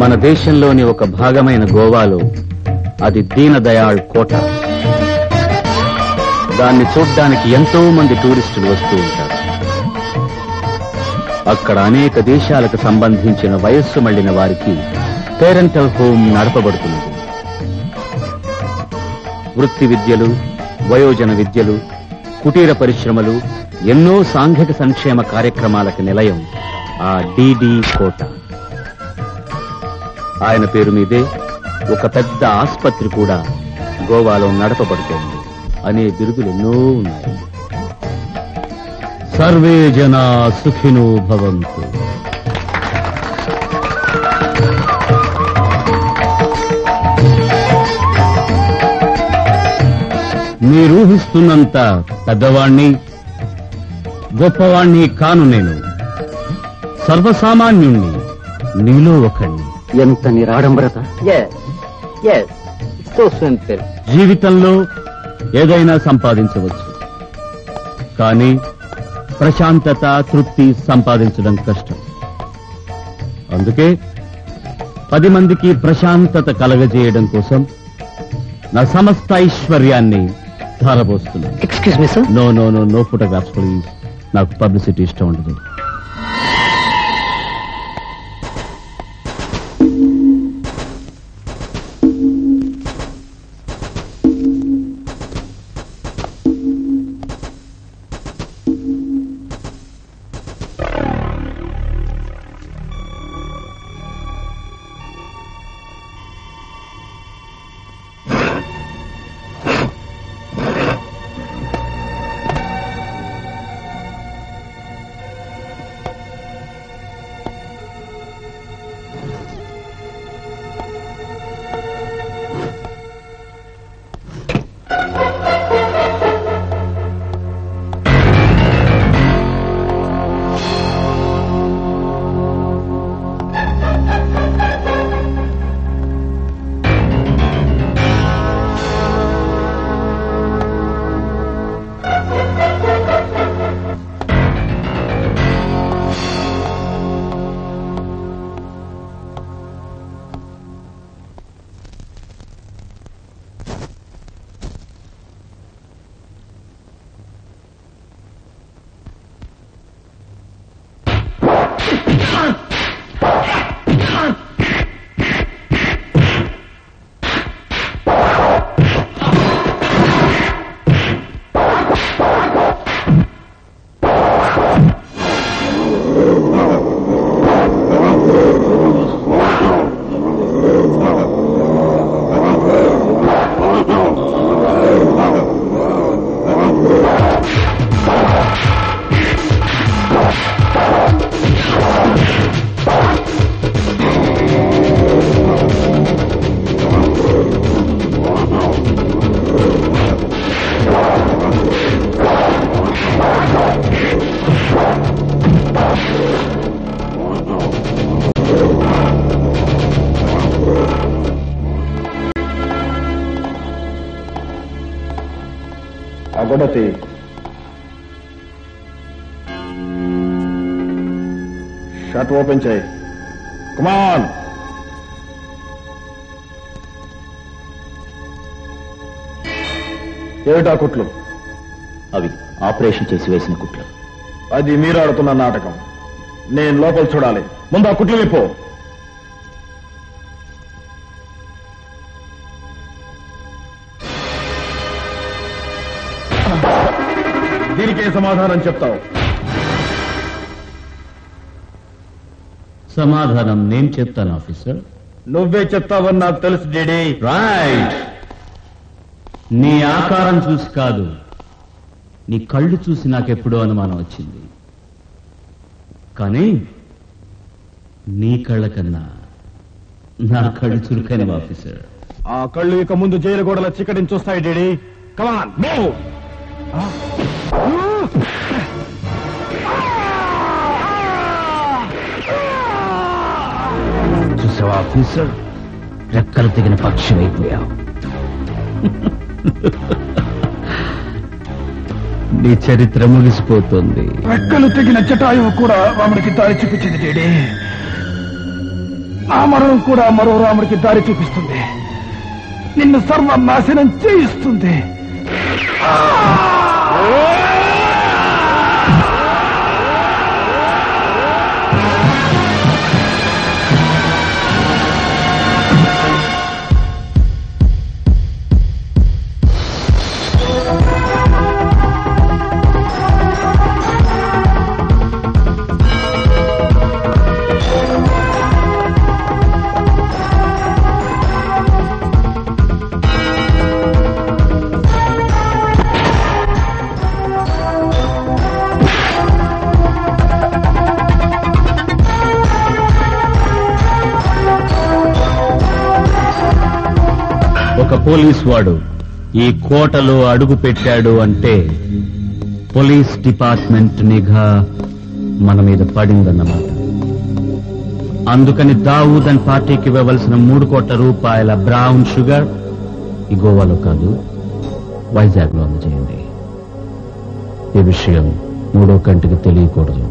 మన దేశంలోని ఒక భాగమైన గోవాలో అది దీనదయాళ్ కోట దాన్ని చూడ్డానికి ఎంతో మంది టూరిస్టులు వస్తూ ఉంటారు అక్కడ అనేక దేశాలకు సంబంధించిన వయస్సు మళ్లిన వారికి పేరెంటల్ హోమ్ నడపబడుతున్నది వృత్తి విద్యలు వయోజన విద్యలు కుటీర పరిశ్రమలు ఎన్నో సాంఘిక సంక్షేమ కార్యక్రమాలకు నిలయం ఆ డిడి కోట ఆయన పేరు మీదే ఒక పెద్ద ఆస్పత్రి కూడా గోవాలో నడపబడుతోంది అనే బిరుదులు ఎన్నో ఉన్నాయి సర్వే జనా సుఖినో భవంతు మీరూహిస్తున్నంత పెద్దవాణ్ణి గొప్పవాణ్ణి కాను నేను సర్వసామాన్యుణ్ణి నీలో ఒకణ్ణి ఎంత నిరాడంబరత సో సింపుల్ జీవితంలో ఏదైనా సంపాదించవచ్చు కానీ ప్రశాంతత తృప్తి సంపాదించడం కష్టం అందుకే పది మందికి ప్రశాంతత కలగజేయడం కోసం నా సమస్త ఐశ్వర్యాన్ని ధారపోస్తున్నాను excuse me sir no no no no photographs please నాకు పబ్లిసిటీ ఇష్టం ఉండదు ఆ గొడతి షర్ట్ ఓపెన్ చేయి కుమాన్ ఏమిటా కుట్లు అవి ఆపరేషన్ చేసి వేసిన కుట్లు అది మీరు ఆడుతున్న నాటకం నేను లోపల చూడాలి ముందు ఆ కుట్లు విప్పు దీనికే సమాధానం చెప్తావు సమాధానం నేను చెప్తాను ఆఫీసర్ నువ్వే చెప్తావని నాకు తెలుసు డీడీ రైట్ నీ ఆకారం చూసి కాదు నీ కళ్ళు చూసి నాకెప్పుడో అనుమానం వచ్చింది కానీ నీ కళ్ళ కన్నా నా కళ్ళు చురుకైన ఆఫీసర్ ఆ కళ్ళు ఇక ముందు జైలు గోడల చిక్కడిని చూస్తాయి డీడీ కమాన్ మూవ్ చూసావా ఆఫీసర్ రెక్కలు తెగిన పక్షి అయిపోయావు నీ చరిత్ర ముగిసిపోతుంది రెక్కలు తెగిన జటాయువు కూడా రాముడికి దారి చూపించింది డీడీ నా మరణం కూడా మరో రాముడికి దారి చూపిస్తుంది నిన్ను సర్వనాశనం చేయిస్తుంది ఒక పోలీస్ వాడు ఈ కోటలో అడుగు పెట్టాడు అంటే పోలీస్ డిపార్ట్మెంట్ నిఘా మన మీద పడిందన్నమాట అందుకని దావూద్ అండ్ పార్టీకి ఇవ్వవలసిన మూడు కోట్ల రూపాయల బ్రౌన్ షుగర్ ఈ గోవాలో కాదు వైజాగ్ లో అందజేయండి ఈ విషయం మూడో కంటికి తెలియకూడదు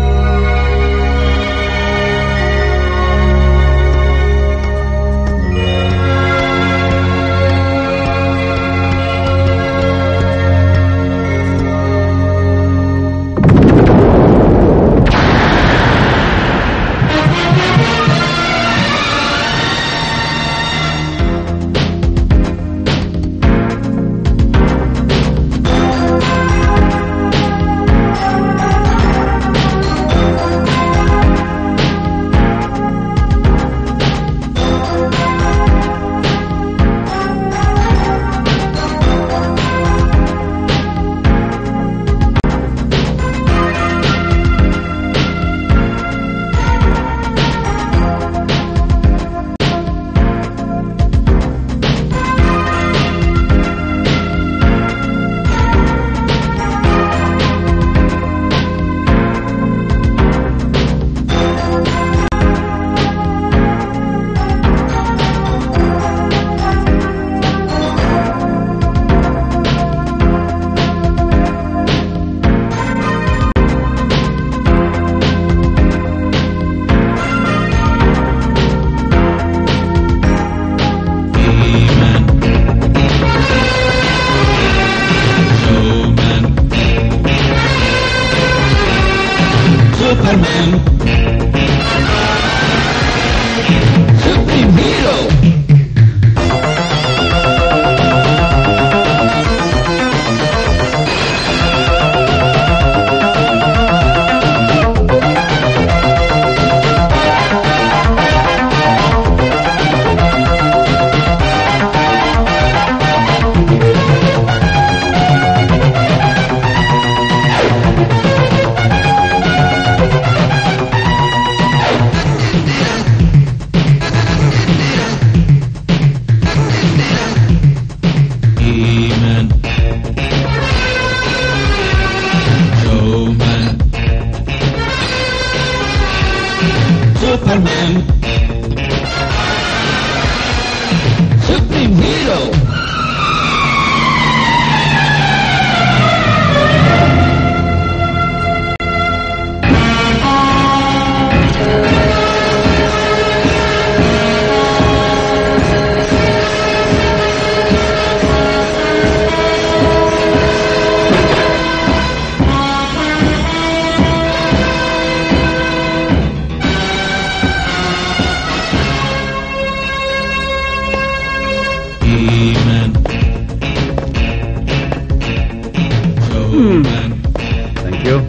thank you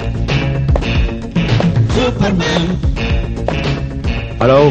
hello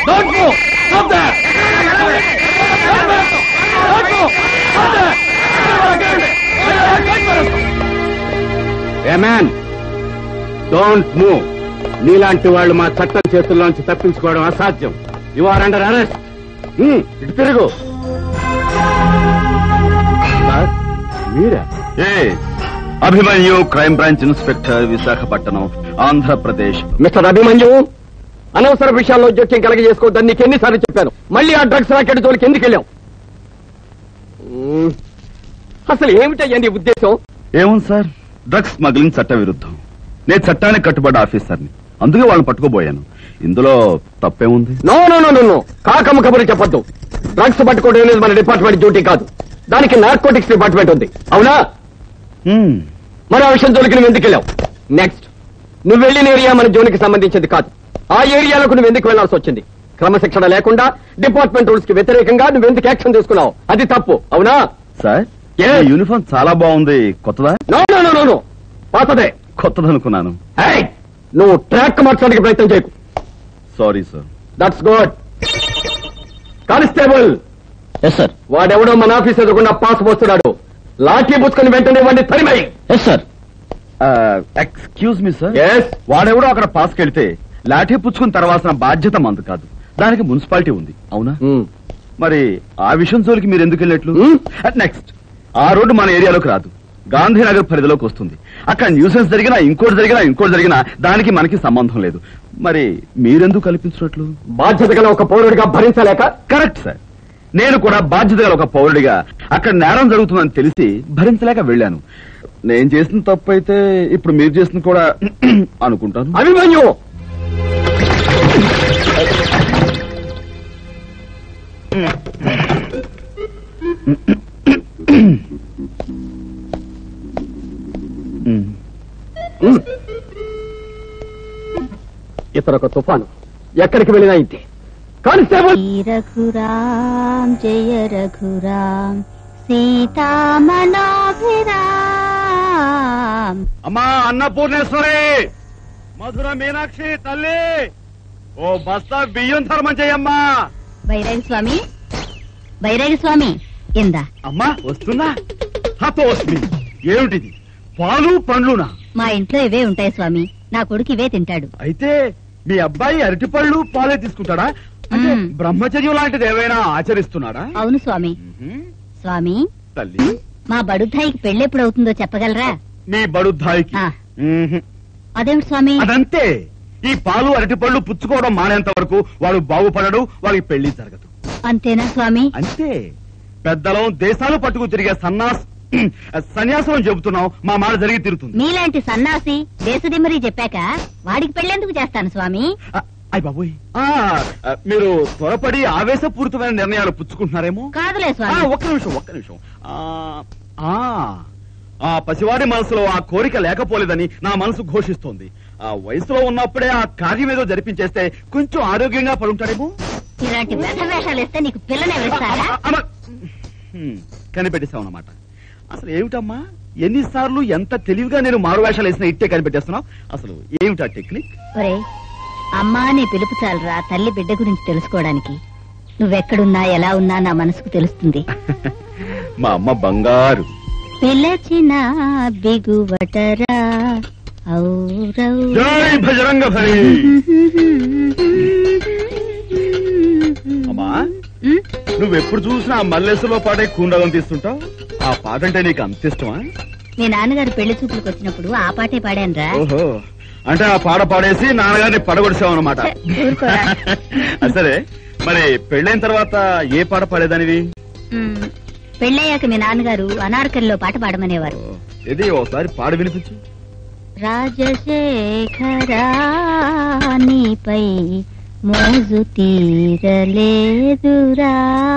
Don't move! Stop there! Don't move! Don't move! Stop there! Hey man don't move నీలాంటి వాళ్ళు మా చట్టం చేతుల్లోంచి తప్పించుకోవడం అసాధ్యం యు ఆర్ అండర్ అరెస్ట్ ఇటు తిరుగు సార్, మీరా Abhimanyu crime branch inspector Visakhapatnam Andhra Pradesh mister Abhimanyu అనవసర విషయాల్లో జోక్యం కలగజేసుకోవద్దని నీకు ఎన్నిసార్లు చెప్పాను మళ్ళీ ఆ డ్రగ్స్ రాకెట్ జోలికి ఎందుకు వెళ్ళాం మ్మ్. అసలు ఏమిటయ్యా నీ ఉద్దేశం ఏముంది సార్ డ్రగ్స్ స్మగ్లింగ్ చట్ట విరుద్ధం నేను చట్టానికి కట్టుబడ్డ ఆఫీసర్ని అందుకే వాళ్ళని పట్టుకోబోయాను ఇందులో తప్పేముంది no no no no no కాకమ్మ కబుర్లు చెప్పొద్దు డ్రగ్స్ పట్టుకోవడం అనేది మన డిపార్ట్మెంట్ డ్యూటీ కాదు దానికి నార్కోటిక్స్ డిపార్ట్మెంట్ ఉంది అవునా హ్మ్. మరి ఆ విషయం జోలికి నువ్వు ఎందుకు వెళ్ళావు నెక్స్ట్ నువ్వు వెళ్ళిన ఏరియా మన జోలికి సంబంధించింది కాదు ఆ ఏరియాలకు నువ్వు ఎందుకు వెళ్లాల్సి వచ్చింది క్రమశిక్షణ లేకుండా డిపార్ట్మెంట్ రూల్స్ కి వ్యతిరేకంగా నువ్వు ఎందుకు యాక్షన్ తీసుకున్నావు అది తప్పు అవునా సార్ ఏ? ఈ యూనిఫామ్ చాలా బాగుంది కొత్తదా no no no no no పాతదే కొత్తదనుకున్నాను ఏయ్! నువ్వు ట్రాక్ మార్చడానికి ప్రయత్నం చేయకు sorry sir that's good constable yes sir వాడెవడో మన ఆఫీస్ ఎదురుకుండా పాస్ పోస్తున్నాడు లాఠీ పుచ్చుకొని వెంటనే వాడిని తరిమై yes sir excuse me sir yes వాడెవడో అక్కడ పాస్ కెళ్తే లాఠీ పుచ్చుకుని తర్వాల్సిన బాధ్యత మందు కాదు దానికి మున్సిపాలిటీ ఉంది అవునా మరి ఆ విషయం జోలికి మీరు ఎందుకు వెళ్ళినట్లు Hmm? నెక్స్ట్ ఆ రోడ్డు మన ఏరియాలోకి రాదు గాంధీనగర్ పరిధిలోకి వస్తుంది అక్కడ న్యూసెన్స్ జరిగినా ఇంకోటి జరిగినా ఇంకోటి జరిగినా దానికి మనకి సంబంధం లేదు మరి మీరెందుకు కల్పించినట్లు బాధ్యత గల ఒక పౌరుడిగా భరించలేక కరెక్ట్ సార్ నేను కూడా బాధ్యత గల ఒక పౌరుడిగా అక్కడ నేరం జరుగుతుందని తెలిసి భరించలేక వెళ్ళాను నేను చేసిన తప్పు అయితే ఇప్పుడు మీరు చేసిన కూడా అనుకుంటాను అభిమన్యు Hmm. ఇతరొక తుఫాను ఎక్కడికి వెళ్ళినా ఇంతే కానిస్టేబుల్ श्री रघुराम जय रघुराम सीतामनोभिराम అమ్మా అన్నపూర్ణేశ్వరి మధుర మీనాక్షి తల్లి ఓ బస్తా బియ్యం ధర్మం చెయ్యమ్మా బైరాగి స్వామి బైరాగి స్వామి ఇందా అమ్మా వస్తున్నా హతో వస్తుంది ఏమిటిది పాలు పండ్లునా మా ఇంట్లో ఇవే ఉంటాయి స్వామి నా కొడుకు ఇవే తింటాడు అయితే మీ అబ్బాయి అరటిపళ్ళు పాలే తీసుకుంటాడా అంటే మ్మ్. బ్రహ్మచర్యం లాంటిది ఏవైనా ఆచరిస్తున్నాడా అవును స్వామి మ్మ్. స్వామి తల్లి మా బడుద్దాయికి పెళ్ళెప్పుడు అవుతుందో చెప్పగలరా మీ బడుద్దాయికి ఆ. మ్మ్. అదేమిటి స్వామి అదంతే ఈ పాలు అరటిపళ్ళు పుచ్చుకోవడం మానేంత వరకు వాడు బాగుపడడు వాడికి పెళ్లి జరగదు అంతేనా స్వామి అంతే పెద్దలం దేశాలు పట్టుకు తిరిగే సన్నాస్ సన్యాసం అని చెబుతున్నాం మా మాట జరిగి తీరుతుంది మీలాంటి సన్నాసి దేశదిమ్మరి చెప్పాక వాడికి పెళ్ళెందుకు చేస్తాను స్వామి అయ్య బాబోయ్ ఆ, ఆ, మీరు త్వరపడి ఆవేశపూరితమైన నిర్ణయాలు పుచ్చుకుంటున్నారేమో కాదులే ఆ, స్వామి ఒక్క నిమిషం ఒక్క నిమిషం ఆ, ఆ, ఆ పసివాడి మనసులో ఆ కోరిక లేకపోలేదని నా మనసు ఘోషిస్తోంది ఆ వయసులో ఉన్నప్పుడే ఆ కార్యం ఏదో జరిపించేస్తే కొంచెం ఆరోగ్యంగా పడుంటాడేమో ఇలాంటి వ్యధ వేషాలు వేస్తే నీకు పిల్లని ఎవరిస్తారా అమ్మ! హ్మ్, కనిపెట్టేశావు అన్నమాట అసలు ఏమిటమ్మా ఎన్నిసార్లు ఎంత తెలివిగా నేను మారు వేషాలు వేసిన ఇట్టే కనిపెట్టేస్తున్నావు అసలు ఏమిటా టెక్నిక్ ఒరే అమ్మా నీ పిలుపు చాలరా తల్లి బిడ్డ గురించి తెలుసుకోవడానికి నువ్వెక్కడున్నా ఎలా ఉన్నా నా మనసుకు తెలుస్తుంది మా అమ్మ బంగారు పిలచిన బిగువటరా ఔరౌ. జై భజరంగ భరి అమ్మా ఉమ్, నువ్వెప్పుడు చూసినా ఆ మల్లేశ్వరలో పాటే కూండలం తీస్తుంటావు ఆ పాట అంటే నీకు అంత ఇష్టమా మీ నాన్నగారు పెళ్లి చూపులకు వచ్చినప్పుడు ఆ పాటే పాడానురా ఓహో అంటే ఆ పాట పాడేసి నాన్నగారిని పడగొడిసావు అనమాట ఊరుకోరా. సరే మరి పెళ్ళైన తర్వాత ఏ పాట పాడేదానివి ఉమ్, పెళ్ళయ్యాక మీ నాన్నగారు అనార్కలిలో పాట పాడమనేవారు ఓ, ఇది ఒకసారి పాడి వినిపించు రాజశేఖరా నీపై మోజు తీరలేదురా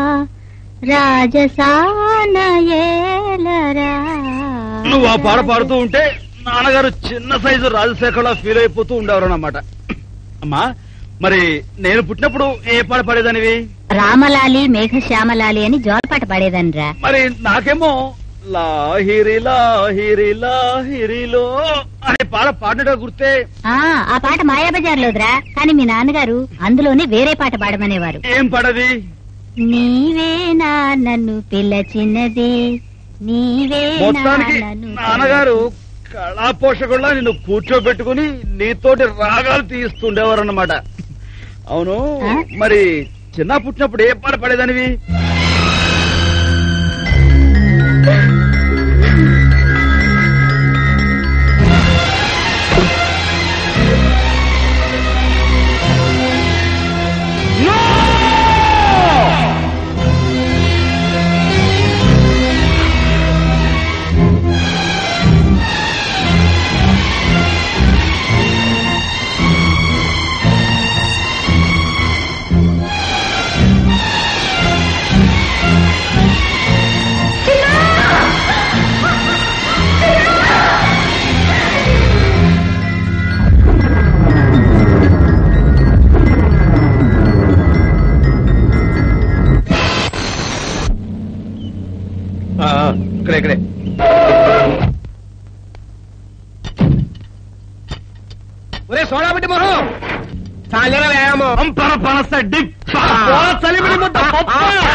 రాజసానయేలరా నువ్వు ఆ పాట పాడుతూ ఉంటే నాన్నగారు చిన్న సైజు రాజశేఖర్లా ఫీల్ అయిపోతూ ఉండేవారు అన్నమాట అమ్మా మరి నేను పుట్టినప్పుడు ఏ పాట పాడేదానివి రామలాలి మేఘశ్యామలాలి అని జోలపాట పాడేదనరా మరి నాకేమో లాహిరి లాహిరి లాహిరిలో అనే పాట పాడినట్టుగా గుర్తే ఆ ఆ పాట మాయాబజార్లోదిరా కానీ మీ నాన్నగారు అందులోనే వేరే పాట పాడమనేవారు ఏం పడది నీవేనా నన్ను పిల్లచిన్నది నీవేనా మొత్తానికి నన్ను నాన్నగారు కళా పోషకుల్లా నిన్ను కూర్చోబెట్టుకుని నీతోటి రాగాలు తీస్తుండేవారు అన్నమాట అవును ఆ? మరి చిన్న పుట్టినప్పుడు ఏ పాట పడేదానివి ఆ, ఆ, ఇక్కడే ఇక్కడే ఒరే సోడా బిడ్డ మొహం చాలేరా వ్యాయామం పంపర పనస డిప్ప. ఓ, చలిమిడి ముద్ద పప్ప.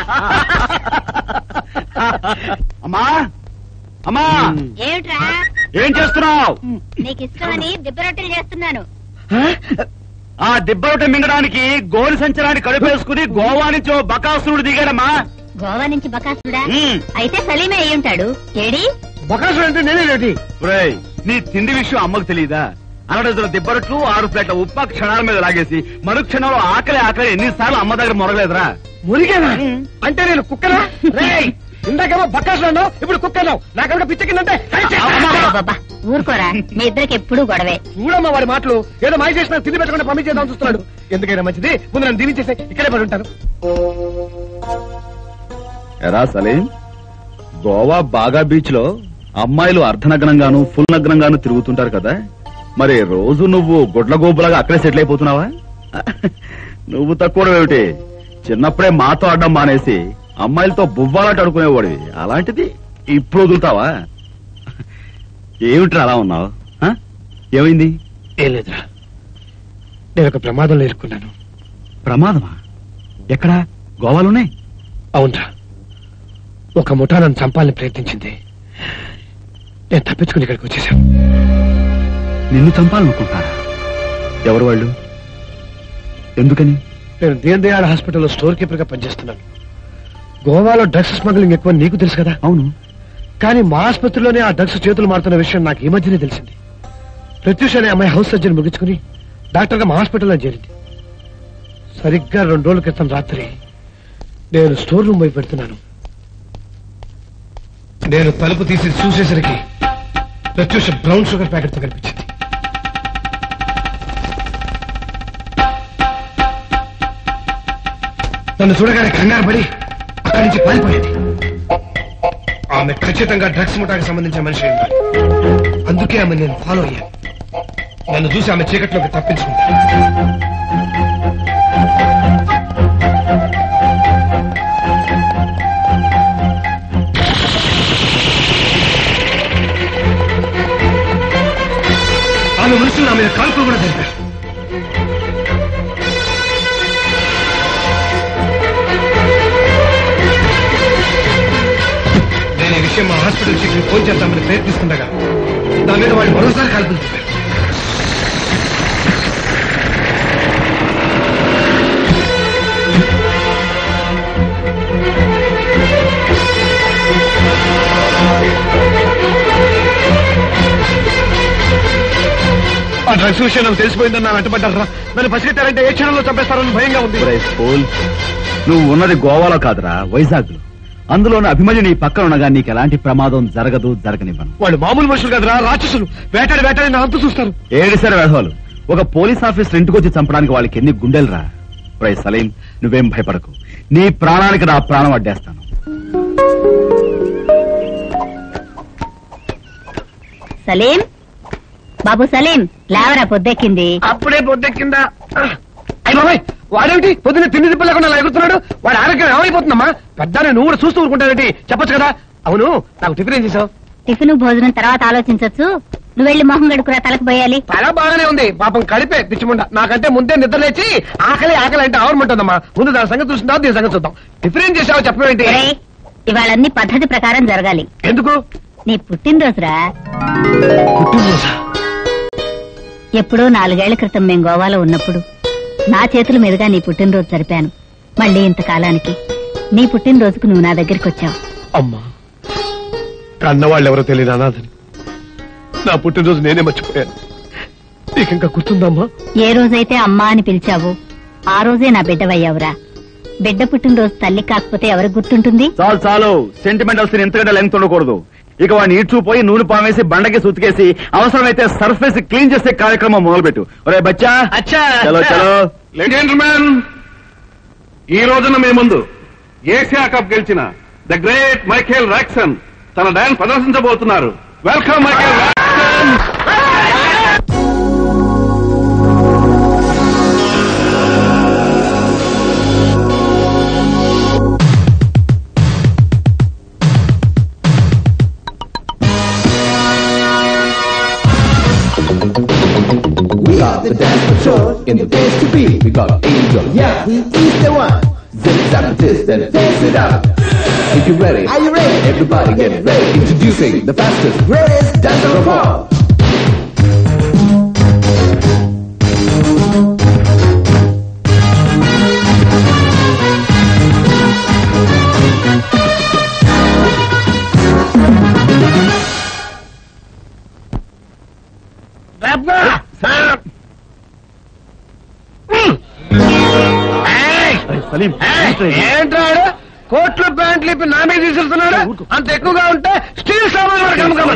అమ్మా అమ్మా ఏమిట్రా ఏం చేస్తున్నావు నీకు ఇష్టమని దిబ్బరొట్టెలు చేస్తున్నాను ఆ దిబ్బరొట్టె మింగడానికి గోరు సంచరాన్ని కడుపేసుకుని గోవా నుంచి ఓ బకాసురుడు దిగాడమ్మా గోవా నుంచి బకాసుడా ఉమ్. అయితే సలీమే అయి ఉంటాడు ఏడి బకాసుడు అంటే నేనే రెడ్డి ఒరేయ్, నీ తిండి విషయం అమ్మకు తెలియదా అరడజన దిబ్బరట్లు ఆరు ప్లేట్ల ఉప్మా క్షణాల మీద లాగేసి మరు క్షణంలో ఆకలి ఆకలి ఎన్నిసార్లు అమ్మ దగ్గర మొరగలేదురా మురిగేనా అంటే నేను కుక్కనా రేయ్ ఇందాకేమో బకాసుడు అన్నావు ఇప్పుడు కుక్కన్నావు నాకెవడ పిచ్చ కిందంటే బాబా ఊరుకోరా మీ ఇద్దరికి ఎప్పుడూ గొడవే చూడమ్మా వాడి మాటలు ఏదో మాయ చేసిన తిండి పెట్టకుండా పంపించేద్దాం చూస్తున్నాడు ఎందుకైనా మంచిది ముందు నన్ను దీవించేసి ఇక్కడే పడి ఉంటాను ఎరా సలీం గోవా బాగా బీచ్ లో అమ్మాయిలు అర్ధనగ్నంగాను ఫుల్ నగ్నంగాను తిరుగుతుంటారు కదా మరి రోజు నువ్వు గుడ్ల గోపులాగా అక్కడే సెటిల్ అయిపోతున్నావా నువ్వు తక్కువ ఏమిటి చిన్నప్పుడే మాతో ఆడడం మానేసి అమ్మాయిలతో బువ్వాలాట ఆడుకునేవాడివి అలాంటిది ఇప్పుడు వదులుతావా ఏమిట్రా అలా ఉన్నావు ఆ? ఏమైంది ఏం లేదురా నేను ఒక ప్రమాదంలో ఇరుక్కున్నాను ప్రమాదమా ఎక్కడా గోవాలోనే అవునరా ఒక ముఠా నన్ను చంపాలని ప్రయత్నించింది నేను తప్పించుకుని ఇక్కడికి వచ్చేసాను నిన్ను చంపాలనుకుంటారా ఎవరు వాళ్ళు ఎందుకని నేను దీన్ దయాళ్ హాస్పిటల్లో స్టోర్ కీపర్ గా పనిచేస్తున్నాను గోవాలో డ్రగ్స్ స్మగ్లింగ్ ఎక్కువ నీకు తెలుసు కదా అవును కానీ మా ఆసుపత్రిలోనే ఆ డ్రగ్స్ చేతులు మారుతున్న విషయం నాకు ఈ మధ్యనే తెలిసింది ప్రత్యూష్ అనే అమ్మాయి హౌస్ సర్జరీ ముగించుకుని డాక్టర్ గా మా హాస్పిటల్లో చేరింది సరిగ్గా రెండు రోజుల క్రితం రాత్రి నేను స్టోర్ రూమ్ వైపు పెడుతున్నాను నేను తలుపు తీసి చూసేసరికి ప్రత్యూష బ్రౌన్ షుగర్ ప్యాకెట్ తో కనిపించింది నన్ను చూడగానే కంగారు పడి అక్కడి నుంచి పారిపోయింది ఆమె ఖచ్చితంగా డ్రగ్స్ ముఠాకి సంబంధించిన మనిషి అయి ఉండాలి అందుకే ఆమె నేను ఫాలో అయ్యాను నన్ను చూసి ఆమె చీకట్లోకి తప్పించుకుంటాను ఆమె మనుషులు నా మీద కాల్పులు కూడా జరిపారు నేను ఈ విషయం మా హాస్పిటల్ చీఫ్ ఫోన్ చేద్దామని ప్రయత్నిస్తుండగా నా మీద వాడు మరోసారి కాల్పులు జరిపారు ఆ డ్రగ్స్ విషయం నాకు తెలిసిపోయిందని నా వెంటబడ్డారా నన్ను పసిగట్టారంటే ఏ క్షణంలో చంపేస్తారని భయంగా ఉంది ఒరేయ్ ఫూల్, నువ్వు ఉన్నది గోవాలో కాదురా వైజాగ్ లో అందులోని అభిమన్యు నీ పక్కన ఉండగా నీకు ఎలాంటి ప్రమాదం జరగదు జరగనివ్వను వాళ్ళు మామూలు మనుషులు కదరా రాక్షసులు వేటాడి వేటాడి నా అంతు చూస్తారు ఏడిసారి వెధవాలు ఒక పోలీస్ ఆఫీసర్ ఇంటికి వచ్చి చంపడానికి వాళ్ళకి ఎన్ని గుండెలరా రై సలీం నువ్వేం భయపడకు నీ ప్రాణానికి నా ప్రాణం అడ్డేస్తాను సలీం బాబు సలీం లేవరా పొద్దెక్కింది అప్పుడే పొద్దెక్కిందా అయ్య బాబాయ్ వాడేమిటి పొద్దున్న తిండి తిప్పలేకుండా ఎగురుతున్నాడు వాడి ఆరోగ్యం ఏమైపోతుందమ్మా పెద్ద నువ్వు కూడా చూస్తూ ఊరుకుంటావేంటి చెప్పొచ్చు కదా అవును నాకు టిఫిన్ ఏం చేసావు టిఫిన్ భోజనం తర్వాత ఆలోచించొచ్చు నువ్వు వెళ్ళి మొహం గడుకురా తలకు పోయాలి చాలా బాగానే ఉంది పాపం కలిపే పిచ్చిముండ నాకంటే ముందే నిద్ర లేచి ఆకలి ఆకలి అంటే ఆవరమంటుందమ్మా ముందు దాని సంగతి చూసిన దీని సంగతి చూద్దాం టిఫిన్ ఏం చేసావు చెప్పవేంటి ఒరేయ్, ఇవాళన్నీ పద్ధతి ప్రకారం జరగాలి ఎందుకు నీ పుట్టినరోజురా పుట్టినరోజా? ఎప్పుడో నాలుగేళ్ల క్రితం మేము గోవాలో ఉన్నప్పుడు నా చేతుల మీదుగా నీ పుట్టినరోజు జరిపాను మళ్ళీ ఇంతకాలానికి నీ పుట్టినరోజుకు నువ్వు నా దగ్గరికి వచ్చావు అమ్మా కన్నవాళ్ళు ఎవరో తెలియదు అనాథని నా పుట్టినరోజు నేనే మర్చిపోయాను నీకు ఇంకా గుర్తుందమ్మా ఏ రోజైతే అమ్మా అని పిలిచావో ఆ రోజే నా బిడ్డవయ్యావురా బిడ్డ పుట్టినరోజు తల్లి కాకపోతే ఎవరికి గుర్తుంటుంది చాలు చాలు సెంటిమెంటల్ సీన్ ఎంతకంటే లెంగ్త్ ఉండకూడదు ఇక వాడిని ఈడ్చుపోయి నూనె పామేసి బండకి సుతికేసి అవసరమైతే సర్ఫేస్ క్లీన్ చేసే కార్యక్రమం మొదలుపెట్టు ఒరే బచ్చా అచ్చా చలో చలో జెంటల్మెన్ ఈ రోజున మీ ముందు ఏషియా కప్ గెలిచిన ద గ్రేట్ మైఖేల్ రాక్సన్ తన డాన్స్ ప్రదర్శించబోతున్నారు welcome Michael Roxon We are the dance patrol in the place to be. We got Angel, yeah, he is the one. Zip zap this, then face it up. If you're ready, are you ready? Everybody get ready. Introducing the fastest, greatest dancer of all. Salim ఏంటాడు కోట్లు ప్యాంట్లు ఇప్పి నా మీద తీసుకెళ్తున్నాడు అంత ఎక్కువగా ఉంటే steel సామాన్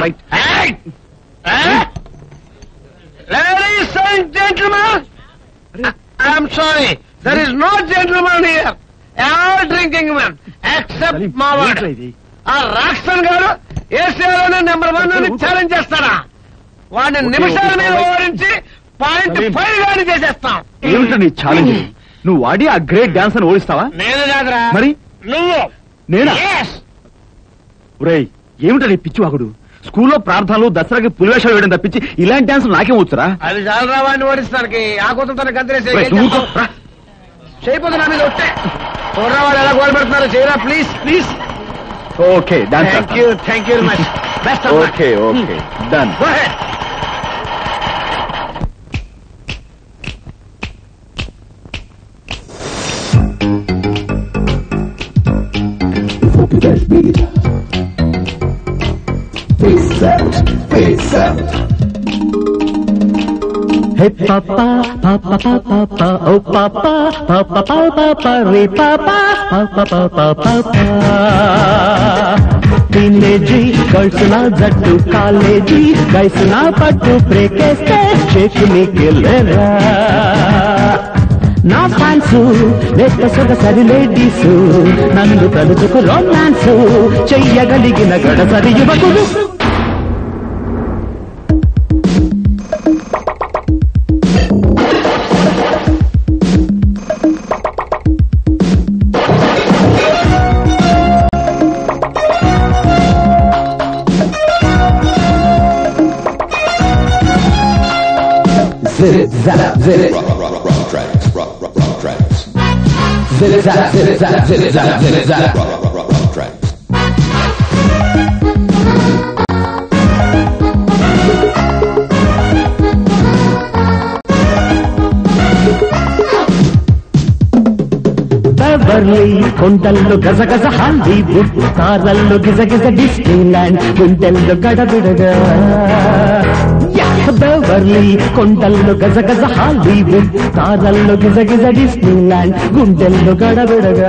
ladies and gentlemen I'm sorry there is no gentlemen here all drinking man except మా వాడు ఆ రాక్సన్ గారు ఏసీఆర్లోనే నెంబర్ వన్ అని ఛాలెంజ్ చేస్తారా వాడిని నిమిషాల మీద ఓడించి పాయింట్ ఫైవ్ గాని చేసేస్తాం ఏమిటో నీ ఛాలెంజ్ నువ్వు వాడి ఆ గ్రేట్ డాన్స్ అని ఓడిస్తావా నేను కాదురా మరి నువ్వు నేనా Yes. ఒరేయ్ ఏమిటో నీ పిచ్చివాగుడు స్కూల్లో ప్రార్థనలు దసరాకి పులివేషాలు వేయడం తప్పించి ఇలాంటి డాన్స్ నాకేం వచ్చురా అది చాలా రావాడిని ఓడిస్తానికి ఆ కూతురు తన గంతులేసి ఒరేయ్, నువ్వు ఊరుకో, రా. చేయపోతే నా మీద వచ్చే చూడరా వాళ్ళు ఎలా గోల్ పెడుతున్నారు చేయరా please please okay dance thank you thank you very much best okay okay done Get beat. Face out, face out. Hey papa, papa, papa, papa, oh papa, papa, papa, papa, re papa, papa, papa, papa. Teenage girls నా జట్టు college guys నా పట్టు బ్రేకేస్తే షేక్ నీకెళ్ళరా నా fans లేక సొగసరి ladies నన్ను తలుచుకు romance చెయ్యగలిగిన గడసరి యువకులు Zip zap zip. Rock, rock, rock tracks. Rock, rock, rock tracks. Zip zap zip zap zip zap zip zap. Rock, rock, rock, rock tracks. Beverly కొండల్లో గజగజ హాలీవుడ్ తారల్లో గిజగిజ డిస్నీలాండ్ గుండెల్లో గడబిడగా బెవర్లీ కొండల్లో గజగజ Hollywood తారల్లో గిజగిజ Disneyland గుండెల్లో గడబిడగా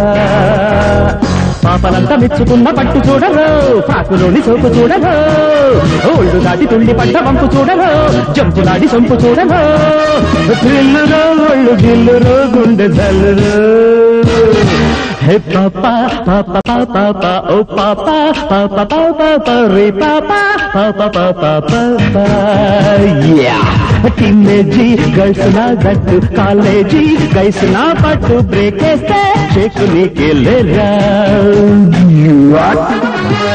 పాపలంతా మెచ్చుకున్న పట్టు చూడరు పాకులోని సోపు చూడరు ఓళ్ళు దాటి తుండి పడ్డ వంపు చూడరు జంపులాడి సొంపు చూడరు థ్రిల్లురో ఒళ్ళు గిల్లురో గుండె జల్లురు హే పాపా పాపా పాపా పా ఓ పాపా పాపా పాపా పా రే పాపా పాపా పాపా పాపా యా టీనేజీ గర్ల్స్ నా జట్టు కాలేజీ గైస్ నా పట్టు బ్రేక్ వేస్తే షేక్ నీకెళ్ళరా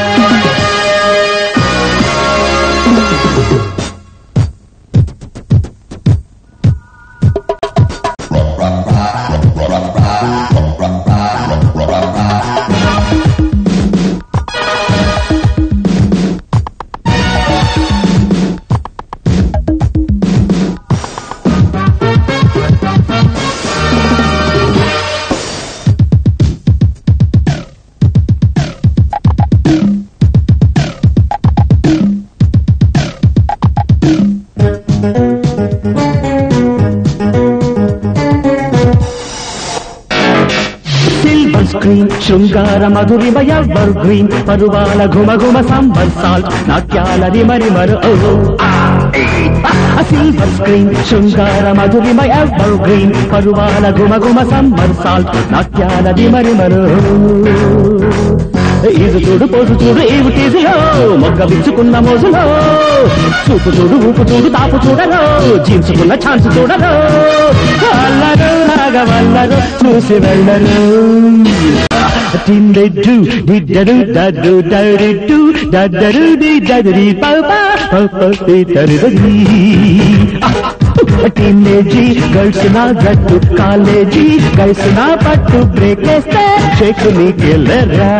స్క్రీన్ శృంగార మధురిమయ ఎవర్ గ్రీన్ పరువాల ఘుమ ఘుమ సంబర్ సాల్ట్ నాట్యాల రిమరిమరు సిల్వర్ స్క్రీన్ శృంగార మధురిమయ ఎవర్ గ్రీన్ పరువాల ఘుమ ఘుమ సంబర్ సాల్ట్ నాట్యాల రిమరిమరు ఈజు చూడు పోజు చూడు ఏమిటిదిలో మొగ్గ విచ్చుకున్న మోజులో చూపు చూడు ఊపు చూడు తాపు చూడలో జీన్సుకున్న ఛాన్స్ చూడలో అల్లరు రాగవల్లరు చూసి వెళ్ళరు తిందెడ్డు డిడ్డరు దడ్డు దరిడ్డు దద్దరు దిద్దరి పాపా తరుదరి టీనేజీ గర్ల్స్ నా జట్టు కాలేజీ గర్ల్స్ నా పట్టు బ్రేక్ వేస్తే షేక్ నీకెళ్ళరా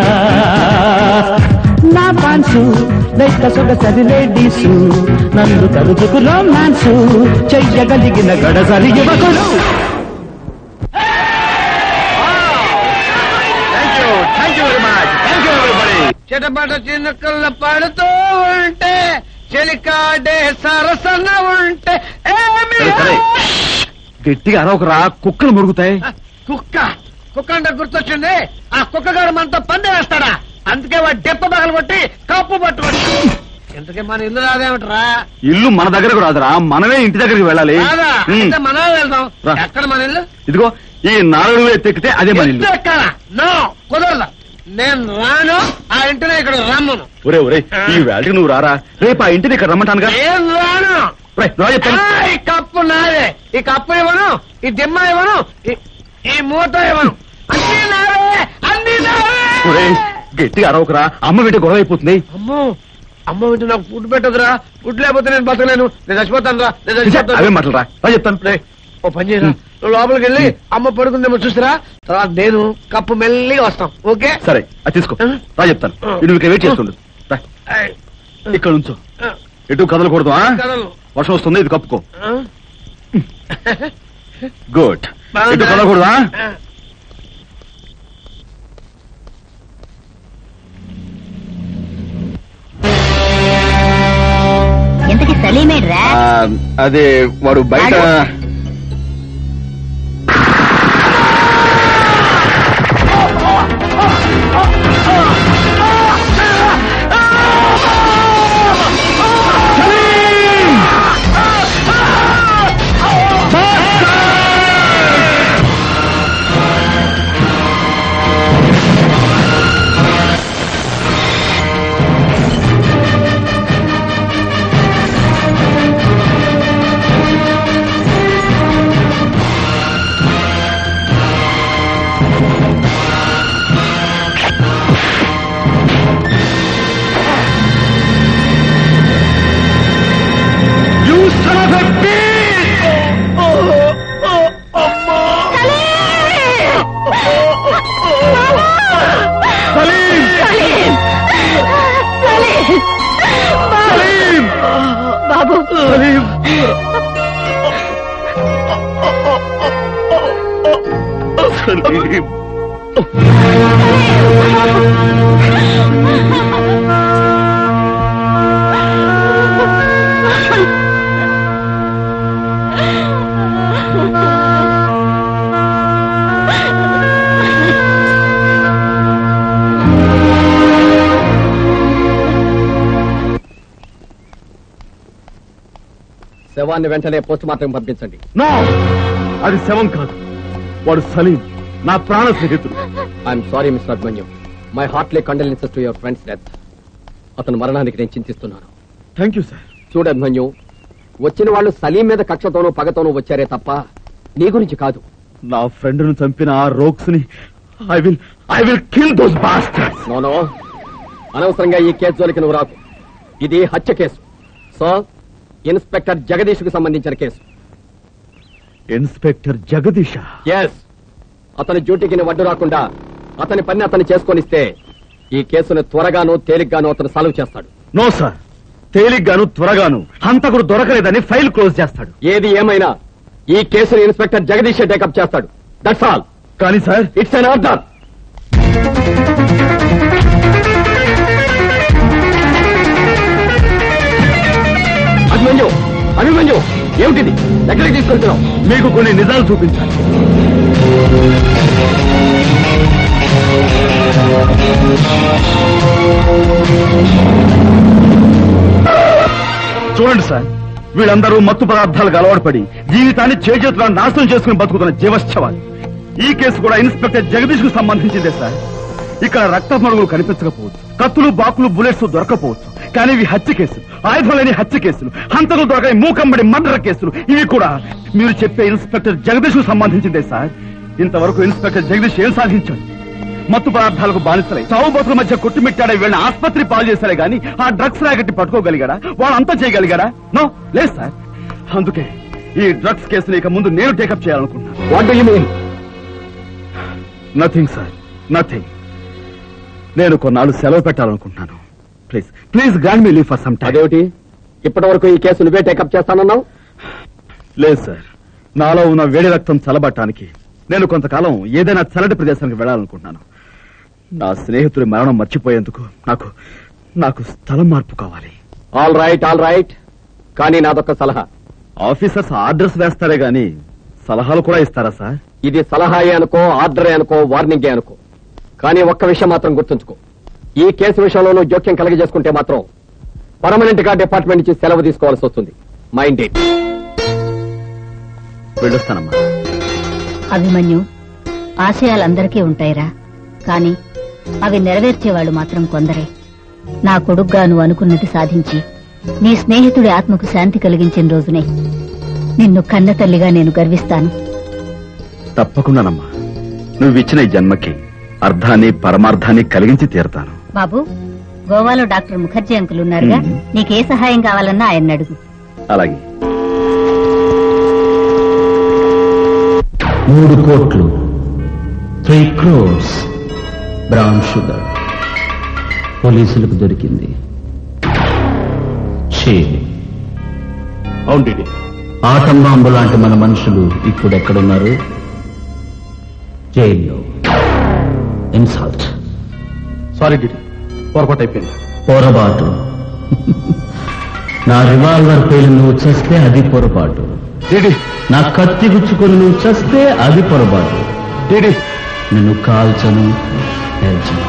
నా పాన్సు లైక సొగసరి లేడీసు నన్ను తరుచుకు రొమాన్సు చెయ్యగలిగిన గడసరి యువకులు thank you thank you very much thank you ఎవరిబడి చిటపట చినుకల్ల పడుతూ ఉంటే చెలికాడే సరసన ఉంటే ఏమి సరే, సరే. గట్టిగా అరవకరా కుక్కలు మురుగుతాయి కుక్క కుక్క అంటే గుర్తొచ్చింది ఆ కుక్క గారు మనతో పంది వేస్తాడా అందుకే వాడు దెప్ప పగలు కొట్టి కప్పు పట్టుకోండి ఇంతకీ మన ఇల్లు రాదేమిట్రా ఇల్లు మన దగ్గరకు రాదురా మనమే ఇంటి దగ్గరికి వెళ్ళాలి రాదా ఉమ్. అయితే మనమే వెళ్దాం రా. ఎక్కడ మన ఇల్లు ఇదిగో ఈ నాలుగు ఎత్తెక్కితే అదే మన ఇల్లు ఎక్కడ నో కుదరదు నేను రాను ఆ ఇంటిని ఇక్కడ రమ్మను ఒరే ఒరే ఈ వేళకి నువ్వు రారా రేపు ఆ ఇంటిని ఇక్కడ రమ్మంటానుగా నేను రాను రేయ్, రా చెప్తాను ఆ, ఈ కప్పు నాదే ఈ కప్పు ఇవ్వను ఈ దిమ్మ ఇవ్వను ఈ- ఈ మూత ఇవ్వను అన్ని నావే అన్ని ఒరే నావే గట్టిగా అరవకరా అమ్మ వీటి గొడవ అయిపోతుంది అమ్మో అమ్మ వింటే నాకు ఫుడ్ పెట్టదురా ఫుడ్ లేకపోతే నేను బతకలేను నేను చచ్చిపోతాను రా నేను అవే చచ్చిపోతాను మాటలు రా రా చెప్తాను రేయ్, ఓ పని చేయరా నువ్వు లోపలికి వెళ్ళి అమ్మ పడుకుందేమో చూసిరా తర్వాత నేను కప్పు మెల్లిగా వస్తాం ఓకే సరే అది తీసుకో ఆ? రా చెప్తాను నువ్వు ఇక్కడ వెయిట్ చేస్తుండు రా ఏయ్, ఇక్కడ నుంచో ఆ, ఎటు కదలకూడదు ఆ? కదలను. వర్షం వస్తుంది ఇది కప్పుకో ఆ? గుడ్ బాగుందా? ఎటు కదలకూడదా ఆ. ఎంతకి సలీమేడ్రా అదే వాడు బయట బాబు శవాన్ని వెంటనే పోస్ట్ మార్టం పంపించండి నో అది శవం కాదు వాడు సలీం నా ప్రాణ స్నేహితుడు I'm sorry mister Abhimanyu my heartly condolences to your friend's death అతను మరణానికి నేను చింతిస్తున్నాను థ్యాంక్ యూ సార్ చూడు అభిమన్యు వచ్చిన వాళ్ళు సలీం మీద కక్షతోనూ పగతోనూ వచ్చారే తప్ప నీ గురించి కాదు నా ఫ్రెండ్ ను చంపిన ఆ రోక్స్ ని I will I will kill those bastards no no అనవసరంగా ఈ కేసు జోలికి నువ్వు రాకు ఇది హత్య కేసు సో ఇన్స్పెక్టర్ జగదీష్ కు సంబంధించిన కేసు ఇన్స్పెక్టర్ జగదీష ఎస్ అతని డ్యూటీకి నువ్వు అడ్డు రాకుండా అతని పని అతను చేసుకొనిస్తే ఈ కేసును త్వరగాను తేలిగ్గాను అతను సాల్వ్ చేస్తాడు నో సార్ తేలిగ్గాను త్వరగాను హంతకుడు దొరకలేదని ఫైల్ క్లోజ్ చేస్తాడు ఏది ఏమైనా ఈ కేసును ఇన్స్పెక్టర్ జగదీష్ టేకప్ చేస్తాడు దట్స్ ఆల్ కానీ sir it's an order Abhimanyu Abhimanyu ఏమిటిది ఎక్కడికి తీసుకెళ్తున్నావు మీకు కొన్ని నిజాలు చూపించాలి చూడండి సార్ వీళ్ళందరూ మత్తు పదార్థాలకు అలవాటు పడి జీవితాన్ని చేజేతులను నాశనం చేసుకుని బతుకుతున్న జీవశ్చవాలు ఈ కేసు కూడా ఇన్స్పెక్టర్ జగదీష్ కు సంబంధించిందే సార్ ఇక్కడ రక్త మడుగులు కనిపించకపోవచ్చు కత్తులు బాకులు బుల్లెట్స్ దొరకపోవచ్చు కానీ ఇవి హత్య కేసులు ఆయుధం లేని హత్య కేసులు హంతకులు దొరకని మూకమ్మడి మర్డర్ కేసులు ఇవి కూడా మీరు చెప్పే ఇన్స్పెక్టర్ జగదీష్ కు సంబంధించిందే సార్ ఇంతవరకు ఇన్స్పెక్టర్ జగదీష్ ఏం సాధించాడు మత్తు పదార్థాలకు బానిసలై చావు బతుల మధ్య కొట్టుమిట్టాడే వీళ్ళని ఆసుపత్రి పాలు చేశారే గాని ఆ డ్రగ్స్ రాగట్టి పట్టుకోగలిగాడా వాళ్ళంతా చేయగలిగాడా నో లేదు సార్ అందుకే ఈ డ్రగ్స్ కేసుని ఇక ముందు నేను టేకప్ చేయాలనుకుంటున్నాను what do you mean nothing sir nothing నేను కొన్నాళ్ళు సెలవు పెట్టాలనుకుంటున్నాను please please grant me leave for some time అదేమిటి ఇప్పటి వరకు ఈ కేసు నువ్వే టేకప్ చేస్తానన్నావు లేదు సార్ నాలో ఉన్న వేడి రక్తం చల్లబట్టడానికి నేను కొంతకాలం ఏదైనా చల్లటి ప్రదేశానికి వెళ్ళాలనుకుంటున్నాను నా స్నేహితుడి మరణం మర్చిపోయేందుకు నాకు నాకు స్థలం మార్పు కావాలి ఆల్ రైట్ ఆల్ రైట్ కానీ నాదొక సలహా ఆఫీసర్స్ ఆర్డర్స్ వేస్తారే గాని సలహాలు కూడా ఇస్తారా సార్ ఇది సలహాయే అనుకో ఆర్డరే అనుకో వార్నింగే అనుకో కానీ ఒక్క విషయం మాత్రం గుర్తుంచుకో ఈ కేసు విషయంలో నువ్వు జోక్యం కలగజేసుకుంటే మాత్రం పర్మనెంట్ గా డిపార్ట్మెంట్ నుంచి సెలవు తీసుకోవాల్సి వస్తుంది మైండ్ ఇట్ వెళ్ళొస్తానమ్మా అభిమన్యు ఆశయాలందరికీ ఉంటాయిరా కాని అవి నెరవేర్చేవాళ్ళు మాత్రం కొందరే నా కొడుగ్గా నువ్వు అనుకున్నది సాధించి నీ స్నేహితుడి ఆత్మకు శాంతి కలిగించిన రోజునే నిన్ను కన్న తల్లిగా నేను గర్విస్తాను తప్పకుండానమ్మా నువ్వు ఇచ్చిన ఈ జన్మకి అర్థాన్ని పరమార్థాన్ని కలిగించి తీరతాను బాబు గోవాలో డాక్టర్ ముఖర్జీ అంకుల్ ఉన్నారుగా మ్మ్. నీకే సహాయం కావాలన్నా ఆయన అడుగు అలాగే మూడు కోట్లు త్రీ క్రోర్స్ బ్రౌన్ షుగర్ పోలీసులకు దొరికింది ఛీ, అవును డీడీ ఆటం బాంబు లాంటి మన మనుషులు ఇప్పుడు ఎక్కడున్నారు జైల్లో ఇన్సల్ట్ సారీ డీడీ పొరపాటు అయిపోయింది పొరపాటు నా రివాల్వర్ పేలు నువ్వు చేస్తే అది పొరపాటు డీడీ నా కత్తి గుచ్చుకొని నువ్వు చేస్తే అది పొరపాటు డీడీ నిన్ను కాల్చను పేల్చను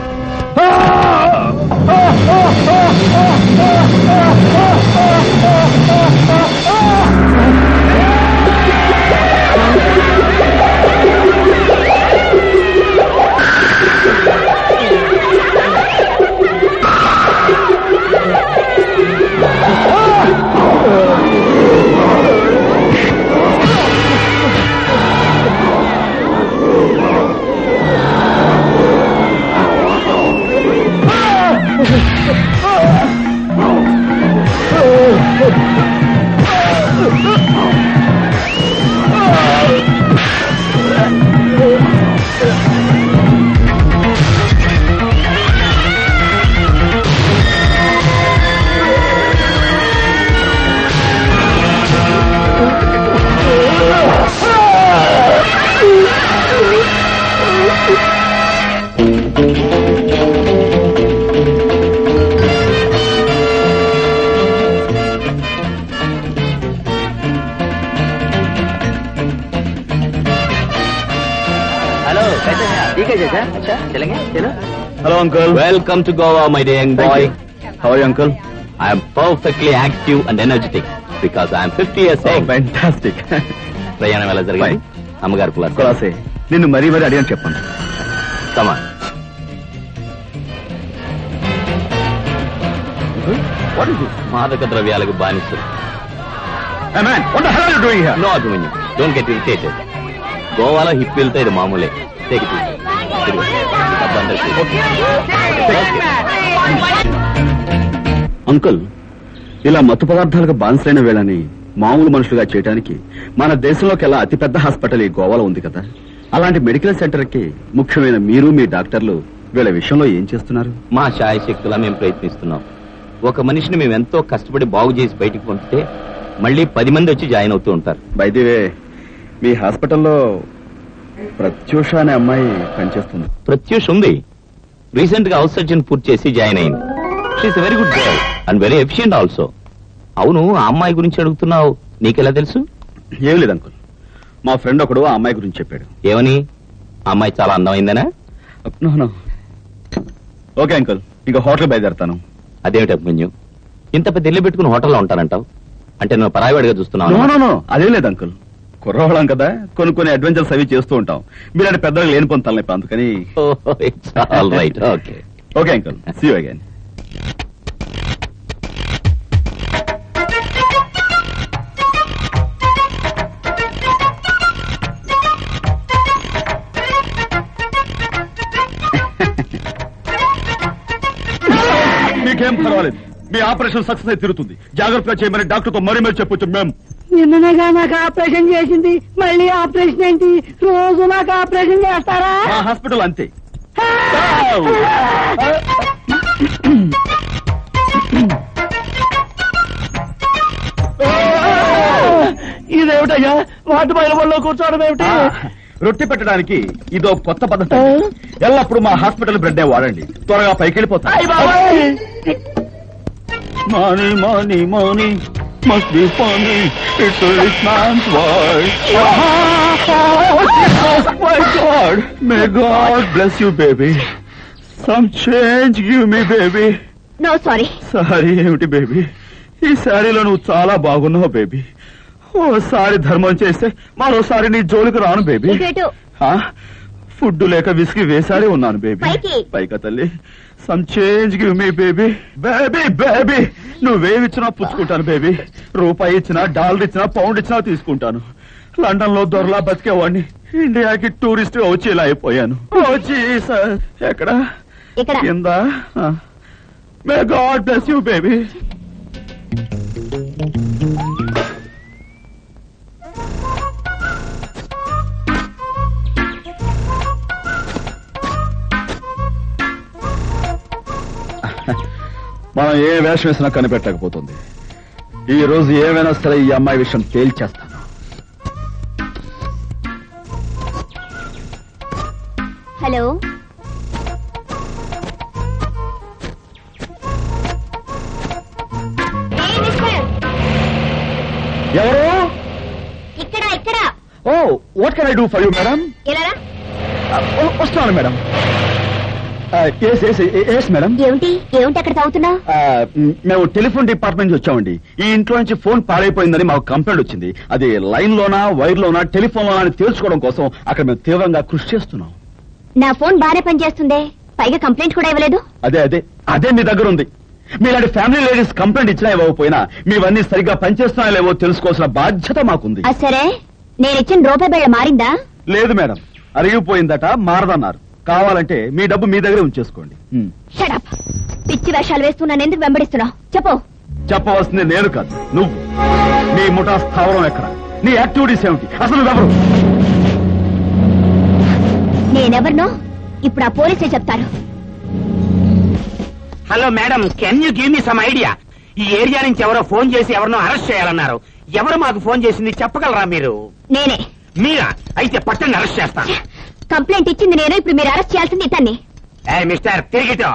हेलो कैसे हैं आप ठीक है चाचा अच्छा चलेंगे चलो hello uncle Welcome to Goa, my dear young boy. How uncle I am perfectly active and energetic because I am 50 years old. Fantastic ప్రయాణం ఎలా జరిగింది అమ్మగారు కులాసే కులాసే నిన్ను మరీ మరీ అడిగాను చెప్పండి కమా మాదక ద్రవ్యాలకు బానిసలు Hey man, what the hell are you doing here? No Abhimanyu don't get irritated గోవాలో హిప్పీలతో ఇది మామూలే Take it easy. తిరుగు. డబ్బు అందరికీ. అంకుల్ ఇలా మత్తు పదార్థాలకు బానిసైన వేళని మామూలు మనుషులుగా చేయడానికి మన దేశంలోకెల్లా అతిపెద్ద హాస్పిటల్ ఈ గోవాలో ఉంది కదా అలాంటి మెడికల్ సెంటర్ కి ముఖ్యమైన మీరు మీ డాక్టర్లు వీళ్ళ విషయంలో ఏం చేస్తున్నారు మా శాయశక్తులా మేము ప్రయత్నిస్తున్నాం ఒక మనిషిని మేము ఎంతో కష్టపడి బాగు చేసి బయటికి పంపితే మళ్ళీ పది మంది వచ్చి జాయిన్ అవుతూ ఉంటారు బైదివే మీ హాస్పిటల్లో ప్రత్యూష అనే అమ్మాయి పనిచేస్తుంది ప్రత్యూష్ ఉంది రీసెంట్ గా హౌస్ సర్జన్ పూర్తి చేసి జాయిన్ అయింది she's very good girl and very efficient also అవును ఆ అమ్మాయి గురించి అడుగుతున్నావు నీకెలా తెలుసు ఏం లేదు అంకుల్ మా ఫ్రెండ్ ఒకడు ఆ అమ్మాయి గురించి చెప్పాడు ఏమని ఆ అమ్మాయి చాలా అందమైందనా No, no. ఓకే అంకుల్ ఇంకా హోటల్ బయలుదేరతాను అదేమిటి అభిమన్యు ఇంత పెద్ద ఇల్లు పెట్టుకుని హోటల్లో ఉంటానంటావు అంటే నువ్వు పరాయివాడిగా నో చూస్తున్నావు నో నో అదేం లేదు అంకుల్ కుర్రవాళ్ళం కదా కొన్ని కొన్ని అడ్వెంచర్స్ అవి చేస్తూ ఉంటాం మీలాంటి పెద్దలకు లేని పొంది తలనొప్పి అందుకని it's all right okay okay uncle see you again మీకేం పర్వాలేదు మీ ఆపరేషన్ సక్సెస్ అయి తిరుగుతుంది జాగ్రత్తగా చేయమని డాక్టర్తో మరీ మీరు చెప్పొచ్చు మేము నిన్ననగా నాకు ఆపరేషన్ చేసింది మళ్ళీ ఆపరేషన్ ఏంటి రోజు నాకు ఆపరేషన్ చేస్తారా మా హాస్పిటల్ అంతే ఇదేమిటయ్యా వాటి బయల వల్ల కూర్చోవడం ఏమిటి రొట్టె పెట్టడానికి ఇదో కొత్త పద్ధతి ఎల్లప్పుడు మా హాస్పిటల్ బ్రెడ్ వాడండి త్వరగా పైకి వెళ్ళిపోతాను అయ్ బాబాయ్ Money, money, money must be funny. It's a rich man's world. Oh my God! May God bless you, baby. Some change give me, baby. No sorry sorry ఏమిటి బేబీ ఈ శారీలో నువ్వు చాలా బాగున్నావు బేబీ ఓసారి ధర్మం చేస్తే మరోసారి నీ జోలికి రాను బేబీ ఇటు ఆ? ఫుడ్ లేక విసిగి వేసారి ఉన్నాను బేబీ పైకి. పైక తల్లి some change give me baby baby baby నువ్వేమిచ్చినా పుచ్చుకుంటాను బేబీ రూపాయి ఇచ్చినా డాలర్ ఇచ్చినా పౌండ్ ఇచ్చినా తీసుకుంటాను లండన్ లో దొరలా బతికేవాడిని ఇండియాకి టూరిస్ట్ గా వచ్చి ఇలా అయిపోయాను ఓ జీసస్ ఎక్కడ ఇక్కడ కింద may god bless you baby మనం ఏ వేషం వేసినా కనిపెట్టకపోతుంది ఈ రోజు ఏమైనా సరే ఈ అమ్మాయి విషయం తేల్చేస్తాను హలో ఎవరు ఇక్కడ ఇక్కడ oh what can I do for you madam ఎలా వస్తున్నాను madam yes yes yes madam ఏమిటి ఏమిటి అక్కడ తాగుతున్నావు ఆ, మ్, మేము టెలిఫోన్ డిపార్ట్మెంట్ నుంచి వచ్చామండి ఈ ఇంట్లో నుంచి ఫోన్ పాడైపోయిందని మాకు కంప్లైంట్ వచ్చింది అది లైన్ లోనా వైర్ లోనా టెలిఫోన్ లోనా అని తేల్చుకోవడం కోసం అక్కడ మేము తీవ్రంగా కృషి చేస్తున్నాం నా ఫోన్ బాగానే పనిచేస్తుందే పైగా కంప్లైంట్ కూడా ఇవ్వలేదు అదే అదే అదే మీ దగ్గర ఉంది మీలాంటి ఫ్యామిలీ లేడీస్ కంప్లైంట్ ఇచ్చినా ఇవ్వకపోయినా మీవన్నీ సరిగ్గా పనిచేస్తున్నాయో లేవో తెలుసుకోవాల్సిన బాధ్యత మాకుంది అది సరే నేను ఇచ్చిన రూపాయి బిళ్ళ మారిందా లేదు మేడం అరిగిపోయిందట మారదన్నారు కావాలంటే మీ డబ్బు మీ దగ్గరే ఉంచేసుకోండి మ్. షడప్ పిచ్చి వేషాలు వేస్తూ నన్ను ఎందుకు వెంబడిస్తున్నావు చెప్పు చెప్పవలసింది నేను కాదు నువ్వు నీ ముఠా స్థావరం ఎక్కడ నీ యాక్టివిటీస్ ఏమిటి అసలు ఎవరు నేనెవరినో ఇప్పుడు ఆ పోలీసే చెప్తారు hello madam can you give me some idea ఈ ఏరియా నుంచి ఎవరో ఫోన్ చేసి ఎవరినో అరెస్ట్ చేయాలన్నారు ఎవరు మాకు ఫోన్ చేసింది చెప్పగలరా మీరు నేనే మీరా అయితే పట్టండి అరెస్ట్ చేస్తాను కంప్లైంట్ ఇచ్చింది నేను ఇప్పుడు మీరు అరెస్ట్ చేయాల్సింది ఇతన్ని ఏ మిస్టర్ తిరిగితో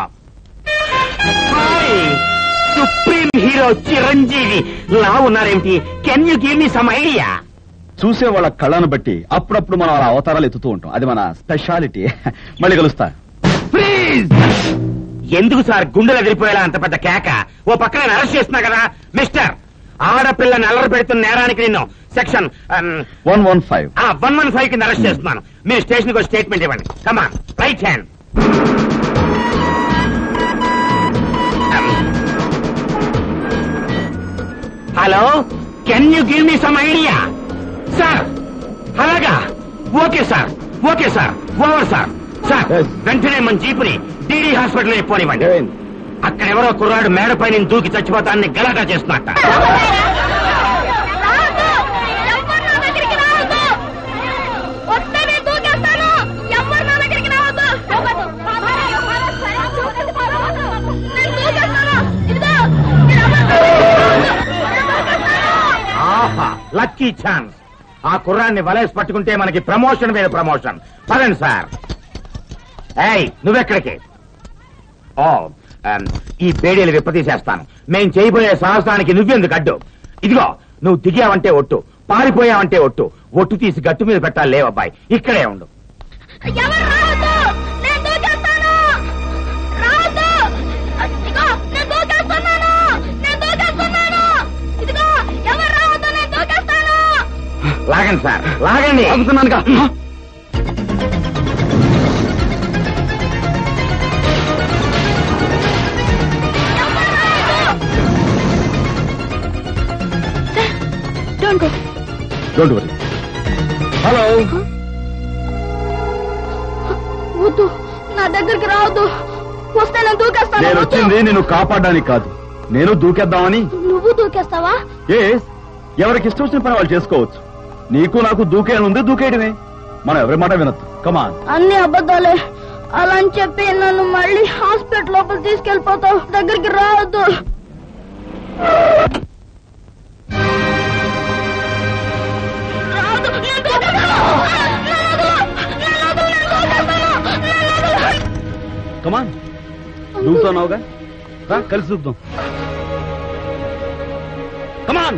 సుప్రీం హీరో చిరంజీవి లా ఉన్నారేమిటి can you give me some idea చూసే వాళ్ళ కళ్ళను బట్టి అప్పుడప్పుడు మనం అలా అవతారాలు ఎత్తుతూ ఉంటాం అది మన స్పెషాలిటీ మళ్ళీ కలుస్తా ప్లీజ్ ఎందుకు సార్ గుండెలు ఎదిరిపోయేలా అంత పెద్ద కేక ఓ పక్కన నేను అరెస్ట్ చేస్తున్నా కదా మిస్టర్ ఆడపిల్లని అల్లరి పెడుతున్న నేరానికి నిన్ను section one one five one one five కింద అరెస్ట్ చేస్తున్నాను మీరు స్టేషన్ కి స్టేట్మెంట్ ఇవ్వండి come on right hand hello can you give me some idea sir అలాగా okay sir okay sir over sir sir Yes. వెంటనే మన జీపుని డీడీ హాస్పిటల్ పోనివ్వండి అక్కడ ఎవరో కుర్రాడు మేడపై నేను దూకి చచ్చిపోతానని గలాటా చేస్తున్నట్ట ఆహా లక్కీ ఛాన్స్ ఆ కుర్రాన్ని వలేసి పట్టుకుంటే మనకి ప్రమోషన్ మీద ప్రమోషన్ పదండి సార్ ఏయ్ నువ్వెక్కడికి ఓ ఆమ్, ఈ బేడీలు విప్పతీసేస్తాను మేం చేయబోయే సాహసానికి నువ్వెందుకు అడ్డు ఇదిగో నువ్వు దిగావంటే ఒట్టు పారిపోయావంటే ఒట్టు ఒట్టు తీసి గట్టు మీద పెట్టాలి లేవబ్బాయి ఇక్కడే ఉండు ఎవరు రావద్దు నేను దూకేస్తాను రావద్దు లాగండి సార్ లాగండి ఆగుతున్నానుగా don't go don't worry hello వద్దు నా దగ్గరికి రావద్దు వస్తే నేను దూకేస్తాను నేను వద్దు. వచ్చింది నిన్ను కాపాడడానికి కాదు నేను దూకేద్దామని నువ్వు దూకేస్తావా ఏ ఎవరికి ఇష్టం వచ్చిన పని వాళ్ళు చేసుకోవచ్చు నీకు నాకు దూకేయాలని ఉంది దూకేయడమే మనం ఎవరి మాట వినొద్దు కమాన్ అన్ని అబద్ధాలే అలా అని చెప్పి నన్ను మళ్ళీ హాస్పిటల్ లోపల తీసుకెళ్లిపోతావు దగ్గరికి రావద్దు రావద్దు, నేను దూకేస్తాను. నేను వదలను. నేను వదలను, నేను దూకేస్తాను. నేను వదలను. కమాన్ దూకుతున్నావుగా రా కలిసి చూద్దాం కమాన్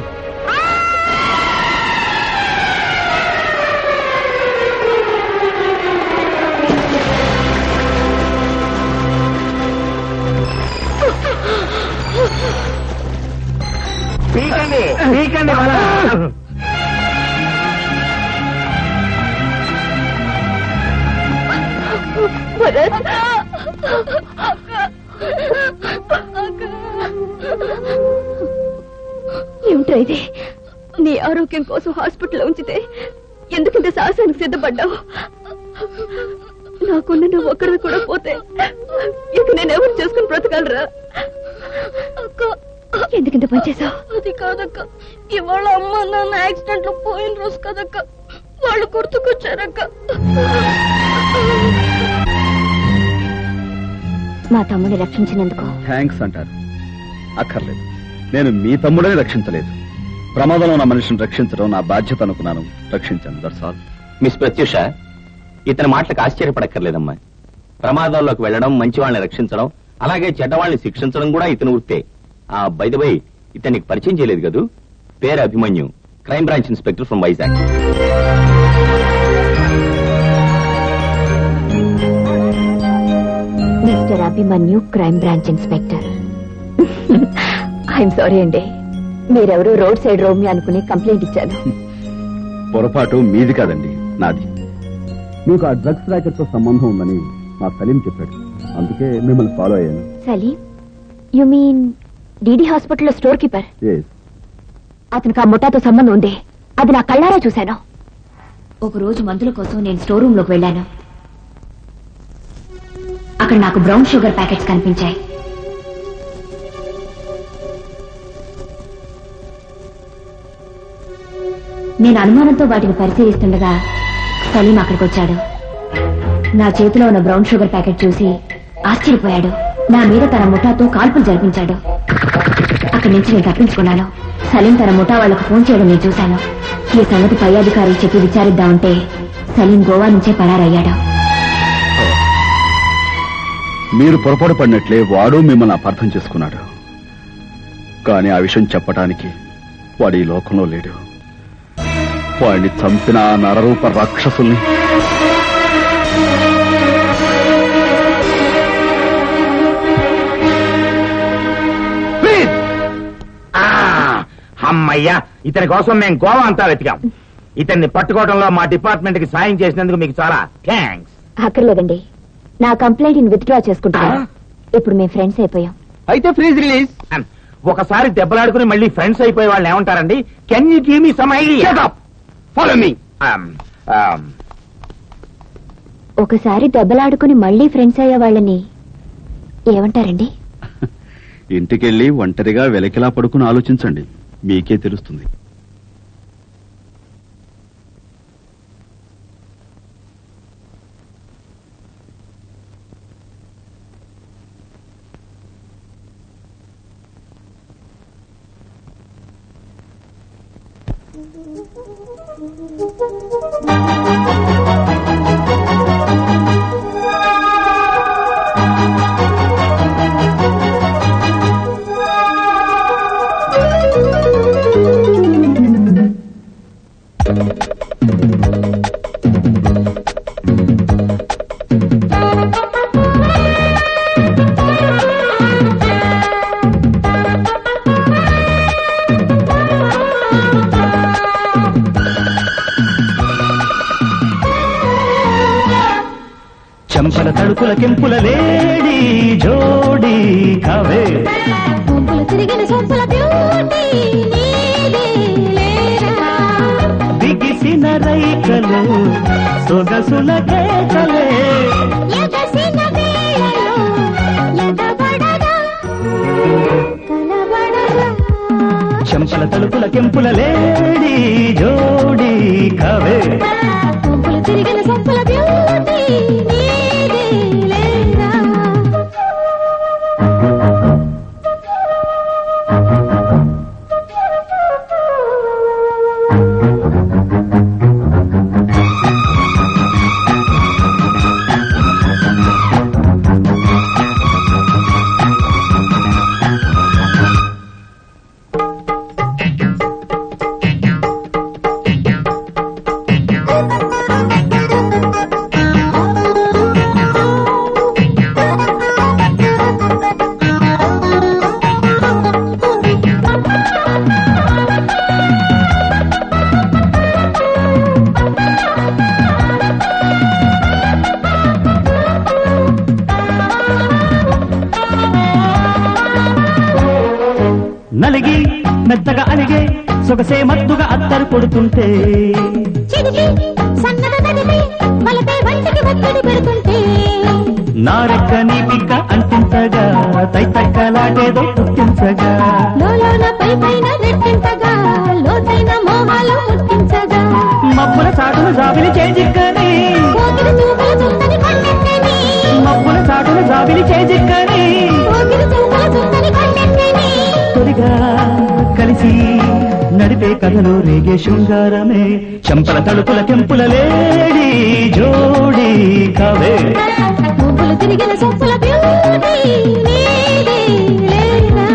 పీకండి పీకండి మన భరత్ ఏమిటో ఇది నీ ఆరోగ్యం కోసం హాస్పిటల్లో ఉంచితే ఎందుకంత సాహసానికి సిద్ధపడ్డావు నాకున్న నువ్వు ఒక్కడివి కూడా పోతే ఇక నేను ఎవరు చేసుకుని బ్రతకలరా ఎందుకంత పనిచేసావు అది కాదక్క ఇవాళ అమ్మ నాన్న యాక్సిడెంట్ లో పోయిన రోజు కదక్క వాళ్ళు గుర్తుకొచ్చారక్క మా తమ్ముడిని రక్షించినందుకు థ్యాంక్స్ అంటారు అక్కర్లేదు నేను మీ తమ్ముడని రక్షించలేదు ప్రమాదంలో ఉన్న మనిషిని రక్షించడం నా బాధ్యత అనుకున్నాను రక్షించాను దట్స్ ఆల్ మిస్ ప్రత్యూష ఇతని మాటలకు ఆశ్చర్యపడక్కర్లేదమ్మా ప్రమాదాల్లోకి వెళ్లడం మంచి వాళ్ళని రక్షించడం అలాగే చెడ్డవాళ్ళని శిక్షించడం కూడా ఇతని వృత్తే ఆ బై ఇతనికి పరిచయం చేయలేదు కదూ పేరు Abhimanyu crime branch inspector from Vizag mister Abhimanyu crime branch inspector I'm sorry అండి మీరెవరో రోడ్ సైడ్ రోమి అనుకుని కంప్లైంట్ ఇచ్చాను పొరపాటు మీది కాదండి నాది మీకు ఆ డ్రగ్స్ ర్యాకెట్ తో సంబంధం ఉందని మా సలీం చెప్పాడు అందుకే మిమ్మల్ని ఫాలో అయ్యాను సలీం యు మీన్ డిడి హాస్పిటల్లో స్టోర్ కీపర్ ఎస్ అతనికి ఆ ముఠాతో సంబంధం ఉంది అది నా కళ్ళారా చూశాను ఒక రోజు మందుల కోసం నేను స్టోర్ రూమ్ లోకి వెళ్ళాను అక్కడ నాకు బ్రౌన్ షుగర్ ప్యాకెట్స్ కనిపించాయి నేను అనుమానంతో వాటిని పరిశీలిస్తుండగా సలీం అక్కడికి వచ్చాడు నా చేతిలో ఉన్న బ్రౌన్ షుగర్ ప్యాకెట్ చూసి ఆశ్చర్యపోయాడు నా మీద తన ముఠాతో కాల్పులు జరిపించాడు అక్కడి నుంచి నేను తప్పించుకున్నాను సలీం తన ముఠా వాళ్లకు ఫోన్ చేయడం నేను చూశాను ఈ సంగతి పై అధికారులు చెప్పి విచారిద్దామంటే సలీం గోవా నుంచే పరారయ్యాడు మీరు పొరపాటు పడినట్లే వాడు మిమ్మల్ని అపార్థం చేసుకున్నాడు కానీ ఆ విషయం చెప్పటానికి వాడు ఈ లోకంలో లేడు వాడిని చంపిన ఆ నరరూప రాక్షసుల్ని ప్లీజ్ ఆ, అమ్మయ్యా ఇతని కోసం మేము గోవా అంతా వెతికాం ఇతన్ని పట్టుకోవడంలో మా డిపార్ట్మెంట్ కి సాయం చేసినందుకు మీకు చాలా థ్యాంక్స్ అక్కర్లేదండి నా కంప్లైంట్ విత్డ్రా చేసుకుంటాను ఆ? ఇప్పుడు మేము ఫ్రెండ్స్ అయిపోయాం అయితే ఫ్రీజ్ రిలీజ్ ఒకసారి దెబ్బలాడుకుని మళ్ళీ ఫ్రెండ్స్ అయిపోయే వాళ్ళు ఏమంటారండి can you give me some idea follow me ఒకసారి దెబ్బలాడుకుని మళ్ళీ ఫ్రెండ్స్ అయ్యే వాళ్ళని ఏమంటారండి ఇంటికెళ్ళి ఒంటరిగా వెలకిలా పడుకుని ఆలోచించండి మీకే తెలుస్తుంది చెంపల తడుకుల కెంపుల లేడి జోడి కవే సొంపులు తిరిగిన సొంపుల బ్యూటీ నీదే లేరా బిగిసిన రైకలు సొగసుల కేకలే ఎగసిన వేళలో ఎగబడగా కలబడగా చెంపల తడుకుల కెంపుల లేడి జోడి కవే సొంపులు తిరిగిన సొంపుల బ్యూటీ నీదే లేరా నలిగి మెత్తగా అలిగే సొగసే మత్తుగా అత్తరు కొడుతుంటే చిదికి సన్నద నదిమి మలపై వంటికి ఒత్తిడి పెడుతుంటే నారెక్క నీ పిక్క అంటించగా తైతక్కలాటేదో పుట్టించగా లోలోన పై పైన రెట్టించగా లోతైన మోహాలు ముట్టించగా మబ్బుల సాటును జాబిలి చేజిక్కని కోకిల చూపుల చుందని కళ్ళెత్తని మబ్బుల సాటును జాబిలి చేజిక్కని కోకిల చూపుల చుందని కళ్ళెత్తని తొలిగా కలిసి నడిపే కథలు రేగే శృంగారమే చెంపల తలుపుల తెంపుల లేడి జోడి కవే పువ్వులు తిరిగిన సొప్పుల బ్యూటీ నీదే లేరా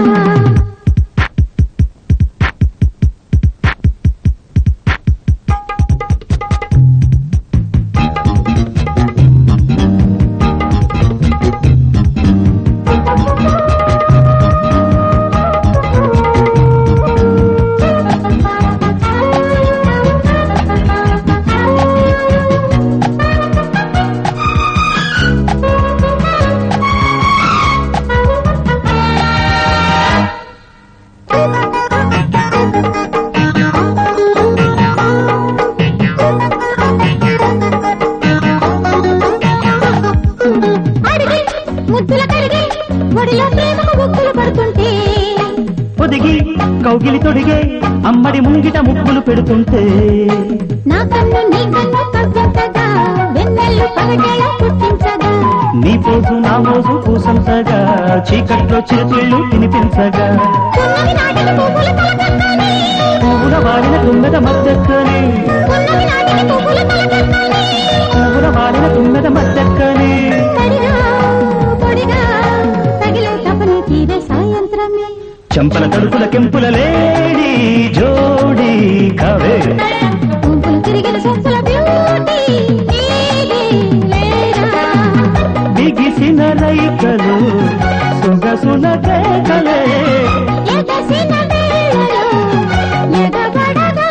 అడిగి ముద్దుల కడిగి ఒడిలో ప్రేమకు ముక్కులు పడుతుంటే పొదిగి కౌగిలి తొడిగే అమ్మడి ముంగిట ముగ్గులు పెడుతుంటే నా కన్ను నీ కన్ను కవ్వంతగా వెన్నెల్లు పగటేలా పుట్టించగా నీ పోసు నా మోసు పూసంతగా చీకట్లో చేతుళ్ళు తినిపించగా పున్నమి నాటికి పువ్వుల తలకక్కని పువ్వుల వాడిన తుమ్మెద మద్దక్కని పున్నమి నాటికి పువ్వుల తలకక్కని పువ్వుల వాడిన తుమ్మెద మద్దక్కని తడిగా పొడిగా తగిలే తపని తీరే సాయంత్రమే చెంపల తడుపుల కెంపుల లేడి జోడి కవే పువ్వులు తిరిగిన సొంపుల బ్యూటీ నీదే లేరా బిగిసిన రైకలు సొగసుల కేకలే ఎగసిన వేళలో ఎగబడగా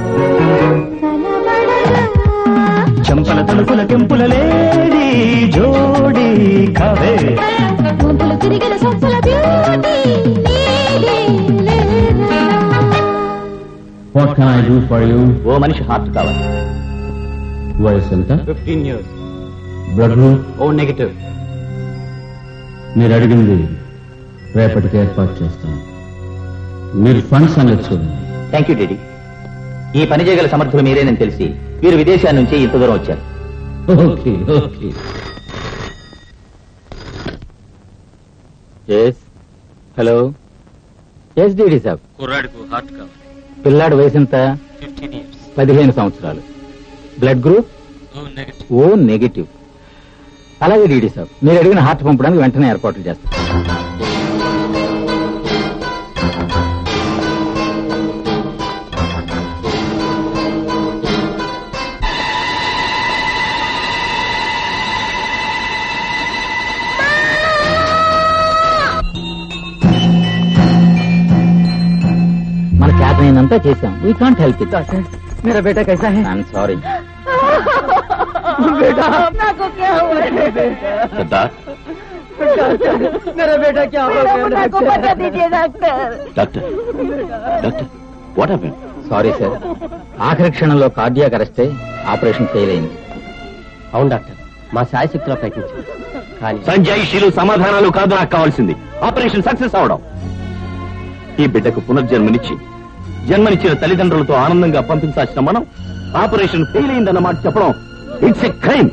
కలబడగా చెంపల తలుపుల కెంపుల లేడి జోడి కవే గుంపులు తిరిగిన సొంపుల బ్యూటీ నీదే లేరా what can I do for you ఓ మనిషి హార్ట్ కావాలి వయసు ఎంత fifteen years blood group O negative మీరు అడిగింది రేపటికి ఏర్పాటు చేస్తాను మీరు ఫండ్స్ అనేది చూడండి థ్యాంక్ యూ డెడీ ఈ పని చేయగల సమర్థులు మీరేనని తెలిసి వీరు విదేశాల నుంచి ఇంత దూరం వచ్చారు okay okay yes hello yes DD సాబ్ కుర్రాడికి హార్ట్ కావాలి పిల్లాడు వయసు ఎంత ఫిఫ్టీన్ ఇయర్స్ పదిహేను సంవత్సరాలు blood group O negative O negative అలాగే డీడీ సాబ్ మీరు అడిగిన హార్ట్ పంపడానికి వెంటనే ఏర్పాట్లు చేస్తాం మన చేతనైనంతా చేశాం వీ కాంట్ హెల్ప్ ఇట్ मेरा बेटा कैसा है ఐఎమ్ సారీ बेटा मेरे को क्या हुआ है बेटा సిద్ధార్థ్ मेरा बेटा क्या हो गया मेरे को बता दीजिए doctor doctor doctor what happen sorry sir ఆఖరి క్షణంలో కార్డియాక్ అరెస్తే ఆపరేషన్ ఫెయిల్ అయింది అవును డాక్టర్ మా శాయశక్తిలో ప్రయత్నించాం కానీ సంజయ్ సమాధానాలు కాదు నాకు కావాల్సింది ఆపరేషన్ సక్సెస్ అవడం ఈ బిడ్డకు పునర్జన్మనిచ్చి జన్మనిచ్చిన తల్లిదండ్రులతో ఆనందంగా పంపించాల్సిన మనం ఆపరేషన్ ఫెయిల్ అయిందన్న మాట చెప్పడం it's a crime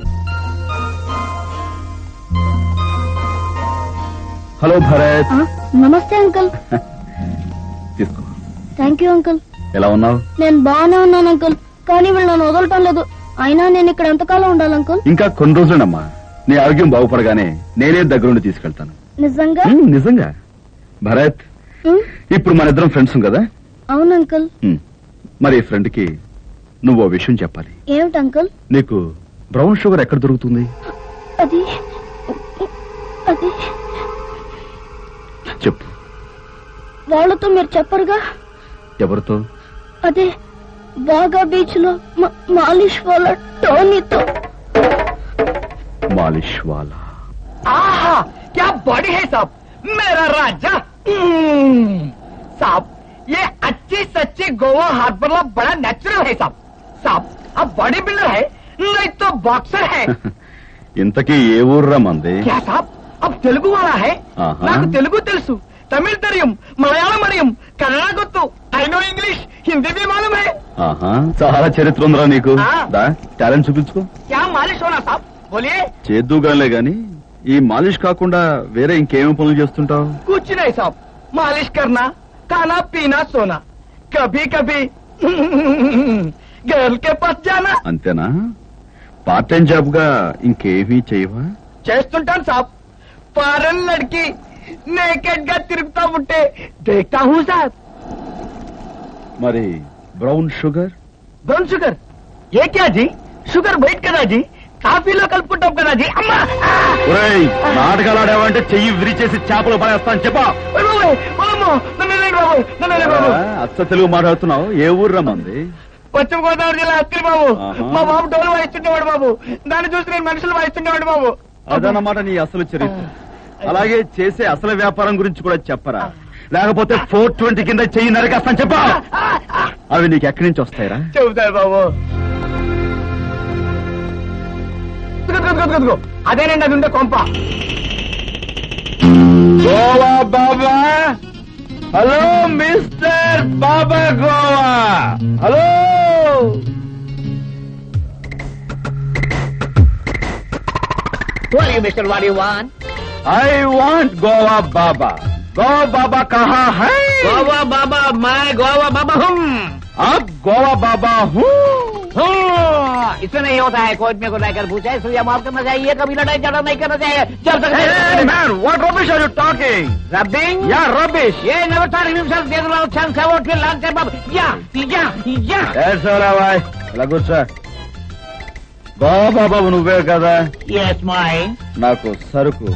hello Bharat నమస్తే అంకుల్ తీసుకో థ్యాంక్ యూ అంకుల్ ఎలా ఉన్నావు నేను బాగానే ఉన్నాను అంకుల్ కానీ వీళ్ళు నన్ను వదలటం లేదు అయినా నేను ఇక్కడ ఎంతకాలం ఉండాలి అంకుల్ ఇంకా కొన్ని రోజులమ్మా నీ ఆరోగ్యం బాగుపడగానే నేనే దగ్గరుండి తీసుకెళ్తాను నిజంగా ఉమ్, నిజంగా భరత్ ఉమ్, ఇప్పుడు మన ఇద్దరం ఫ్రెండ్స్ కదా అవును అంకుల్ ఉమ్, మరి ఫ్రెండ్ కి నువ్వు ఓ విషయం చెప్పాలి ఏమిటి అంకుల్ నీకు బ్రౌన్ షుగర్ ఎక్కడ దొరుకుతుంది అది అది చెప్పు వాళ్ళతో మీరు చెప్పరుగా ఎవరితో అదే బాగా బీచ్ లో మా- మాలిష్ వాళ్ళ టోనీతో మాలిష్ వాలా आहा क्या बॉडी है साहब मेरा राजा हम्म, साहब ये अच्छी सच्ची गोवा हार्बर ला बड़ा नेचुरल है साहब साहब अब बॉडी बिल्डर है नहीं तो बॉक्सर है ఇంతకీ ఏ ఊర్రా మంది क्या साहब अब तेलुगु वाला है ఆహా. నాకు తెలుగు తెలుసు తమిళ తెలియం మలయాళం మడియం కన్నడ గుర్తు ఐ నో ఇంగ్లీష్ హిందీ भी मालूम है ఆహా చాలా చరిత్ర ఉందిరా నీకు ఆ. దా టాలెంట్ చూపించుకో क्या मालिश होना साहब बोलिए చేద్దుగానే గాని ఈ మాలిష్ కాకుండా వేరే ఇంకేమేం పనులు చేస్తుంటావు कुछ नहीं साहब मालिश करना खाना पीना सोना कभी कभी गर्ल के पास जाना అంతేనా పార్ట్ టైం జాబ్ గా ఇంకేమీ చేయవా చేస్తుంటాను సాబ్ ఫారెన్ లడ్కి నేకెడ్ గా తిరుగుతా ఉంటే देखता हूँ साहब మరి బ్రౌన్ షుగర్ బ్రౌన్ షుగర్ ఏ క్యా జీ షుగర్ బయట కదా జీ కాఫీలో కలుపుకుంటాం కదా జీ అమ్మా ఆ! ఒరేయ్ నాటకాలు ఆడావంటే చెయ్యి విరిచేసి చేపలు పడేస్తాను చెప్పా ఓయ్ బాబోయ్, అమ్మో, నన్ను వదిలేయండి బాబోయ్, నన్ను వదిలేయండి బాబు అచ్చ తెలుగు మాట్లాడుతున్నావు ఏ ఊర్రా మంది పశ్చిమ గోదావరి జిల్లా అత్తిరి బాబు ఆహా. మా బాబు డోలు వాయిస్తుండేవాడు బాబు దాన్ని చూసి నేను మనుషులు వాయిస్తుండేవాడు బాబు అదన్నమాట నీ అసలు చరిత్ర అలాగే చేసే అసలు వ్యాపారం గురించి కూడా చెప్పరా లేకపోతే ఫోర్ ట్వంటీ కింద చెయ్యి నరికేస్తాను చెప్పా అవి నీకు ఎక్కడి నుంచి వస్తాయిరా చెబుతారు బాబు ఇదిగో, ఇదిగో, ఇదిగో, ఇదిగో. అదేనండి అది ఉండే కొంప Goa Baba hello mister Baba Goa hello mister వాడి వాన్ ఐ వాంట్ గోవా బాబా గోవా బాబా కహా హై గోవా బాబా మై గోవా బాబా హుం आप गोवा बाबा हूँ इसमें नहीं होता है कोर्ट में को लेकर पूछा है इसलिए माफ करना चाहिए कभी लड़ाई झगड़ा नहीं करना चाहिए जब तक man, what rubbish are you talking? Rubbing Yeah, rubbish. ये never thought himself there's no chance I want to launch him up. Yeah, yeah, yeah. That's all right. ఇలా కూర్చో గోవా బాబా నువ్వే కదా Yes, my. నాకు సరుకు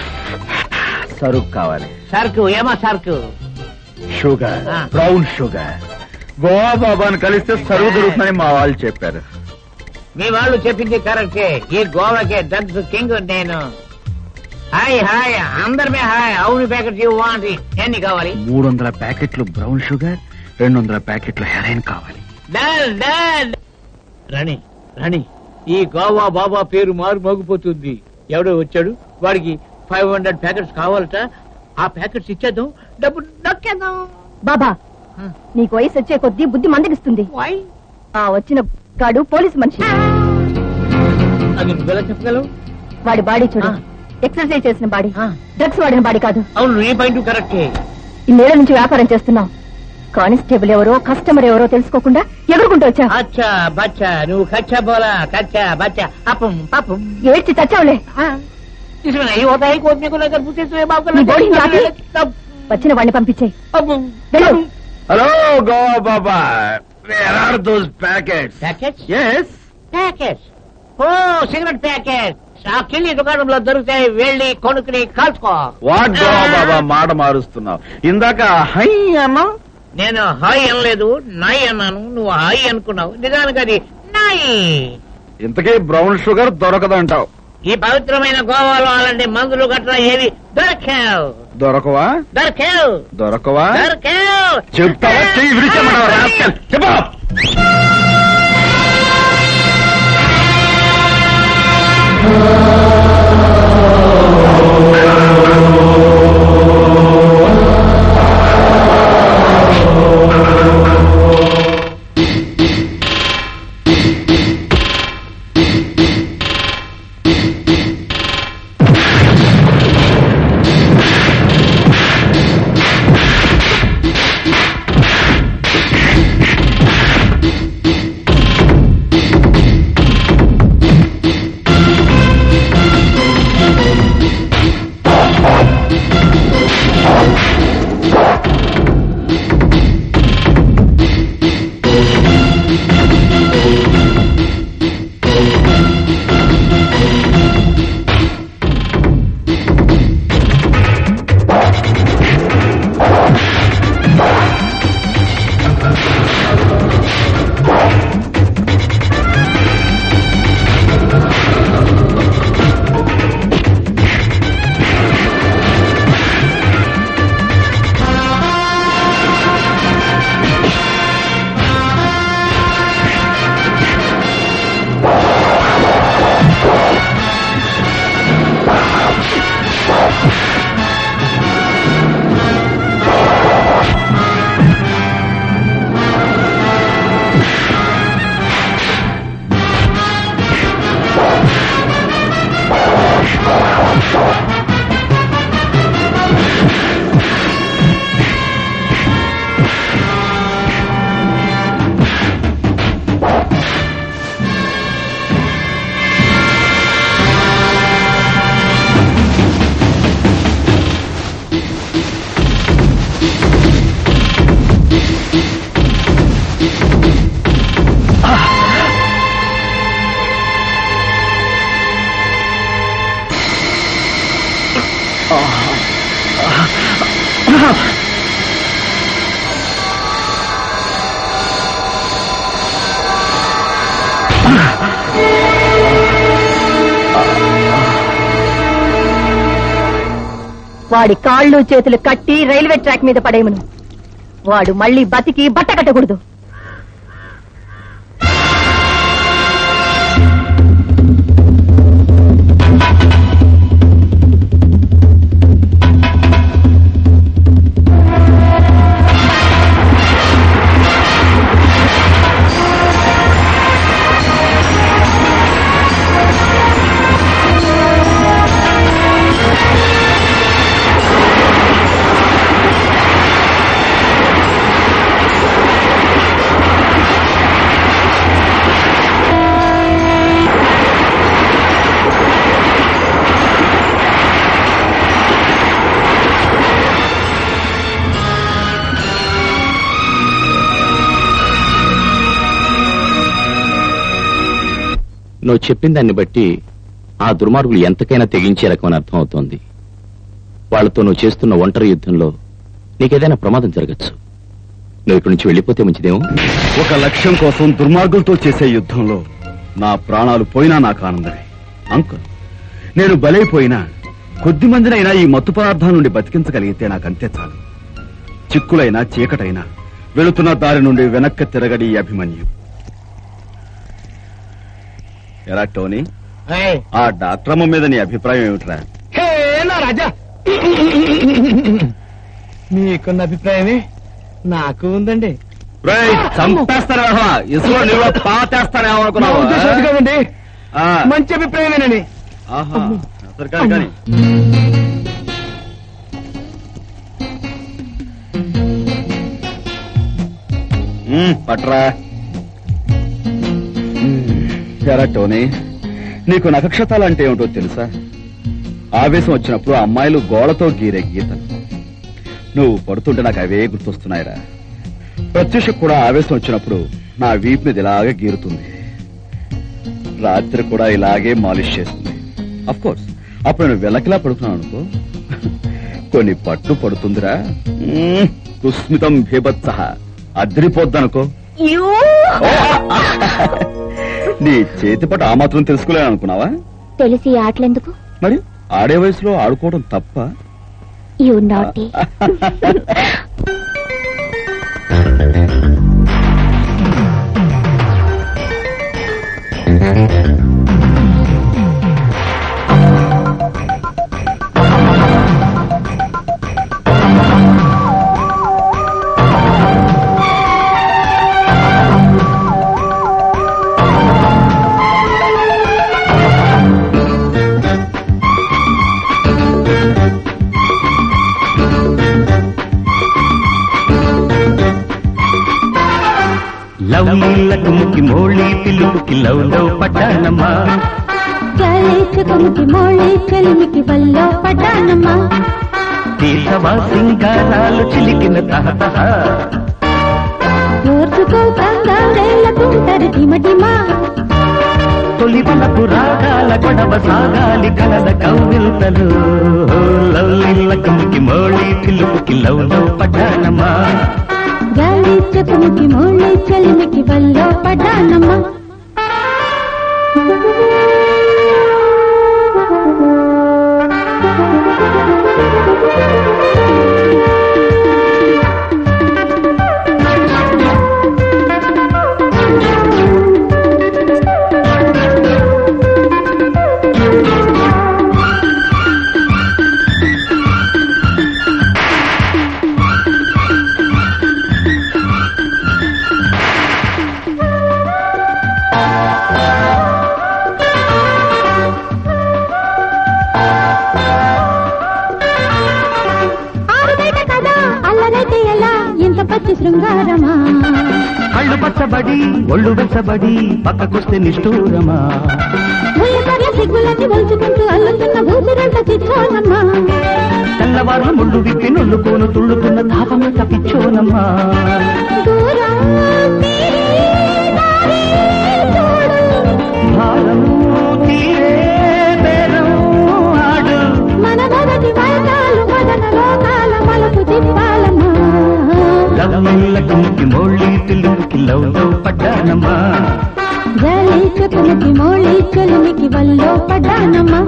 సరుకు కావాలి సరుకు ఏమా సరుకు sugar Ah. Brown sugar Goa బాబాను కలిస్తే సరుకు దొరుకుతుందని మా వాళ్ళు చెప్పారు మీ వాళ్ళు చెప్పింది కరెక్టే ఈ గోవాకే డ్రగ్స్ కింగ్ నేను హాయ్ హాయ్ అందరిమే హాయ్ అవును ప్యాకెట్ యూ వాంట్ ఎన్ని కావాలి మూడు వందల ప్యాకెట్లు బ్రౌన్ షుగర్ రెండు వందల ప్యాకెట్లు హెరైన్ కావాలి డల్ డల్ రాణి రాణి ఈ గోవా బాబా పేరు మారు మోగిపోతుంది ఎవడో వచ్చాడు వాడికి ఫైవ్ హండ్రెడ్ ప్యాకెట్స్ కావాలట ఆ ప్యాకెట్స్ ఇచ్చేద్దాం డబ్బు నక్కేద్దాం బాబా నీకు వయసు వచ్చే కొద్దీ బుద్ధి మందగిస్తుంది Why? ఆ వచ్చిన గాడు పోలీసు మనిషి అది నువ్వెలా చెప్పగలవు వాడి బాడీ చూడు ఆ. ఎక్సర్సైజ్ చేసిన బాడీ ఆ. డ్రగ్స్ వాడిన బాడీ కాదు అవును నీ పాయింట్ కరెక్టే ఇన్నేళ్ల నుంచి వ్యాపారం చేస్తున్నావు కానిస్టేబుల్ ఎవరో కస్టమర్ ఎవరో తెలుసుకోకుండా ఎగురుకుంటూ వచ్చా అచ్చా బచ్చా నువ్వు కచ్చా బోలా కచ్చా బచ్చా అపం పపం ఏడ్చి చచ్చావులే इसमें नहीं होता है कोर्ट में को लेकर पूछे तो ये बाप को నీ బోడీని ఆపి तब వచ్చిన వాడిని పంపించేయి अब వెళ్ళు hello Goa Baba where are those packets packets yes packets oh cigarette packet ఆ కిళ్ళి దుకాణంలో దొరుకుతాయి వెళ్ళి కొనుక్కుని కాల్చుకో వాట్ గోవా బాబా మాట మారుస్తున్నావు ఇందాక హై అన్నా నేను హాయ్ అనలేదు నాయ్ అన్నాను నువ్వు హాయ్ అనుకున్నావు నిజానికి అది నాయ్ ఇంతకీ బ్రౌన్ షుగర్ దొరకదంటావు ఈ పవిత్రమైన గోవాలో అలాంటి మందులు గట్రా ఏవి దొరకావు దొరకవా దొరకావు దొరకవా దొరకావు చెప్తావా చెయ్యి విడిచేయమంటావా rascal? చెప్పు వాడి కాళ్ళు చేతులు కట్టి రైల్వే ట్రాక్ మీద పడేయమను వాడు మళ్ళీ బతికి బట్ట కట్టకూడదు నువ్వు చెప్పిన దాన్ని బట్టి ఆ దుర్మార్గులు ఎంతకైనా తెగించే రకమని అర్థం అవుతోంది వాళ్ళతో నువ్వు చేస్తున్న ఒంటరి యుద్ధంలో నీకేదైనా ప్రమాదం జరగచ్చు నువ్వు ఇక్కడి నుంచి వెళ్ళిపోతే మంచిదేమో ఒక లక్ష్యం కోసం దుర్మార్గులతో చేసే యుద్ధంలో నా ప్రాణాలు పోయినా నాకు ఆనందమే అంకుల్ నేను బలైపోయినా కొద్ది మందినైనా ఈ మత్తు పదార్థాల నుండి బతికించగలిగితే నాకు అంతే చాలు చిక్కులైనా చీకటైనా వెళుతున్న దారి నుండి వెనక్కి తిరగడి ఈ అభిమన్యు ఎలా టోనీ ఆ డాక్టర్ అమ్మ మీద నీ అభిప్రాయం ఏమిట్రా హే నా రాజా మీకున్న అభిప్రాయమే నాకు ఉందండి రేయ్, చంపేస్తారా ఇసులో నీలో పాతేస్తారేమో నా అనుకున్నావా? ఉద్దేశం అది కాదండి ఆ, మంచి అభిప్రాయమేనని ఆహా, సరే కానీ, కానీ మ్మ్, పట్రా మ్మ్, ఎరా టోనీ నీకు నక్షతాలు అంటే ఏమిటో తెలుసా ఆవేశం వచ్చినప్పుడు అమ్మాయిలు గోళతో గీరే గీతలు నువ్వు పడుతుంటే నాకు అవే గుర్తొస్తున్నాయిరా ప్రత్యూష కూడా ఆవేశం వచ్చినప్పుడు నా వీపు మీద ఇలాగే గీరుతుంది రాత్రి కూడా ఇలాగే మాలిష్ చేస్తుంది అఫ్ కోర్స్ అప్పుడు నేను వెలకిలా పడుతున్నాను అనుకో కొన్ని పట్టు పడుతుందిరా మ్మ్, కుస్మితం భీభత్స అద్రిపోద్దనుకో నీ చేతిపట ఆ మాత్రం తెలుసుకోలేను అనుకున్నావా తెలిసి ఈ ఆటలెందుకు మరి ఆడే వయసులో ఆడుకోవడం తప్ప యు నాటి లవ్ లకుముకి మోళి పిల్లుకి లవ్ లవ్ పడ్డానమ్మా చకముకి మోళి చెలిమికి వల్లో పడ్డానమ్మా దేశవా సింగారాలు చిలికిన తహతహ ఓర్చుకో కంగారేళ్లకుంటారు డిమడిమా తొలి వలపు రాగాల గొడవ సాగాలి కలద కౌగిల్తలు లవ్ లకుముకి మోళి పిల్లుకి లవ్ లవ్ పడ్డానమ్మా గాలి చకముకి మోళి చెలిమికి వల్లో పడ్డానమ్మా ఆరుబయట కదా అల్లరైతే ఎలా ఇంత పచ్చి శృంగారమా కళ్ళు పచ్చబడి ఒళ్ళు వెచ్చబడి పక్కకొస్తే నిష్ఠూరమా ముయ్యకర్ల సిగ్గులన్నీ వలుచుకుంటూ అల్లుతున్న భూతిరంట తెచ్చోనమ్మా తెల్లవారు ముళ్ళు విప్పి నొల్లుకోను తుళ్ళుతున్న తాపమే తప్పించోనమ్మా దూరం తీరే దారి చూడు. భారం తీరే బేరం ఆడు మన మొదటి వయసాలు మదన లోకాల మలుపు తిప్పాలమ్మా లవ్వులకి ముక్కి మోళ్ళి పిల్లుకి లవ్ లవ్ పడ్డానమ్మా జలి చెప్పులకి మోళి చెలుమికి వల్లో పడ్డానమ్మా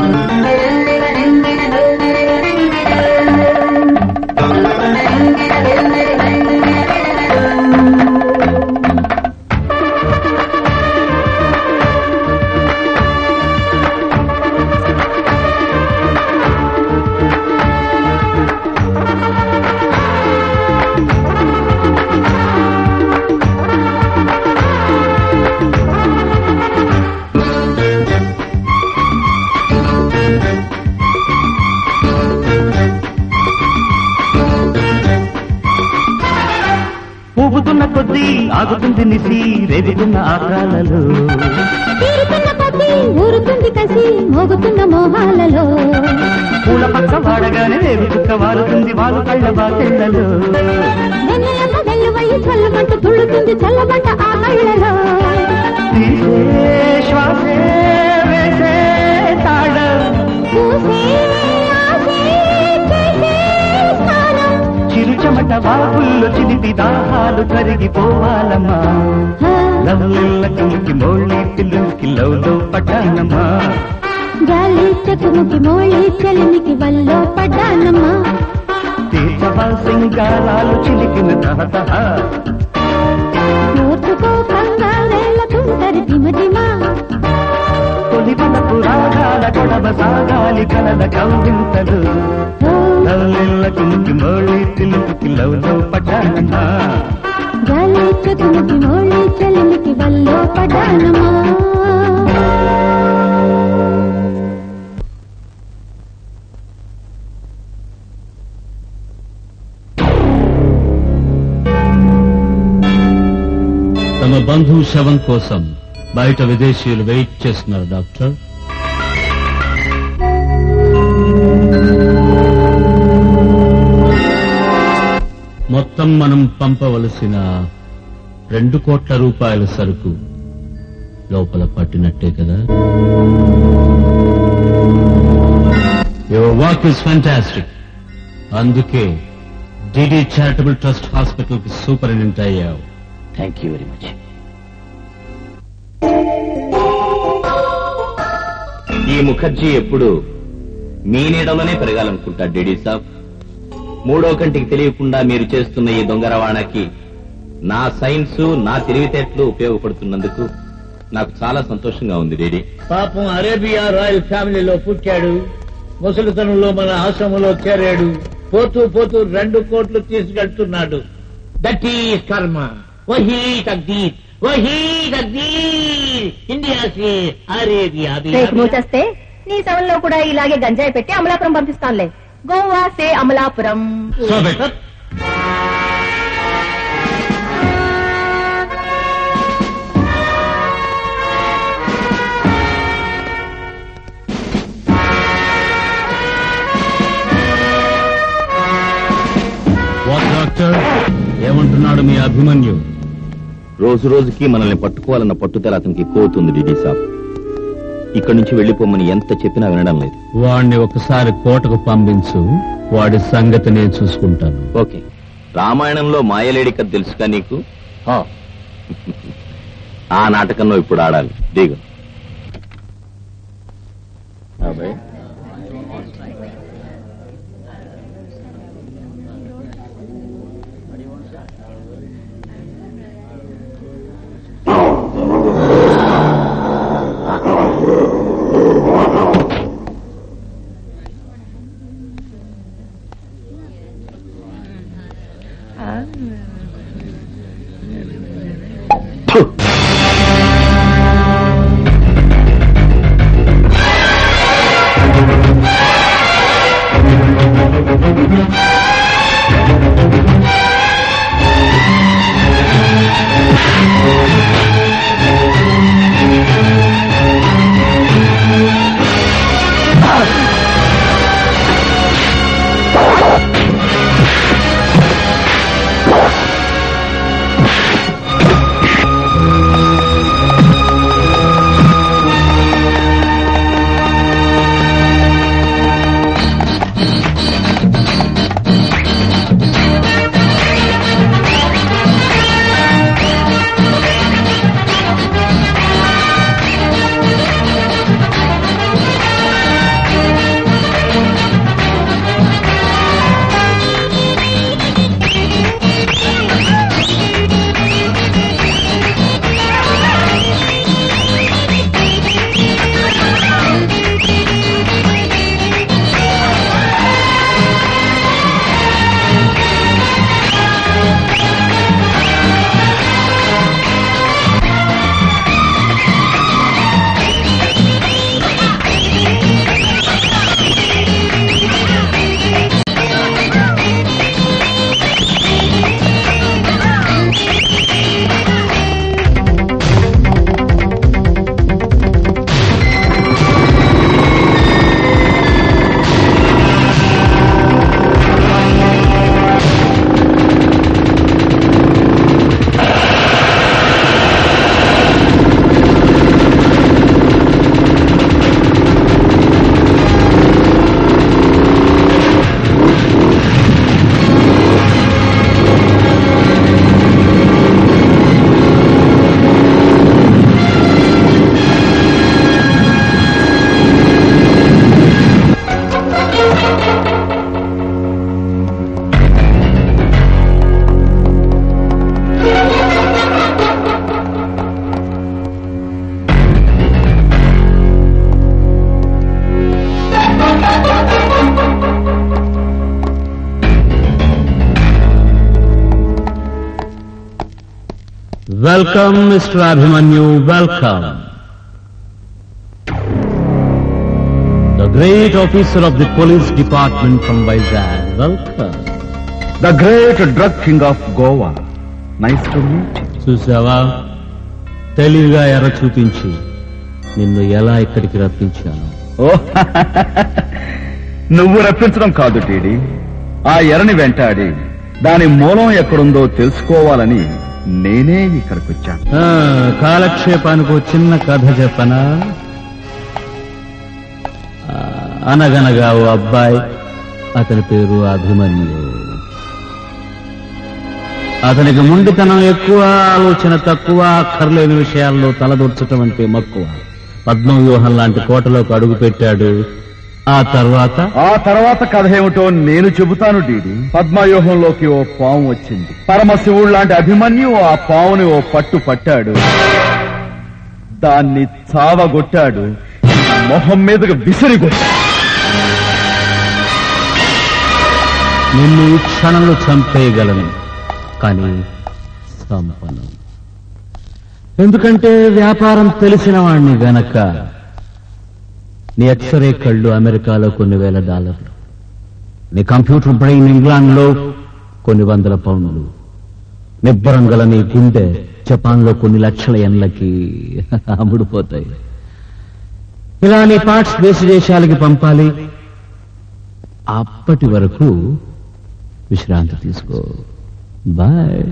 ఊగుతున్న కొద్దీ ఆగుతుంది నిసి రేగుతున్న ఆకాలలో తీరుతున్న కొద్దీ ఊరుతుంది కసి మోగుతున్న మోహాలలో పూల పక్క వాడగానే రేగు చుక్క వారుతుంది వాలు కళ్ళ బాకెళ్ళలో వెన్నెలమ్మ వెల్లువయ్యి చల్లమంట తుళ్ళుతుంది చల్లమంట ఆ కళ్ళలో తీసే శ్వాసే వేసే తాళం పూసే ఆసే చేసే స్నానం చిరు చెమట వాగుల్లో చిలిపి దాహాలు కరిగిపోవాలమ్మా లవ్వులకి మోళ్ళి పిల్లుకి లవ్ లో పడ్డానమ్మా గాలి చెక్కుముకి మోళి చెలిమికి వల్లో పడ్డానమ్మా తీర్చవా సింగారాలు చిలికిన తహతహ ఓర్చుకో కంగారేళ్లకుంటరి దిమదిమా తొలి వలపు రాగాల గొడవ సాగాలి కలల కౌగింతలు లవ్వులకి ముక్కి మోళ్ళి పిల్లుకి లవ్ లో పడ్డానమ్మా గాలి చెక్కుముకి మోళి చెలిమికి వల్లో పడ్డానమ్మా తమ బంధువు శవం కోసం బయట విదేశీయులు వెయిట్ చేస్తున్నారు డాక్టర్ మొత్తం మనం పంపవలసిన రెండు కోట్ల రూపాయల సరుకు లోపల పట్టినట్టే కదా యువర్ వర్క్ ఇస్ ఫ్యాంటాస్టిక్ అందుకే డిడి చారిటబుల్ ట్రస్ట్ హాస్పిటల్ కి సూపరింటెండెంట్ అయ్యావు థ్యాంక్ యూ వెరీ మచ్ ఈ ముఖర్జీ ఎప్పుడు మీ నీడలోనే పెరగాలనుకుంటాడు డేడీ సాబ్ మూడో కంటికి తెలియకుండా మీరు చేస్తున్న ఈ దొంగ రవాణాకి నా సైన్స్ నా తెలివితేటలు ఉపయోగపడుతున్నందుకు నాకు చాలా సంతోషంగా ఉంది డేడీ పాపం అరేబియా రాయల్ ఫ్యామిలీలో పుట్టాడు ముసలితనంలో మన ఆశ్రమంలో చేరాడు పోతూ పోతూ రెండు కోట్లు తీసుకెళ్తున్నాడు దట్ ఈస్ కర్మ వహీ తగ్దీర్ వహీ తగ్దీర్ ఇండియా సే అరేబియా రేపు నువ్వు చేస్తే నీ సవన్లో కూడా ఇలాగే గంజాయి పెట్టి అమలాపురం పంపిస్తానులే గోవా సే అమలాపురం వాట్ డాక్టర్ ఏమంటున్నాడు మీ అభిమన్యు రోజు రోజుకి మనల్ని పట్టుకోవాలన్న పట్టుదల అతనికి ఎక్కువ అవుతుంది డీడీ సాబ్ ఇక్కడి నుంచి వెళ్లిపోమని ఎంత చెప్పినా వినడం లేదు వాడిని ఒకసారి కోటకు పంపించు వాడి సంగతి నేను చూసుకుంటాను ఓకే రామాయణంలో మాయలేడి కథ తెలుసుగా నీకు ఆ నాటకంలో ఇప్పుడు ఆడాలి దిగు అబ్బాయి welcome mister Abhimanyu welcome the great officer of the police department from Vizag welcome the great drug king of Goa nice to meet చూసావా తెలివిగా ఎర్ర చూపించి నిన్ను ఎలా ఇక్కడికి రప్పించాను ఓ నువ్వు రప్పించడం కాదు టీడీ ఆ ఎరని వెంటాడి దాని మూలం ఎక్కడుందో తెలుసుకోవాలని నేనే ఇక్కడికి వచ్చాను ఆ, కాలక్షేపానికి ఓ చిన్న కథ చెప్పనా ఆ, అనగనగా ఓ అబ్బాయి అతని పేరు అభిమన్యు అతనికి మొండితనం ఎక్కువ ఆలోచన తక్కువ అక్కర్లేని విషయాల్లో తలదూర్చటం అంటే మక్కువ పద్మవ్యూహం లాంటి కోటలోకి అడుగు పెట్టాడు ఆ తర్వాత ఆ తర్వాత కథ ఏమిటో నేను చెబుతాను డీడి పద్మవ్యూహంలోకి ఓ పాము వచ్చింది పరమశివుడు లాంటి అభిమన్యు ఆ పావుని ఓ పట్టు పట్టాడు దాన్ని చావగొట్టాడు మొహం మీదకి విసిరిగొట్టాడు నిన్ను ఈ క్షణంలో చంపేయగలను కానీ చంపను ఎందుకంటే వ్యాపారం తెలిసిన వాణ్ణి గనక నీ ఎక్స్రే కళ్ళు అమెరికాలో కొన్ని వేల డాలర్లు నీ కంప్యూటర్ బ్రెయిన్ ఇంగ్లాండ్లో కొన్ని వందల పౌండ్లు నిబ్బరం గల నీ గుండె జపాన్లో కొన్ని లక్షల ఎండ్లకి అమ్ముడుపోతాయి ఇలా నీ పార్ట్స్ దేశ దేశాలకి పంపాలి అప్పటి వరకు విశ్రాంతి తీసుకో boy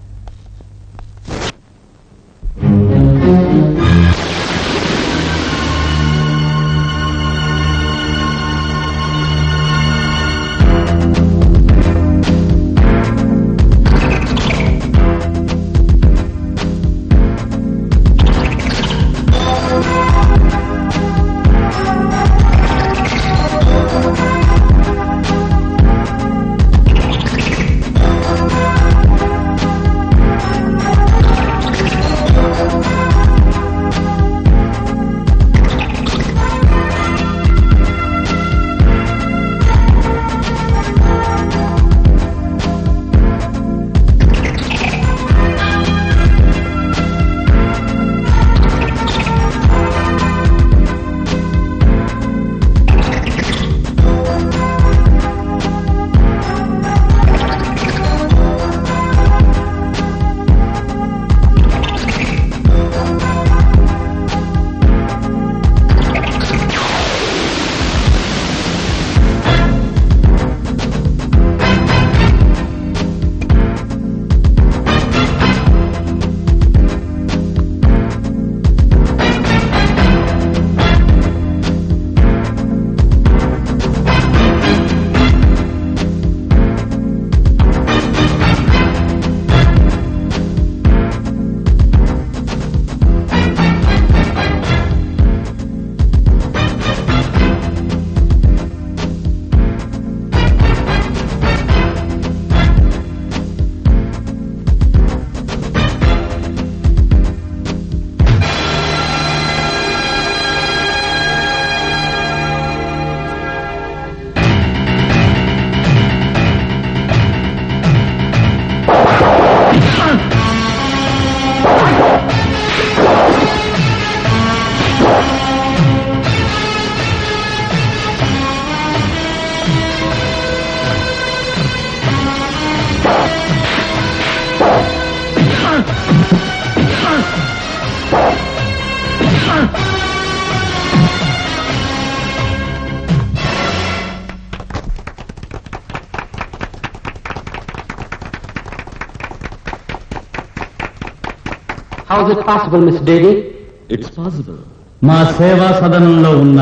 How is it possible, Miss Dady? It's possible మా సేవా సదనంలో ఉన్న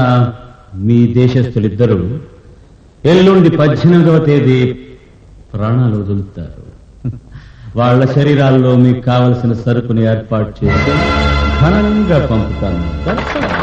మీ దేశస్థులిద్దరూ ఎల్లుండి పద్దెనిమిదవ తేదీ ప్రాణాలు వదులుతారు వాళ్ళ శరీరాల్లో మీకు కావలసిన సరుకుని ఏర్పాటు చేసి ఘనంగా పంపుతాను That's all.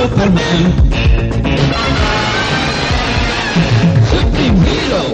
Superman. Supreme hero.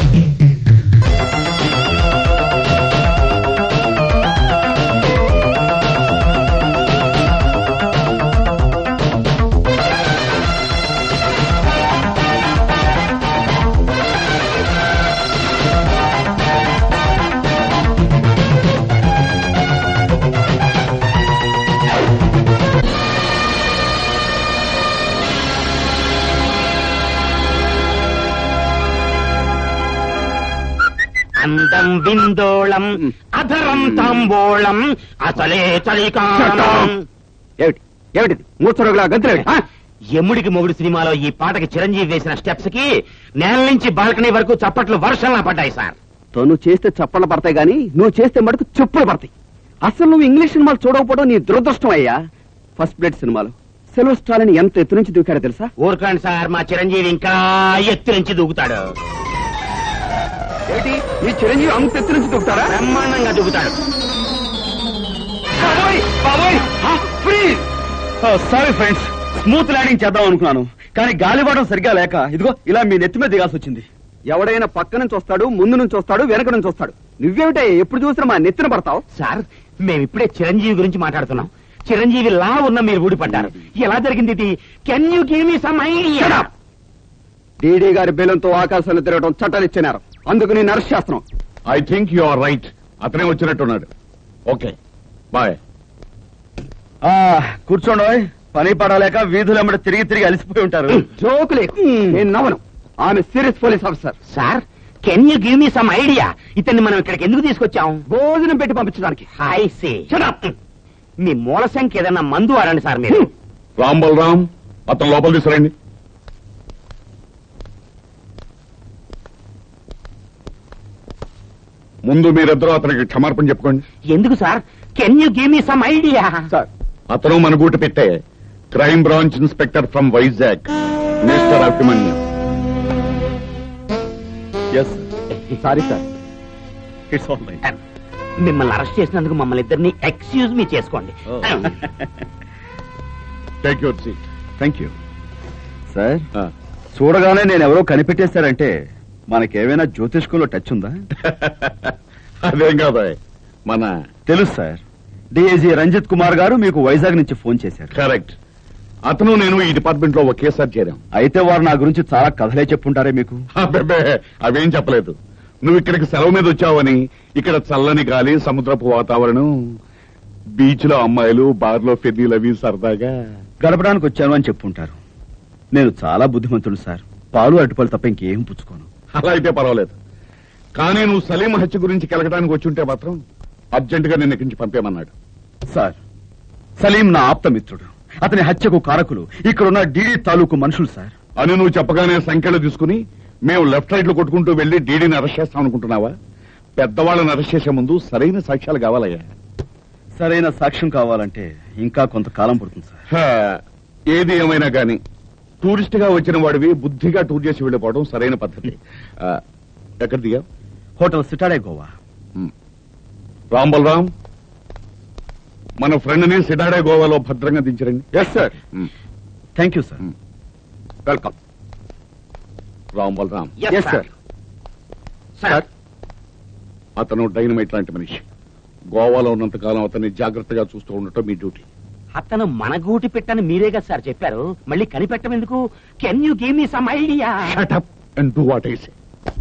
అందం విందోళం అధరం తాంబోళం అసలే చలికాలం ఏమిటి ఏమిటిది మూర్చరోగులా గంతులేమిటి ఆ? ఎముడికి మొగుడు సినిమాలో ఈ పాటకి చిరంజీవి వేసిన స్టెప్స్ కి నేల నుంచి బాల్కనీ వరకు చప్పట్లు వర్షంలా పడ్డాయి సార్ తను చేస్తే చప్పట్లు పడతాయి గాని నువ్వు చేస్తే మటుకు చెప్పులు పడతాయి అసలు నువ్వు ఇంగ్లీష్ సినిమాలు చూడకపోవడం నీ దురదృష్టం అయ్యా ఫస్ట్ బ్లడ్ సినిమాలో సెలవు స్టాలిన్ ఎంత ఎత్తు నుంచి దూకాడో తెలుసా ఊరుకోండి సార్ మా చిరంజీవి ఇంకా ఎత్తు నుంచి దూకుతాడు ఏంటి నీ చిరంజీవి అంత ఎత్తు నుంచి దూకుతారా బ్రహ్మాండంగా దూకుతాడు సారీ ఫ్రెండ్స్ స్మూత్ ల్యాండింగ్ చేద్దాం అనుకున్నాను కానీ గాలివాటం సరిగ్గా లేక ఇదిగో ఇలా మీ నెత్తి మీద దిగాల్సి వచ్చింది ఎవడైనా పక్క నుంచి వస్తాడు ముందు నుంచి వస్తాడు వెనక నుంచి వస్తాడు నువ్వేమిటే ఎప్పుడు చూసినా మా నెత్తిన పడతావు సార్ మేము ఇప్పుడే చిరంజీవి గురించి మాట్లాడుతున్నాం చిరంజీవి లా ఉన్న మీరు ఊడిపడ్డారు ఎలా జరిగింది ఇది can you give me some idea DD గారి బెలంతో ఆకాశంలో తిరగడం చట్టాలు ఇచ్చినారు అందుకు నేను అరెస్ట్ చేస్తున్నాం I think you are right అతనే వచ్చినట్టున్నాడు ఓకే బాయ్ ఆ, కూర్చోండి ఓయ్. పని పడలేక వీధులెంబడి తిరిగి తిరిగి అలసిపోయి ఉంటారు జోకులే నేను నవ్వను ఆమె serious police officer sir can you give me some idea ఇతన్ని మనం ఇక్కడికి ఎందుకు తీసుకొచ్చాం భోజనం పెట్టి పంపించడానికి హాయ్ సే మీ మూల సంఖ్య ఏదన్నా మందు వాడండి సార్ మీరు రామ్ బలరామ్ అతను లోపల తీసుకురండి ముందు మీరిద్దరూ అతనికి క్షమార్పణ చెప్పుకోండి ఎందుకు sir can you give me some idea sir అతను మన గూట పెట్టే crime branch inspector from Vizag mister Abhimanyu yes sorry sir it's all right మిమ్మల్ని అరెస్ట్ చేసినందుకు మమ్మల్ని ఇద్దరిని ఎక్స్క్యూజ్ మీ చేసుకోండి take your seat thank you sir చూడగానే నేను ఎవరో కనిపెట్టేశారంటే మనకేమైనా జ్యోతిష్కంలో టచ్ ఉందా అదేం కాదు మన తెలుసు సార్ డిఐజీ రంజిత్ కుమార్ గారు మీకు వైజాగ్ నుంచి ఫోన్ చేశారు కరెక్ట్ అతను నేను ఈ డిపార్ట్మెంట్ లో ఒకేసారి చేరాం అయితే వారు నా గురించి చాలా కథలే చెప్పుంటారే మీకు అబ్బబ్బే, అవేం చెప్పలేదు నువ్వు ఇక్కడికి సెలవు మీద వచ్చావని ఇక్కడ చల్లని గాలి సముద్రపు వాతావరణం బీచ్ లో అమ్మాయిలు బార్ లో ఫెర్నీలు అవి సరదాగా గడపడానికి వచ్చాను అని చెప్పుంటారు నేను చాలా బుద్ధిమంతుడు సార్ పాలు అటుపలు తప్ప ఇంకేం పుచ్చుకోను అలా అయితే పర్వాలేదు కానీ నువ్వు సలీం హత్య గురించి కెలకడానికి వచ్చి ఉంటే మాత్రం అర్జెంట్ గా నిన్న ఇక్కడి నుంచి పంపేమన్నాడు సార్ సలీం నా ఆప్తమిత్రుడు అతని హత్యకు కారకులు ఇక్కడున్న డీడీ తాలూకు మనుషులు సార్ అని నువ్వు చెప్పగానే సంఖ్యలు తీసుకుని మేము లెఫ్ట్ రైట్ లో కొట్టుకుంటూ వెళ్లి డీడీని అరెస్ట్ చేస్తాం అనుకుంటున్నావా పెద్దవాళ్ళని అరెస్ట్ చేసే ముందు సరైన సాక్ష్యాలు కావాలయ్యా సరైన సాక్ష్యం కావాలంటే ఇంకా కొంతకాలం పడుతుంది సార్ హా, ఏది ఏమైనా గాని టూరిస్ట్ గా వచ్చిన వాడివి బుద్ధిగా టూర్ చేసి వెళ్ళిపోవడం సరైన పద్ధతి ఆ, ఎక్కడ దిగా హోటల్ సిటాడే గోవా రామ్ బలరామ్ మన ఫ్రెండ్ ని సిడాడే గోవాలో భద్రంగా దించరండి yes sir thank you sir welcome Ram Balaram Yes, yes sir. Sir sir అతను డైనమైట్ లాంటి మనిషి గోవాలో ఉన్నంత కాలం అతన్ని జాగ్రత్తగా చూస్తూ ఉండటం మీ డ్యూటీ అతను మన గూటి పెట్టని మీరే కదా సార్ చెప్పారు మళ్ళీ కనిపెట్టం ఎందుకు can you give me some idea shut up and do what I say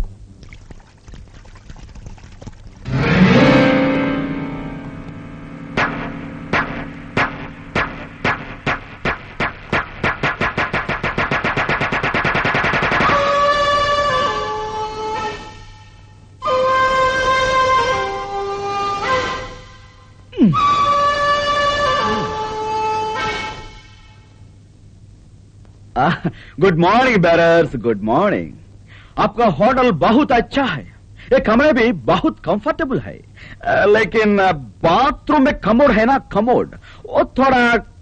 good morning bearers good morning आपका होटल बहुत अच्छा है ये कमरे भी बहुत कंफर्टेबल है अ, लेकिन अ, बाथरूम में कमोड है ना कमोड वो थोड़ा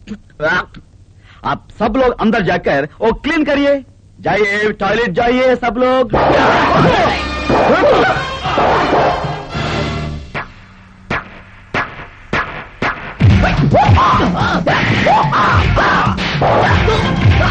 आप सब लोग अंदर जाकर वो क्लीन करिए जाइए टॉयलेट जाइए सब लोग Wait!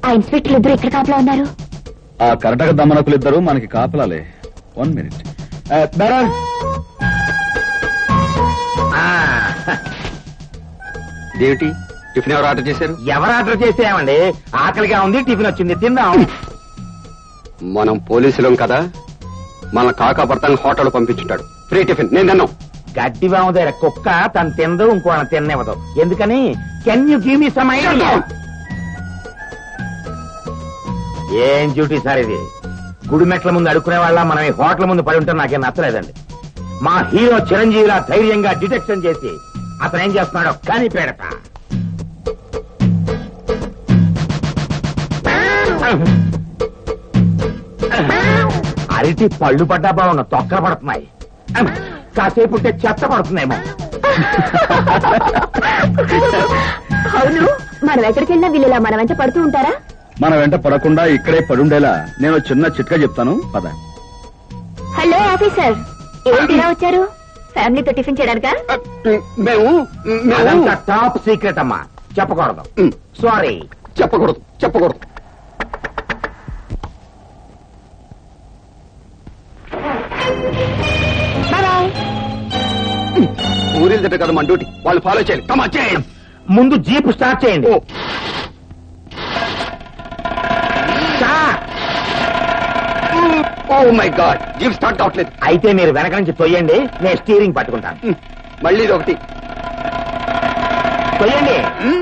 ఆ ఇన్స్పెక్టర్లు ఇద్దరు ఎక్కడ కాపలా ఉన్నారు ఆ కరటక దమ్మనకులిద్దరూ మనకి కాపలాలే వన్ మినిట్ దేవిటి టిఫిన్ ఎవరు ఆర్డర్ చేశారు ఎవరు ఆర్డర్ చేసేమండి ఆకలిగా ఉంది టిఫిన్ వచ్చింది తిందాం మనం పోలీసులం కదా మన కాకా భర్తను హోటల్ పంపించుంటాడు ఫ్రీ టిఫిన్ నేను తిన్నాం గడ్డి బాము దగ్గర కుక్క తను తిందు ఇంకో తిన్నివ్వదు ఎందుకని can you give me some idea ఏం డ్యూటీ సార్ ఇది గుడి మెట్ల ముందు అడుక్కునే వాళ్ళ మనం ఈ హోటల్ ముందు పడి ఉంటే నాకేం నచ్చలేదండి మా హీరో చిరంజీవిలా ధైర్యంగా డిటెక్షన్ చేసి అతను ఏం చేస్తున్నాడో కానీ పేడట అరటి పళ్ళు పడ్డా బాగున్న తొక్కలు పడుతున్నాయి కాసేపు ఉంటే చెత్త పడుతుందేమో అవును మనం ఎక్కడికి వెళ్ళినా వీళ్ళు ఇలా మన వెంట పడుతూ ఉంటారా మన వెంట పడకుండా ఇక్కడే పడుండేలా నేను చిన్న చిట్కా చెప్తాను పద హలో ఆఫీసర్ ఏంటి ఇలా వచ్చారు ఫ్యామిలీతో టిఫిన్ చేయడానికా మేము అదంతా టాప్ సీక్రెట్ అమ్మా చెప్పకూడదు సారీ చెప్పకూడదు చెప్పకూడదు ఊరిల్ తిట్ట కదా మన డ్యూటీ వాళ్ళు ఫాలో చేయాలి కమా చేయండి ముందు జీప్ స్టార్ట్ చేయండి oh my god jeep start కావట్లేదు అయితే మీరు వెనక నుంచి తొయ్యండి నేను స్టీరింగ్ పట్టుకుంటాను మళ్ళీ ఇది ఒకటి తొయ్యండి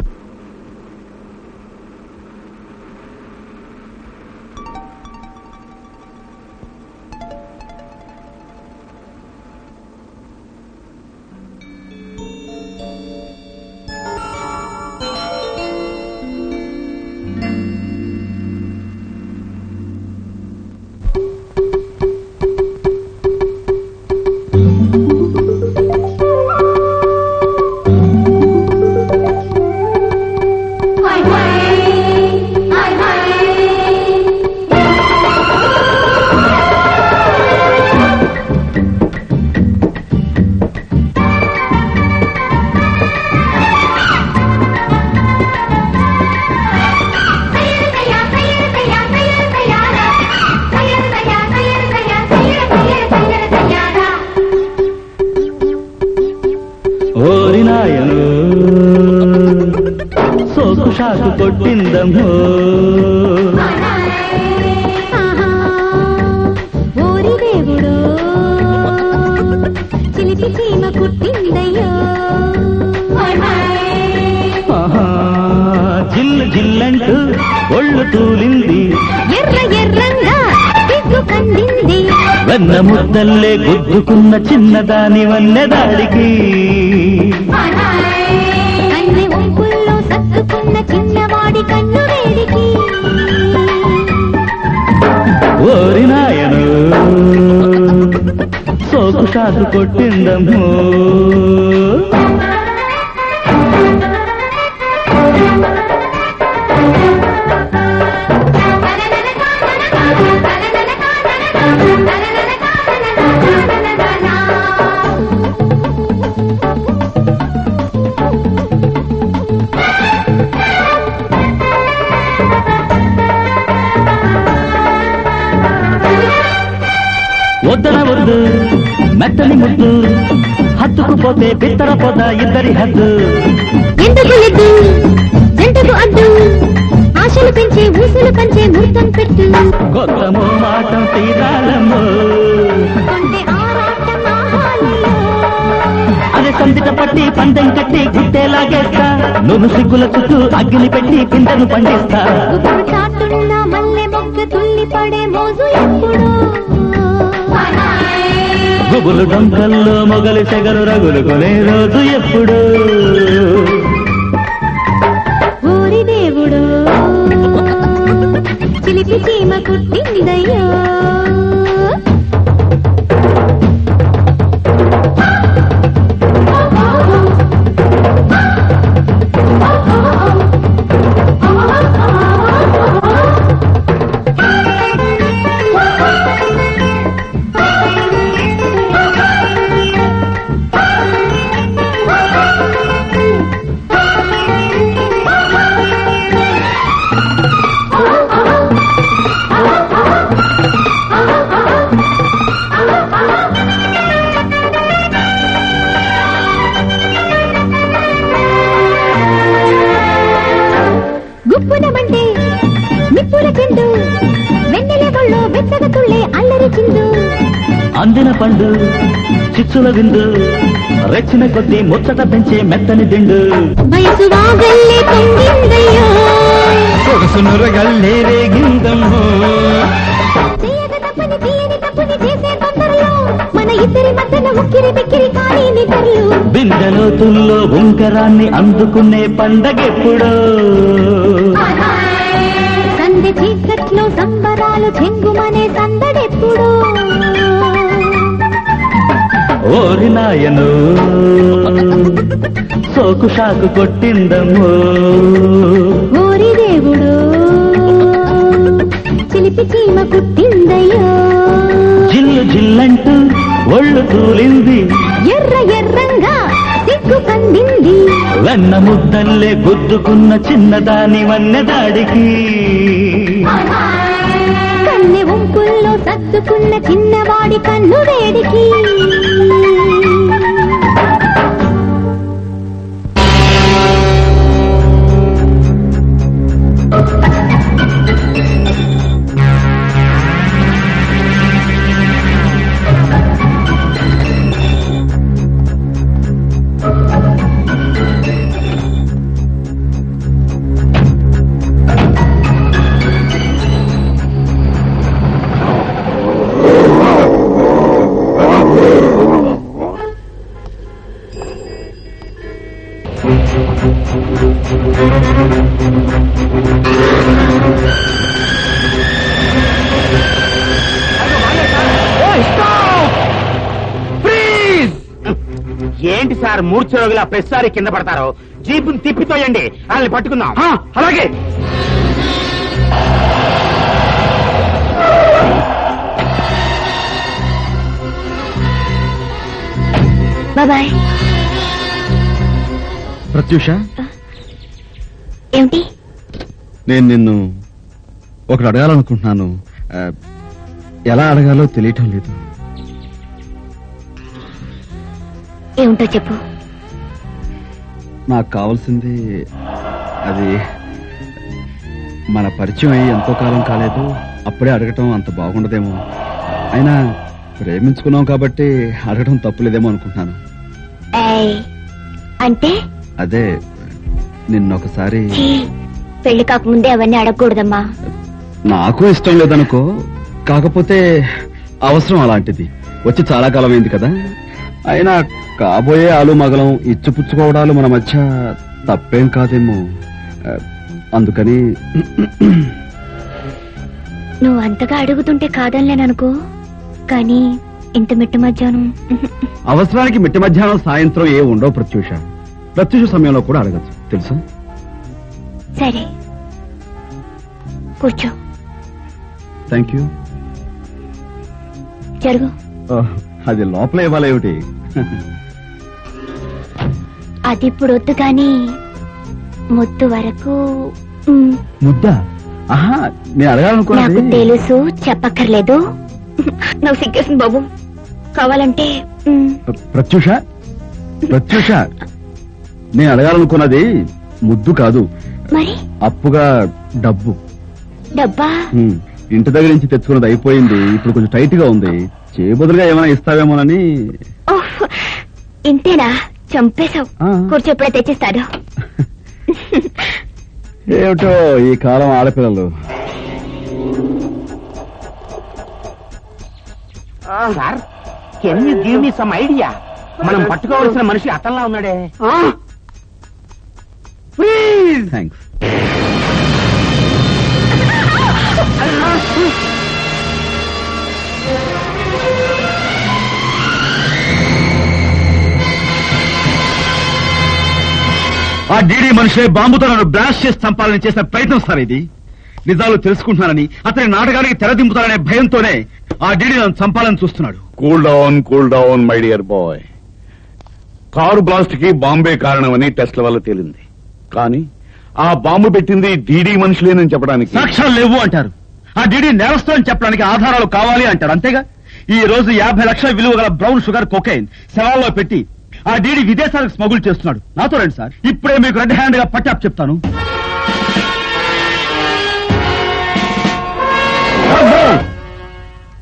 ఓరి నాయను సోకు షాకు కొట్టిందమ్మో ఓరి దేవుడు చిలిపి చీమ కుట్టిందయ్యో ఆహా, జిల్లు జిల్లంటూ ఒళ్ళు తూలింది ఎర్ర ఎర్రంగా సిగ్గు కందింది వెన్న ముద్దల్లే గుద్దుకున్న చిన్నదాని వన్నెదాడికి కన్నె ఒంపుల్లో సత్తుకున్న చిన్నవాడి కన్ను వేడికి ఓరి నాయను సోకు షాకు కొట్టిందమ్మో వద్దన వద్దు మెత్తని ముద్దు హత్తుకుపోతే పిత్తర పొద ఇద్దరి హద్దు ఎందుకు ఎద్దు జంటకు అడ్డు ఆశలు పెంచే ఊసులు పంచే ముహూర్తం పెట్టు కొత్త మాటం తీరాలమ్మో కొంటే ఆరాటం ఆహాలలో అది సందిట పట్టి పందెం కట్టి గుట్టేలాగేస్తా నువ్వు సిగ్గుల చుట్టూ అగ్గిని పెట్టి పిందెను పండిస్తా గుబురు చాటున్న మల్లె మొగ్గ తుల్లి పడే మోజు ఎప్పుడు గుబులు డొంకల్లో మొగలి సెగలు రగులు కొనే రోజు ఎప్పుడు ఓరి దేవుడు చిలిపి చీమ కుట్టిందయ్యో చెండు వెన్నెల ఒళ్ళో వెచ్చగా తుళ్ళే అల్లరి చిందు అందిన పండు చిచ్చుల విందు రెచ్చిన కొద్దీ ముచ్చట పెంచే మెత్తని దిండు వయసు వాగల్లే పొంగిందయ్యో సొగసు నురగల్లే రేగిందమ్మో చేయక తప్పని తీయని తప్పుని చేసే తొందరలో మన ఇద్దరి మధ్యన ఉక్కిరి బిక్కిరి కానీ నిద్రలు బిందెలోతుల్లో ఉంకరాన్ని అందుకునే పండగెప్పుడో సందె చీకట్లో సంబరాలు చెంగుమనే సందడెప్పుడు ఓరి నాయను సోకు షాకు కొట్టిందమ్మో ఓరి దేవుడు చిలిపి చీమ కుట్టిందయ్యో జిల్లు జిల్లంటూ ఒళ్ళు తూలింది ఎర్ర ఎర్రంగా సిగ్గు కందింది వెన్న ముద్దల్లే గుద్దుకున్న చిన్నదాని వన్నెదాడికి కన్నె వంపుల్లో సర్దుకున్న చిన్నవాడి కన్ను వేడికి ఏంటి సార్ మూర్ఛరోగుల ప్రతిసారి కింద పడతారు జీపుని తిప్పితోయండి వాళ్ళని పట్టుకుందాం అలాగే బాబాయ్ ప్రత్యూష ఏమిటి నేను నిన్ను ఒకటి అడగాలనుకుంటున్నాను ఆ, ఎలా అడగాలో తెలియటం లేదు ఏమిటో చెప్పు నాకు కావాల్సింది అది మన పరిచయం అయ్యి ఎంతో కాలం కాలేదు అప్పుడే అడగటం అంత బాగుండదేమో అయినా ప్రేమించుకున్నాం కాబట్టి అడగటం తప్పులేదేమో అనుకుంటున్నాను ఏయ్, అంటే అదే నిన్నొకసారి ఛీ, పెళ్లి కాకముందే అవన్నీ అడగకూడదమ్మా నాకు ఇష్టం లేదనుకో కాకపోతే అవసరం అలాంటిది వచ్చి చాలా కాలం అయింది కదా అయినా కాబోయే ఆలు మగలం ఇచ్చిపుచ్చుకోవడాలు మన మధ్య తప్పేం కాదేమో ఆ, అందుకని నువ్వు అంతగా అడుగుతుంటే కాదనిలేననుకో కానీ ఇంత మిట్ట మధ్యాహ్నం అవసరానికి మిట్ట మధ్యాహ్నం సాయంత్రం ఏ ఉండవు ప్రత్యూష ప్రత్యూష సమయంలో కూడా అడగచ్చు తెలుసా సరే కూర్చో థ్యాంక్ యూ జరుగు అది లోపల ఇవ్వాలేమిటి అది ఇప్పుడు వద్దు కానీ ముద్దు వరకు మ్, ముద్ద ఆహా నేను నాకు అడగాలనుకున్నది తెలుసు చెప్పక్కర్లేదు నాకు సిగ్గేసింది బాబు కావాలంటే మ్, ప్రత్యూష ప్రత్యూష నేను అడగాలనుకున్నది ముద్దు కాదు మరి అప్పుగా డబ్బు డబ్బా హ్మ్. ఇంటి దగ్గర నుంచి తెచ్చుకున్నది అయిపోయింది ఇప్పుడు కొంచెం టైట్ గా ఉంది చేయబదులుగా ఏమైనా ఇస్తావేమోనని ఓహ్, ఇంతేనా చంపేశావు ఆ. కూర్చో ఇప్పుడే తెచ్చిస్తాడు ఏమిటో ఈ కాలం ఆడపిల్లలు sir can you give me some idea మనం పట్టుకోవాల్సిన మనిషి అతనిలా ఉన్నాడే థ్యాంక్స్ ఆ డీడీ మనిషే బాంబుతో నన్ను బ్లాస్ట్ చేసి చంపాలని చేసిన ప్రయత్నం సార్ ఇది నిజాలు తెలుసుకుంటున్నానని అతని నాటకానికి తెరదింపుతారనే భయంతోనే ఆ డీడీ నన్ను చంపాలని చూస్తున్నాడు cool down cool down my dear boy car blast కి బాంబే కారణమని టెస్ట్ల వల్ల తేలింది కానీ ఆ బాంబు పెట్టింది డీడీ మనుషులేనని చెప్పడానికి సాక్ష్యాలు లేవు అంటారు ఆ డీడీ నేరస్తు అని చెప్పడానికి ఆధారాలు కావాలి అంటారు అంతేగా ఈ రోజు యాభై లక్షల విలువ గల బ్రౌన్ షుగర్ కొకైన్ శవాల్లో పెట్టి ఆ డీడీ విదేశాలకు స్మగుల్ చేస్తున్నాడు నాతో రండి సార్ ఇప్పుడే మీకు రెడ్ హ్యాండ్ గా పట్టాప్ చెప్తాను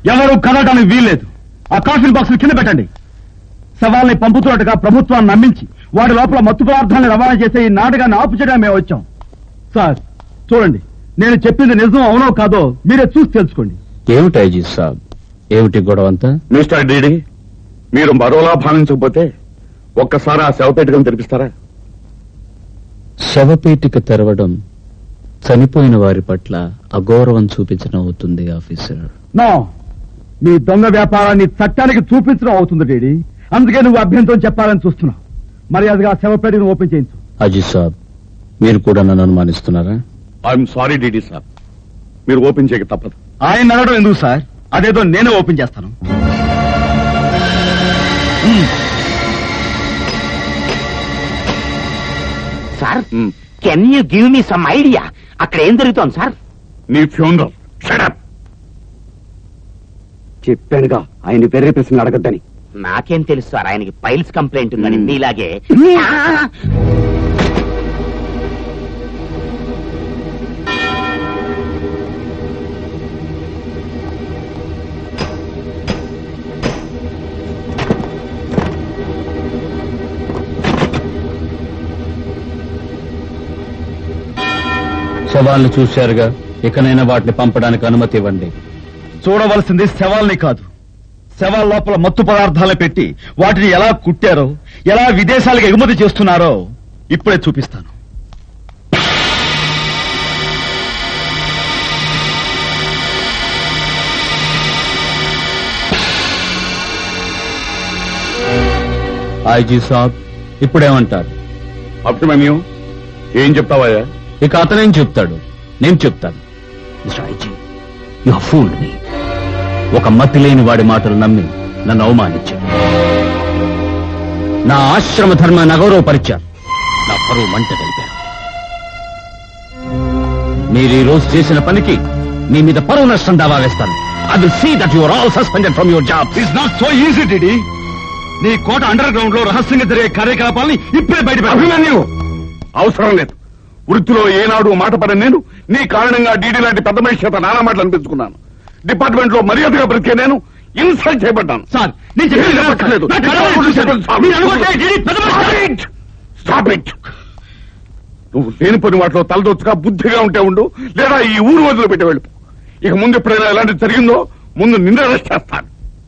ఎవరు కదలడానికి వీల్లేదు ఆ కాఫీ బాక్స్ కింద పెట్టండి శవాల్ని పంపుతున్నట్టుగా ప్రభుత్వాన్ని నమ్మించి వాడి లోపల మత్తు పదార్థాలను రవాణా చేసే ఈ నాటకాన్ని ఆపు చేయడానికి మేము వచ్చాం సార్ చూడండి నేను చెప్పింది నిజం అవునో కాదో మీరే చూసి తెలుసుకోండి ఏమిటి ఐజీ సాబ్ ఏమిటి గొడవ అంతా మిస్టర్ డీడీ మీరు మరోలా భావించకపోతే ఒక్కసారి ఆ శవపేటకం తెరిపిస్తారా శవపేటిక తెరవడం చనిపోయిన వారి పట్ల అగౌరవం చూపించడం అవుతుంది ఆఫీసర్ నో నీ దొంగ వ్యాపారాన్ని చట్టానికి చూపించడం అవుతుంది డేడీ అందుకే నువ్వు అభ్యంతరం చెప్పాలని చూస్తున్నావు మర్యాదగా శవపేటను ఓపెన్ చేయించు అజీ సాబ్ మీరు కూడా నన్ను అనుమానిస్తున్నారా ఐఎమ్ సారీ డీడీ సార్ మీరు ఓపెన్ చేయక తప్పదు ఆయన నడవడం ఎందుకు సార్ అదేదో నేనే ఓపెన్ చేస్తాను sir can you give me some idea అక్కడ ఏం జరుగుతోంది సార్ నీ ఫ్యూనరల్ షడప్ చెప్పానుగా ఆయన వేరే ప్రశ్నలు అడగద్దని నాకేం తెలుసు సార్ ఆయనకి పైల్స్ కంప్లైంట్ ఉందని మీలాగే శవాలను చూశారుగా ఇకనైనా వాటిని పంపడానికి అనుమతి ఇవ్వండి చూడవలసింది శవాల్ని కాదు శవాల లోపల మత్తు పదార్థాలు పెట్టి వాటిని ఎలా కుట్టారో ఎలా విదేశాలకు ఎగుమతి చేస్తున్నారో ఇప్పుడే చూపిస్తాను ఐజీ సాబ్ ఇప్పుడేమంటారు అభిమన్యు ఏం చెప్తావయ్యా ఇక అతనేం చెప్తాడు నేను చెప్తాను మిస్టర్ ఐజీ యు ఫూల్ మీ ఒక మతి లేని వాడి మాటలు నమ్మి నన్ను అవమానించాడు నా ఆశ్రమ ధర్మాన్ని అగౌరవపరిచారు నా పరువు మంట కలిపారు మీరు ఈ రోజు చేసిన పనికి మీ మీద పరువు నష్టం దావా వేస్తాను I will see that your all suspended from your job it's not so easy DD నీ కోట అండర్ గ్రౌండ్ లో రహస్యంగా జరిగే కార్యకలాపాలని ఇప్పుడే బయట అభిమన్యు అవసరం లేదు వృత్తిలో ఏనాడు మాట పడని నేను నీ కారణంగా డీడీ లాంటి పెద్ద మనిషి చేత నానా మాటలు అనిపించుకున్నాను డిపార్ట్మెంట్ లో మర్యాదగా బ్రతికే నేను ఇన్సల్ట్ చేయబడ్డాను సార్ నేను చెప్పేది ఏం చెప్పక్కర్లేదు. నా కళ్ళలో చూశాను. మీరు అనుకుంటే డీడీ పెద్ద మనిషి Stop it! Stop it! నువ్వు లేని పని వాటిలో తలదొచ్చుగా బుద్ధిగా ఉంటే ఉండు లేదా ఈ ఊరు వదిలి పెట్టి వెళ్ళిపో ఇక ముందు ఎప్పుడైనా ఎలాంటి జరిగిందో ముందు నిన్ను అరెస్ట్ చేస్తాను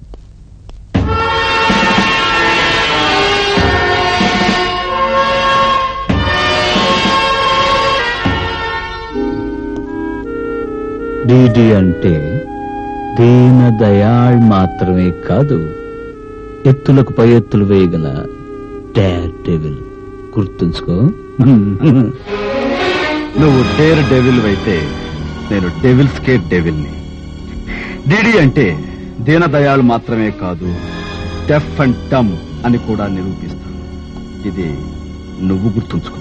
డిడి అంటే దీన దయాళ్ మాత్రమే కాదు ఎత్తులకు పై ఎత్తులు వేయగల డేర్ డెవిల్ గుర్తుంచుకో నువ్వు డేర్ డెవిల్ అయితే నేను డెవిల్ స్కేట్ డెవిల్ని డిడి అంటే దీనదయాళ్ మాత్రమే కాదు డెఫ్ అండ్ టమ్ అని కూడా నిరూపిస్తాను ఇది నువ్వు గుర్తుంచుకో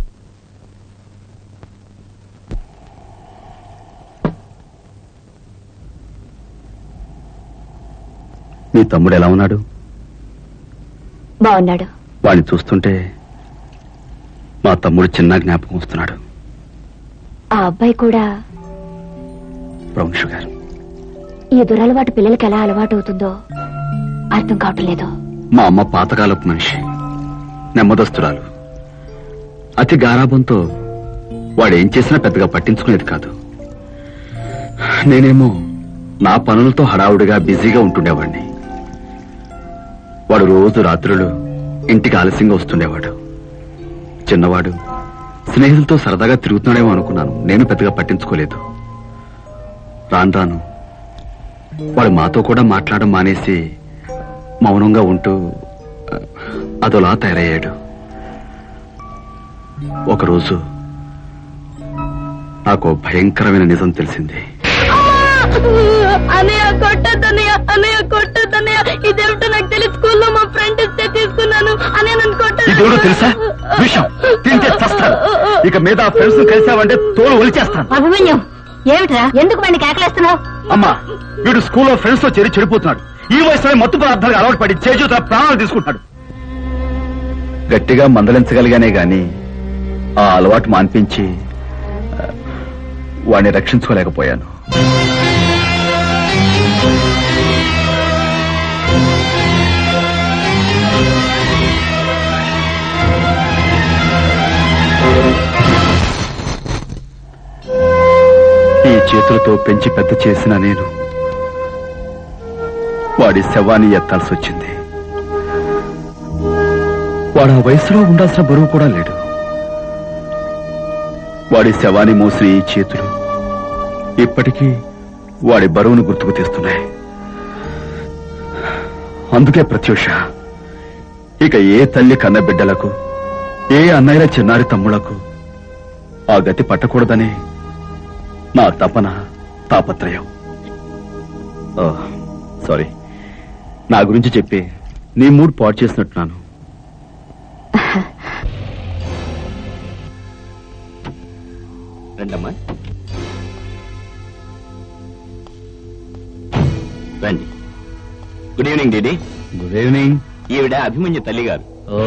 మీ తమ్ముడు ఎలా ఉన్నాడు బాగున్నాడు వాడిని చూస్తుంటే మా తమ్ముడు చిన్న జ్ఞాపకం వస్తున్నాడు ఆ అబ్బాయి కూడా బ్రౌన్ షుగర్ ఈ దురలవాటు పిల్లలకి ఎలా అలవాటు అవుతుందో అర్థం కావటం లేదు మా అమ్మ పాతకాలపు మనిషి నెమ్మదస్తురాలు అతి గారాబంతో వాడేం చేసినా పెద్దగా పట్టించుకునేది కాదు నేనేమో నా పనులతో హడావుడిగా బిజీగా ఉంటుండేవాడిని వాడు రోజు రాత్రులు ఇంటికి ఆలస్యంగా వస్తుండేవాడు చిన్నవాడు స్నేహితులతో సరదాగా తిరుగుతున్నాడేమో అనుకున్నాను నేను పెద్దగా పట్టించుకోలేదు రాను రాను వాడు మాతో కూడా మాట్లాడడం మానేసి మౌనంగా ఉంటూ ఆ, అదోలా తయారయ్యాడు ఒకరోజు నాకు ఓ భయంకరమైన నిజం తెలిసింది అన్నయ్య కొట్టద్దన్నయ్య అన్నయ్య కొట్టద్దన్నయ్య ఇదేమిటో నాకు తెలియదు స్కూల్లో మా ఫ్రెండ్ ఇస్తే తీసుకున్నాను అన్నయ్య నన్ను ఇదేమిటో తెలుసా విషం తింటే చస్తాను ఇక మీద ఫ్రెండ్స్ కలిసావంటే తోలు ఒలిచేస్తాను అభిమన్యం ఏమిట్రా ఎందుకు వాడిని కేకలేస్తున్నావు అమ్మా వీడు స్కూల్లో ఫ్రెండ్స్ తో చేరి చెడిపోతున్నాడు ఈ వయసులో మత్తు పదార్థాలకు అలవాటు పడి చేజూత ప్రాణాలు తీసుకుంటాడు గట్టిగా మందలించగలిగానే గాని ఆ అలవాటు మాన్పించి ఆ, వాణ్ణి రక్షించుకోలేకపోయాను ఈ చేతులతో పెంచి పెద్ద చేసిన నేను వాడి శవాన్ని ఎత్తాల్సి వచ్చింది వాడు ఆ వయసులో ఉండాల్సిన బరువు కూడా లేడు వాడి శవాన్ని మోసిన ఈ చేతులు ఇప్పటికీ వాడి బరువును గుర్తుకు తెస్తున్నాయి అందుకే ప్రత్యూష ఇక ఏ తల్లి కన్న బిడ్డలకు ఏ అన్నయ్యల చిన్నారి తమ్ముళ్లకు ఆ గతి పట్టకూడదని నా తపన తాపత్రయం ఓ, సారీ నా గురించి చెప్పి నీ మూడ్ పాడు చేసినట్టున్నాను రండమ్మా రండి good evening DD good evening ఈవిడ అభిమన్యు తల్లి గారు ఓ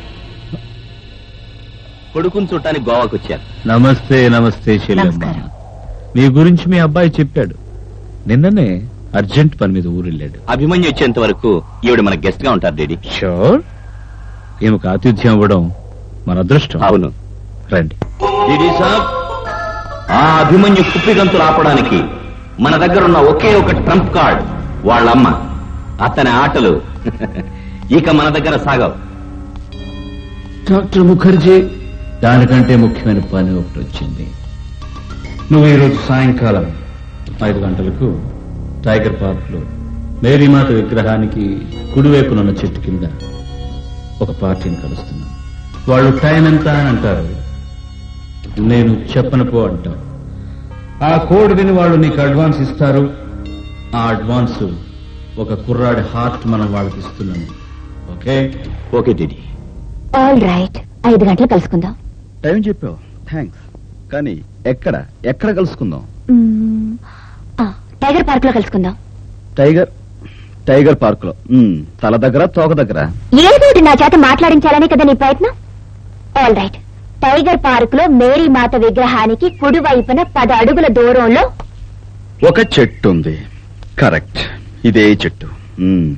కొడుకుని చూడటానికి గోవాకు వచ్చారు నమస్తే నమస్తే చెల్లెమ్మ నీ గురించి మీ అబ్బాయి చెప్పాడు నిన్ననే అర్జెంట్ పని మీద ఊరెళ్ళాడు అభిమన్యు వచ్చేంత వరకు ఈవిడ మన గెస్ట్ గా ఉంటారు డీడీ షూర్ ఈమెకు ఆతిథ్యం ఇవ్వడం మన అదృష్టం అవును రండి డీడీ సాబ్ ఆ అభిమన్యు కుప్పిగంతులు ఆపడానికి మన దగ్గర ఉన్న ఒకే ఒక ట్రంప్ కార్డ్ వాళ్ళమ్మ అతని ఆటలు ఇక మన దగ్గర సాగవు డాక్టర్ ముఖర్జీ దానికంటే ముఖ్యమైన పని ఒకటి వచ్చింది నువ్వు ఈరోజు సాయంకాలం ఐదు గంటలకు టైగర్ పార్క్ లో మేరీమాత విగ్రహానికి కుడివైపునున్న చెట్టు కింద ఒక పార్టీని కలుస్తున్నాను వాళ్ళు టైం ఎంత అని అంటారు నేను చెప్పను పో అంటావు ఆ కోడ్ విని వాళ్ళు నీకు అడ్వాన్స్ ఇస్తారు ఆ అడ్వాన్స్ ఒక కుర్రాడి హార్ట్ మనం వాళ్ళకి ఇస్తున్నాము okay okay DD all right ఐదు గంటలు కలుసుకుందాం టైం చెప్పావు థ్యాంక్స్ కానీ ఎక్కడ ఎక్కడ కలుసుకుందాం మ్మ్. ఆ, టైగర్ పార్క్ లో కలుసుకుందాం టైగర్ టైగర్ పార్క్ లో తల దగ్గర తోక దగ్గర ఏదోటి నా చేత మాట్లాడించాలని కదా నీ ప్రయత్నం ఆల్ రైట్ టైగర్ పార్క్ లో మేరీ మాత విగ్రహానికి కుడి వైపున పది అడుగుల దూరంలో ఒక చెట్టు ఉంది కరెక్ట్ ఇదే చెట్టు మ్మ్.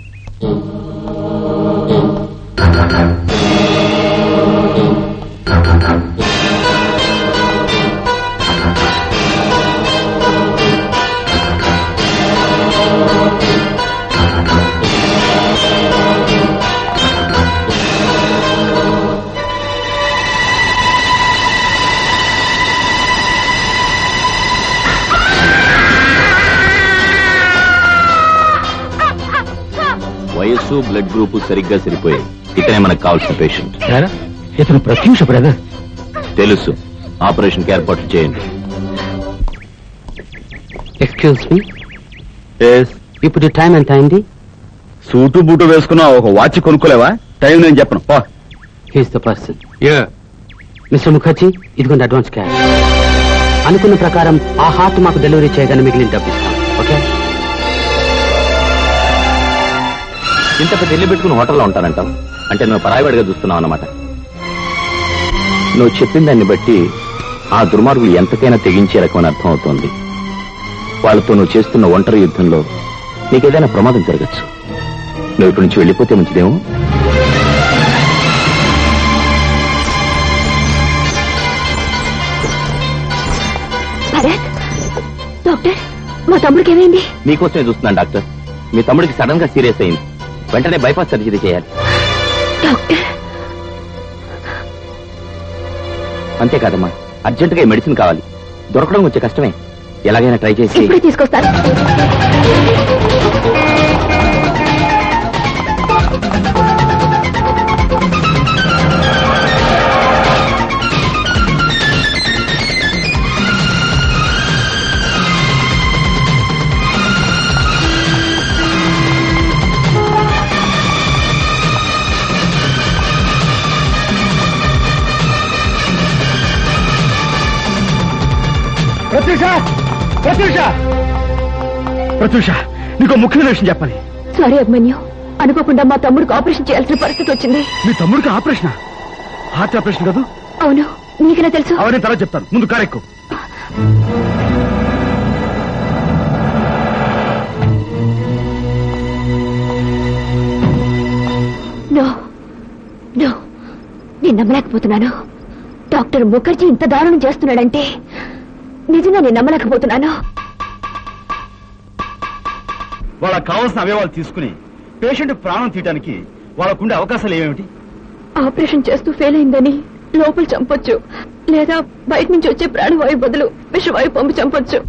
వయస్సు బ్లడ్ గ్రూప్ సరిగ్గా సరిపోయాయి ఇతనే మనకు కావాల్సిన పేషెంట్ ఇతను ప్రత్యూష బ్రదర్ తెలుసు ఆపరేషన్ కి ఏర్పాట్లు చేయండి ఎక్స్క్యూజ్ మీ ఇప్పుడు టైం ఎంత అయింది సూటు బూటు వేసుకున్న ఒక వాచ్ కొనుక్కోలేవా టైం నేను చెప్పను పో he's the person mister Mukherjee ఇదిగోండి అడ్వాన్స్ క్యాష్ అనుకున్న ప్రకారం ఆ హార్ట్ మాకు డెలివరీ చేయగానే మిగిలిన డబ్బు ఇస్తాం ఓకే ఇంత పెద్ద ఇల్లు పెట్టుకుని హోటల్లో ఉంటానంటావు అంటే నువ్వు పరాయివాడిగా చూస్తున్నావు అన్నమాట నువ్వు చెప్పిన దాన్ని బట్టి ఆ దుర్మార్గులు ఎంతకైనా తెగించే రకం అని అర్థం అవుతోంది వాళ్ళతో నువ్వు చేస్తున్న ఒంటరి యుద్ధంలో నీకేదైనా ప్రమాదం జరగచ్చు నువ్వు ఇక్కడి నుంచి వెళ్ళిపోతే మంచిదేమో భరత్ డాక్టర్ మా తమ్ముడికి ఏమైంది మీకోసమే చూస్తున్నాను డాక్టర్ మీ తమ్ముడికి సడన్ గా సీరియస్ అయింది వెంటనే బైపాస్ సర్జరీ చేయాలి డాక్టర్ అంతేకాదమ్మా అర్జెంట్ గా ఈ మెడిసిన్ కావాలి దొరకడం వచ్చే కష్టమే ఎలాగైనా ట్రై చేసి ఇప్పుడే తీసుకొస్తాను ప్రత్యూష ప్రత్యూష ప్రత్యూష నీకు ముఖ్యమైన విషయం చెప్పాలి సారీ అభిమన్యు అనుకోకుండా మా తమ్ముడికి ఆపరేషన్ చేయాల్సిన పరిస్థితి వచ్చింది మీ తమ్ముడికి ఆపరేషన్ హార్ట్ ఆపరేషన్ కాదు అవును నీకెలా తెలుసు అవన్నీ తర్వాత చెప్తాను ముందు కారెక్కు నమ్మలేకపోతున్నాను డాక్టర్ ముఖర్జీ ఇంత దారుణం చేస్తున్నాడంటే నిజంగా నేను నమ్మలేకపోతున్నాను వాళ్ళకి కావాల్సిన అవయవాలు తీసుకుని పేషెంట్ ప్రాణం తీయడానికి వాళ్ళకుండే అవకాశాలు ఏమేమిటి ఆపరేషన్ చేస్తూ ఫెయిల్ అయిందని లోపల చంపొచ్చు లేదా బయట నుంచి వచ్చే ప్రాణవాయు బదులు విషవాయు పంపు చంపొచ్చు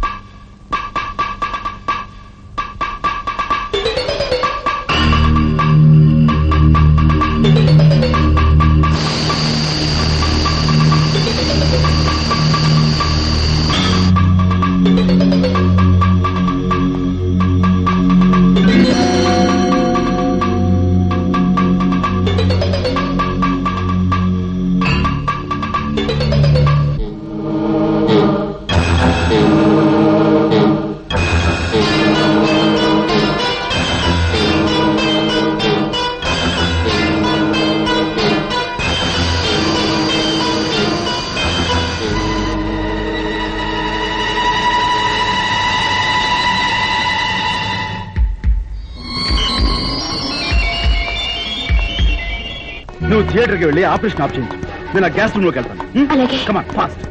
నువ్వు థియేటర్కి వెళ్ళి ఆపరేషన్ ఆప్ చేయించు నేను ఆ గ్యాస్ రూమ్ లోకి వెళ్తాను అలాగే కమాన్ ఫాస్ట్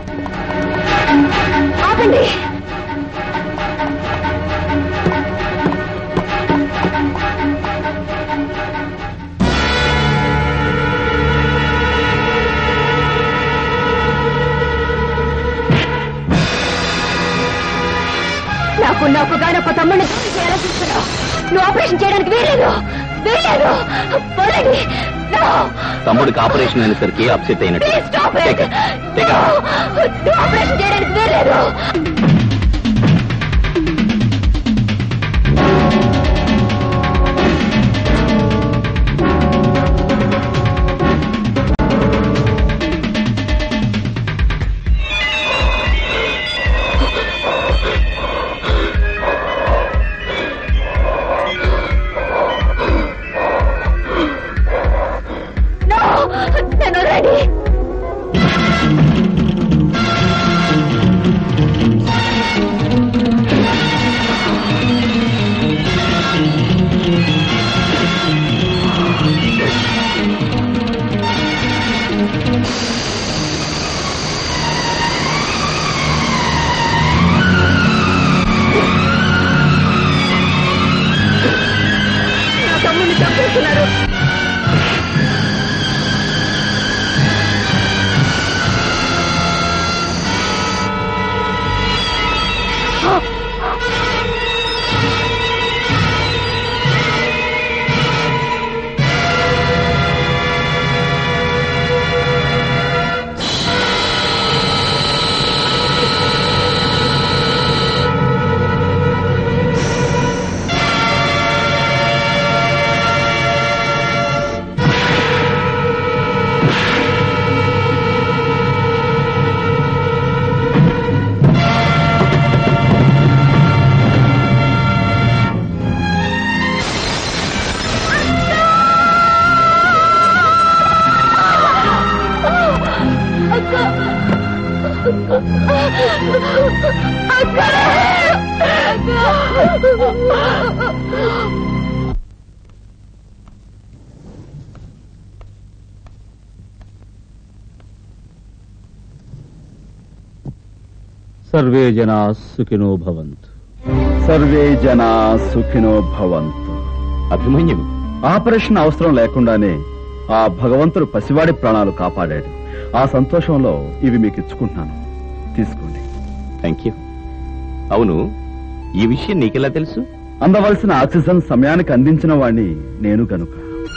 ఆపండి నాకు నాకు గానొక్క తమ్ముడిని చేయాలని చూస్తున్నావు నువ్వు ఆపరేషన్ చేయడానికి వేయలేదు వేయలేదు పడండి తమ్ముడికి ఆపరేషన్ అయినసరికి అప్సెట్ అయినట్టు please stop Take it. Take it. నువ్వు ఆపరేషన్ చేయడానికి వేయలేదు No! నన్ను రెడీ నా తమ్ముడిని చంపేస్తున్నారు సర్వే జనా సుఖినో భవంతు సర్వే జనా సుఖినో భవంతు అభిమన్యుడు ఆపరేషన్ అవసరం లేకుండానే ఆ భగవంతుడు పసివాడి ప్రాణాలు కాపాడాడు ఆ సంతోషంలో ఇవి మీకు ఇచ్చుకుంటున్నాను తీసుకోండి థ్యాంక్ యూ అవును ఈ విషయం నీకెలా తెలుసు అందవలసిన ఆక్సిజన్ సమయానికి అందించిన వాణ్ణి నేను గనుక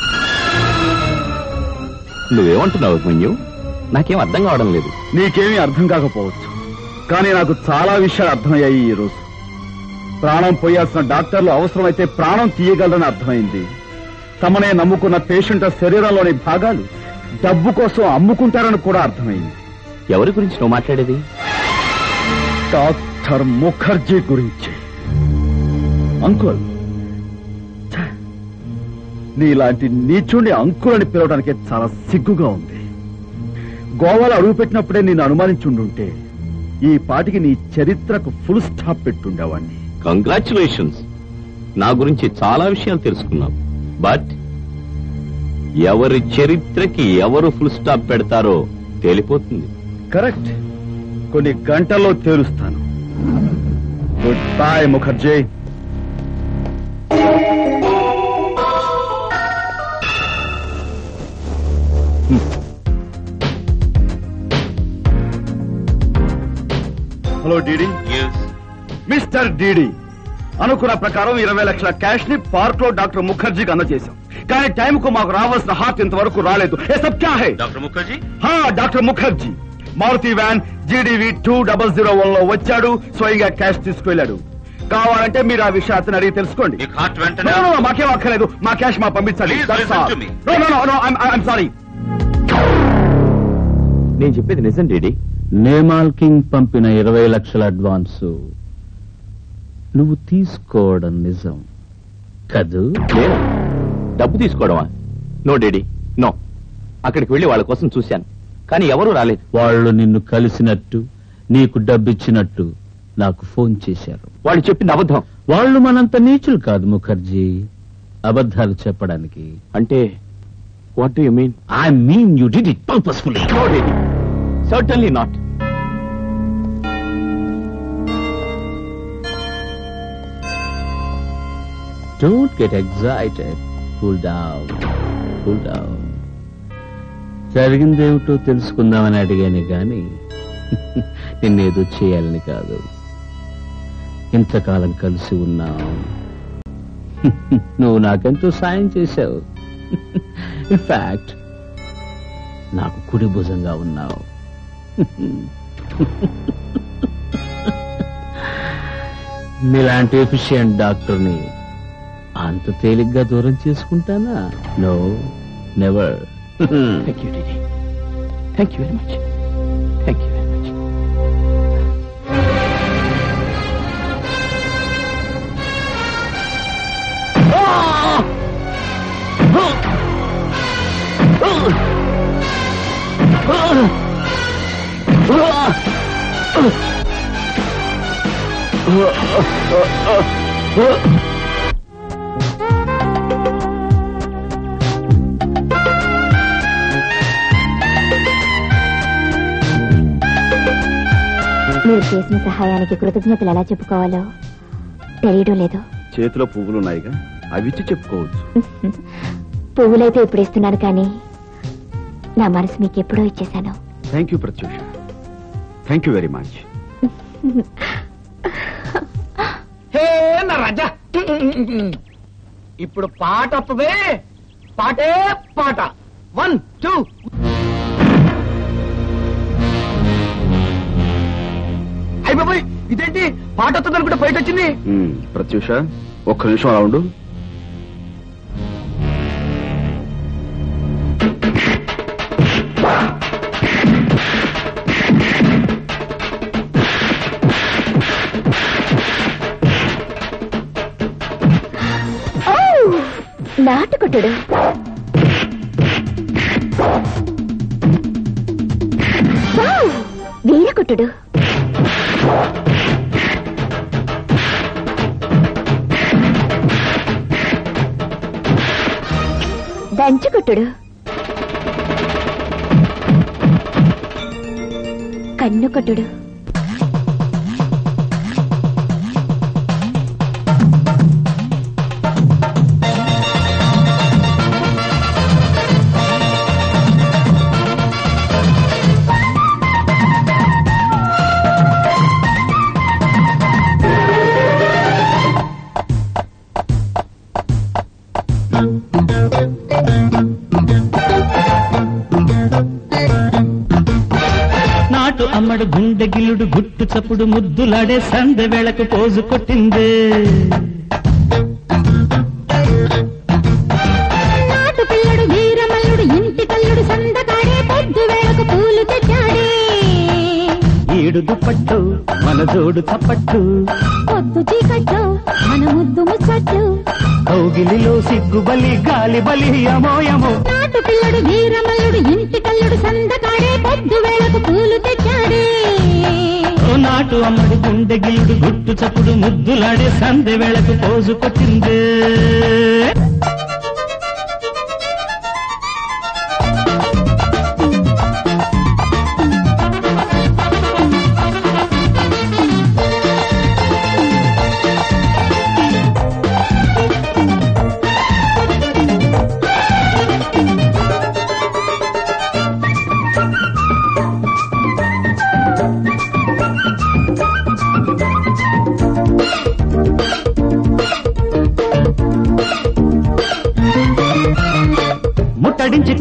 నువ్వేమంటున్నావు అభిమన్యు నాకేం అర్థం కావడం లేదు నీకేమీ అర్థం కాకపోవచ్చు కానీ నాకు చాలా విషయాలు అర్థమయ్యాయి ఈ రోజు ప్రాణం పోయాల్సిన డాక్టర్లు అవసరమైతే ప్రాణం తీయగలరని అర్థమైంది తమనే నమ్ముకున్న పేషెంట్ శరీరంలోని భాగాలు డబ్బు కోసం అమ్ముకుంటారని కూడా అర్థమైంది ఎవరి గురించి నువ్వు మాట్లాడేది డాక్టర్ ముఖర్జీ గురించి అంకుల్ ఛ! నీలాంటి నీచుండి అంకుల్ అని పిలవడానికి చాలా సిగ్గుగా ఉంది గోవాలో అడుగుపెట్టినప్పుడే నేను అనుమానించుండుంటే ఈ పాటికి నీ చరిత్రకు ఫుల్ స్టాప్ పెట్టుండేవాణ్ణి కంగ్రాచులేషన్స్ నా గురించి చాలా విషయాలు తెలుసుకున్నావు బట్ ఎవరి చరిత్రకి ఎవరు ఫుల్ స్టాప్ పెడతారో తేలిపోతుంది కరెక్ట్ కొన్ని గంటల్లో తేలుస్తాను good boy Mukherjee hello DD mister DD అనుకున్న ప్రకారం ఇరవై లక్షల క్యాష్ ని పార్క్ లో డాక్టర్ ముఖర్జీకి అందజేశాం కానీ టైం కు మాకు రావాల్సిన హార్ట్ ఇంతవరకు రాలేదు ఏ సబ్ క్యా హై డాక్టర్ ముఖర్జీ హా doctor Mukherjee Maruti van GDV two double zero one లో వచ్చాడు స్వయంగా క్యాష్ తీసుకెళ్లాడు కావాలంటే మీరు ఆ విషయం అతను అడిగి తెలుసుకోండి హార్ట్ వెంటనే No, no, no, మాకేం అక్కర్లేదు మా క్యాష్ మా పంపించాలి Please That's listen all. to me. No, no, no, no, I'm- I'm sorry. నేను చెప్పేది నిజం డేడీ నేమాల్ కింగ్ పంపిన ఇరవై లక్షల అడ్వాన్స్ నువ్వు తీసుకోవడం నిజం కదూ నేను డబ్బు తీసుకోవడమా నో డేడీ నో అక్కడికి వెళ్లి వాళ్ళ కోసం చూశాను కానీ ఎవరూ రాలేదు వాళ్ళు నిన్ను కలిసినట్టు నీకు డబ్బిచ్చినట్టు నాకు ఫోన్ చేశారు వాళ్ళు చెప్పింది అబద్ధం వాళ్ళు మనంత నీచులు కాదు ముఖర్జీ అబద్ధాలు చెప్పడానికి అంటే what you mean I mean you did it purposefully no daddy certainly not don't get excited cool down cool down జరిగిందేమిటో తెలుసుకుందామని అడిగాను గాని నిన్నేదో చేయాలని కాదు ఇంతకాలం కలిసి ఉన్నాం నువ్వు నాకెంతో సాయం చేశావు ఇన్ఫాక్ట్ నాకు కుడి భుజంగా ఉన్నావు నీలాంటి ఎఫిషియంట్ డాక్టర్ని అంత తేలిగ్గా దూరం చేసుకుంటానా no never thank you daddy thank you very much thank you very much మీరు చేసిన సహాయానికి కృతజ్ఞతలు ఎలా చెప్పుకోవాలో తెలియడం లేదు చేతిలో పువ్వులు ఉన్నాయిగా అవి ఇచ్చి చెప్పుకోవచ్చు పువ్వులైతే ఇప్పుడు ఇస్తున్నాను కానీ నా మనసు మీకు ఎప్పుడో ఇచ్చేశాను thank you Pratyusha thank you very much hey నా రాజా ఇప్పుడు పాట వస్తుంది పాటే పాట వన్ టూ అయ్య బాబాయ్ ఇదేంటి పాట వస్తుంది అనుకుంటే బయట వచ్చింది ప్రత్యూష ఒక్క నిమిషం అలా ఉండు ఓ! నాటుకుట్టుడు వావ్! వీరకుట్టుడు దంచుకుట్టుడు కన్ను కొట్టుడు నాటు అమ్మడు గుండె గిల్లుడు గుట్టు చప్పుడు ముద్దులాడే సందె వేళకు పోజు కొట్టిందే నాటు పిల్లడు వీరమల్లుడు ఇంటి కల్లుడు సందకాడే పొద్దు వేళకు పూలు తెచ్చాడే ఈడు దుప్పట్టు మన జోడు చప్పట్టు పొద్దు చీకట్లో మన ముద్దు ముచ్చట్లు కౌగిలిలో సిగ్గు బలి గాలి బలి అమోయమో నాటు పిల్లడు వీరమల్లుడు ఇంటి కల్లుడు సందకాడే పొద్దు వేళకు పూలు తెచ్చాడే ఓ నాటు అమ్మడు గుండె గిల్లుడు గుట్టు చప్పుడు ముద్దులాడే సందె వేళకు పోజు కొట్టిందే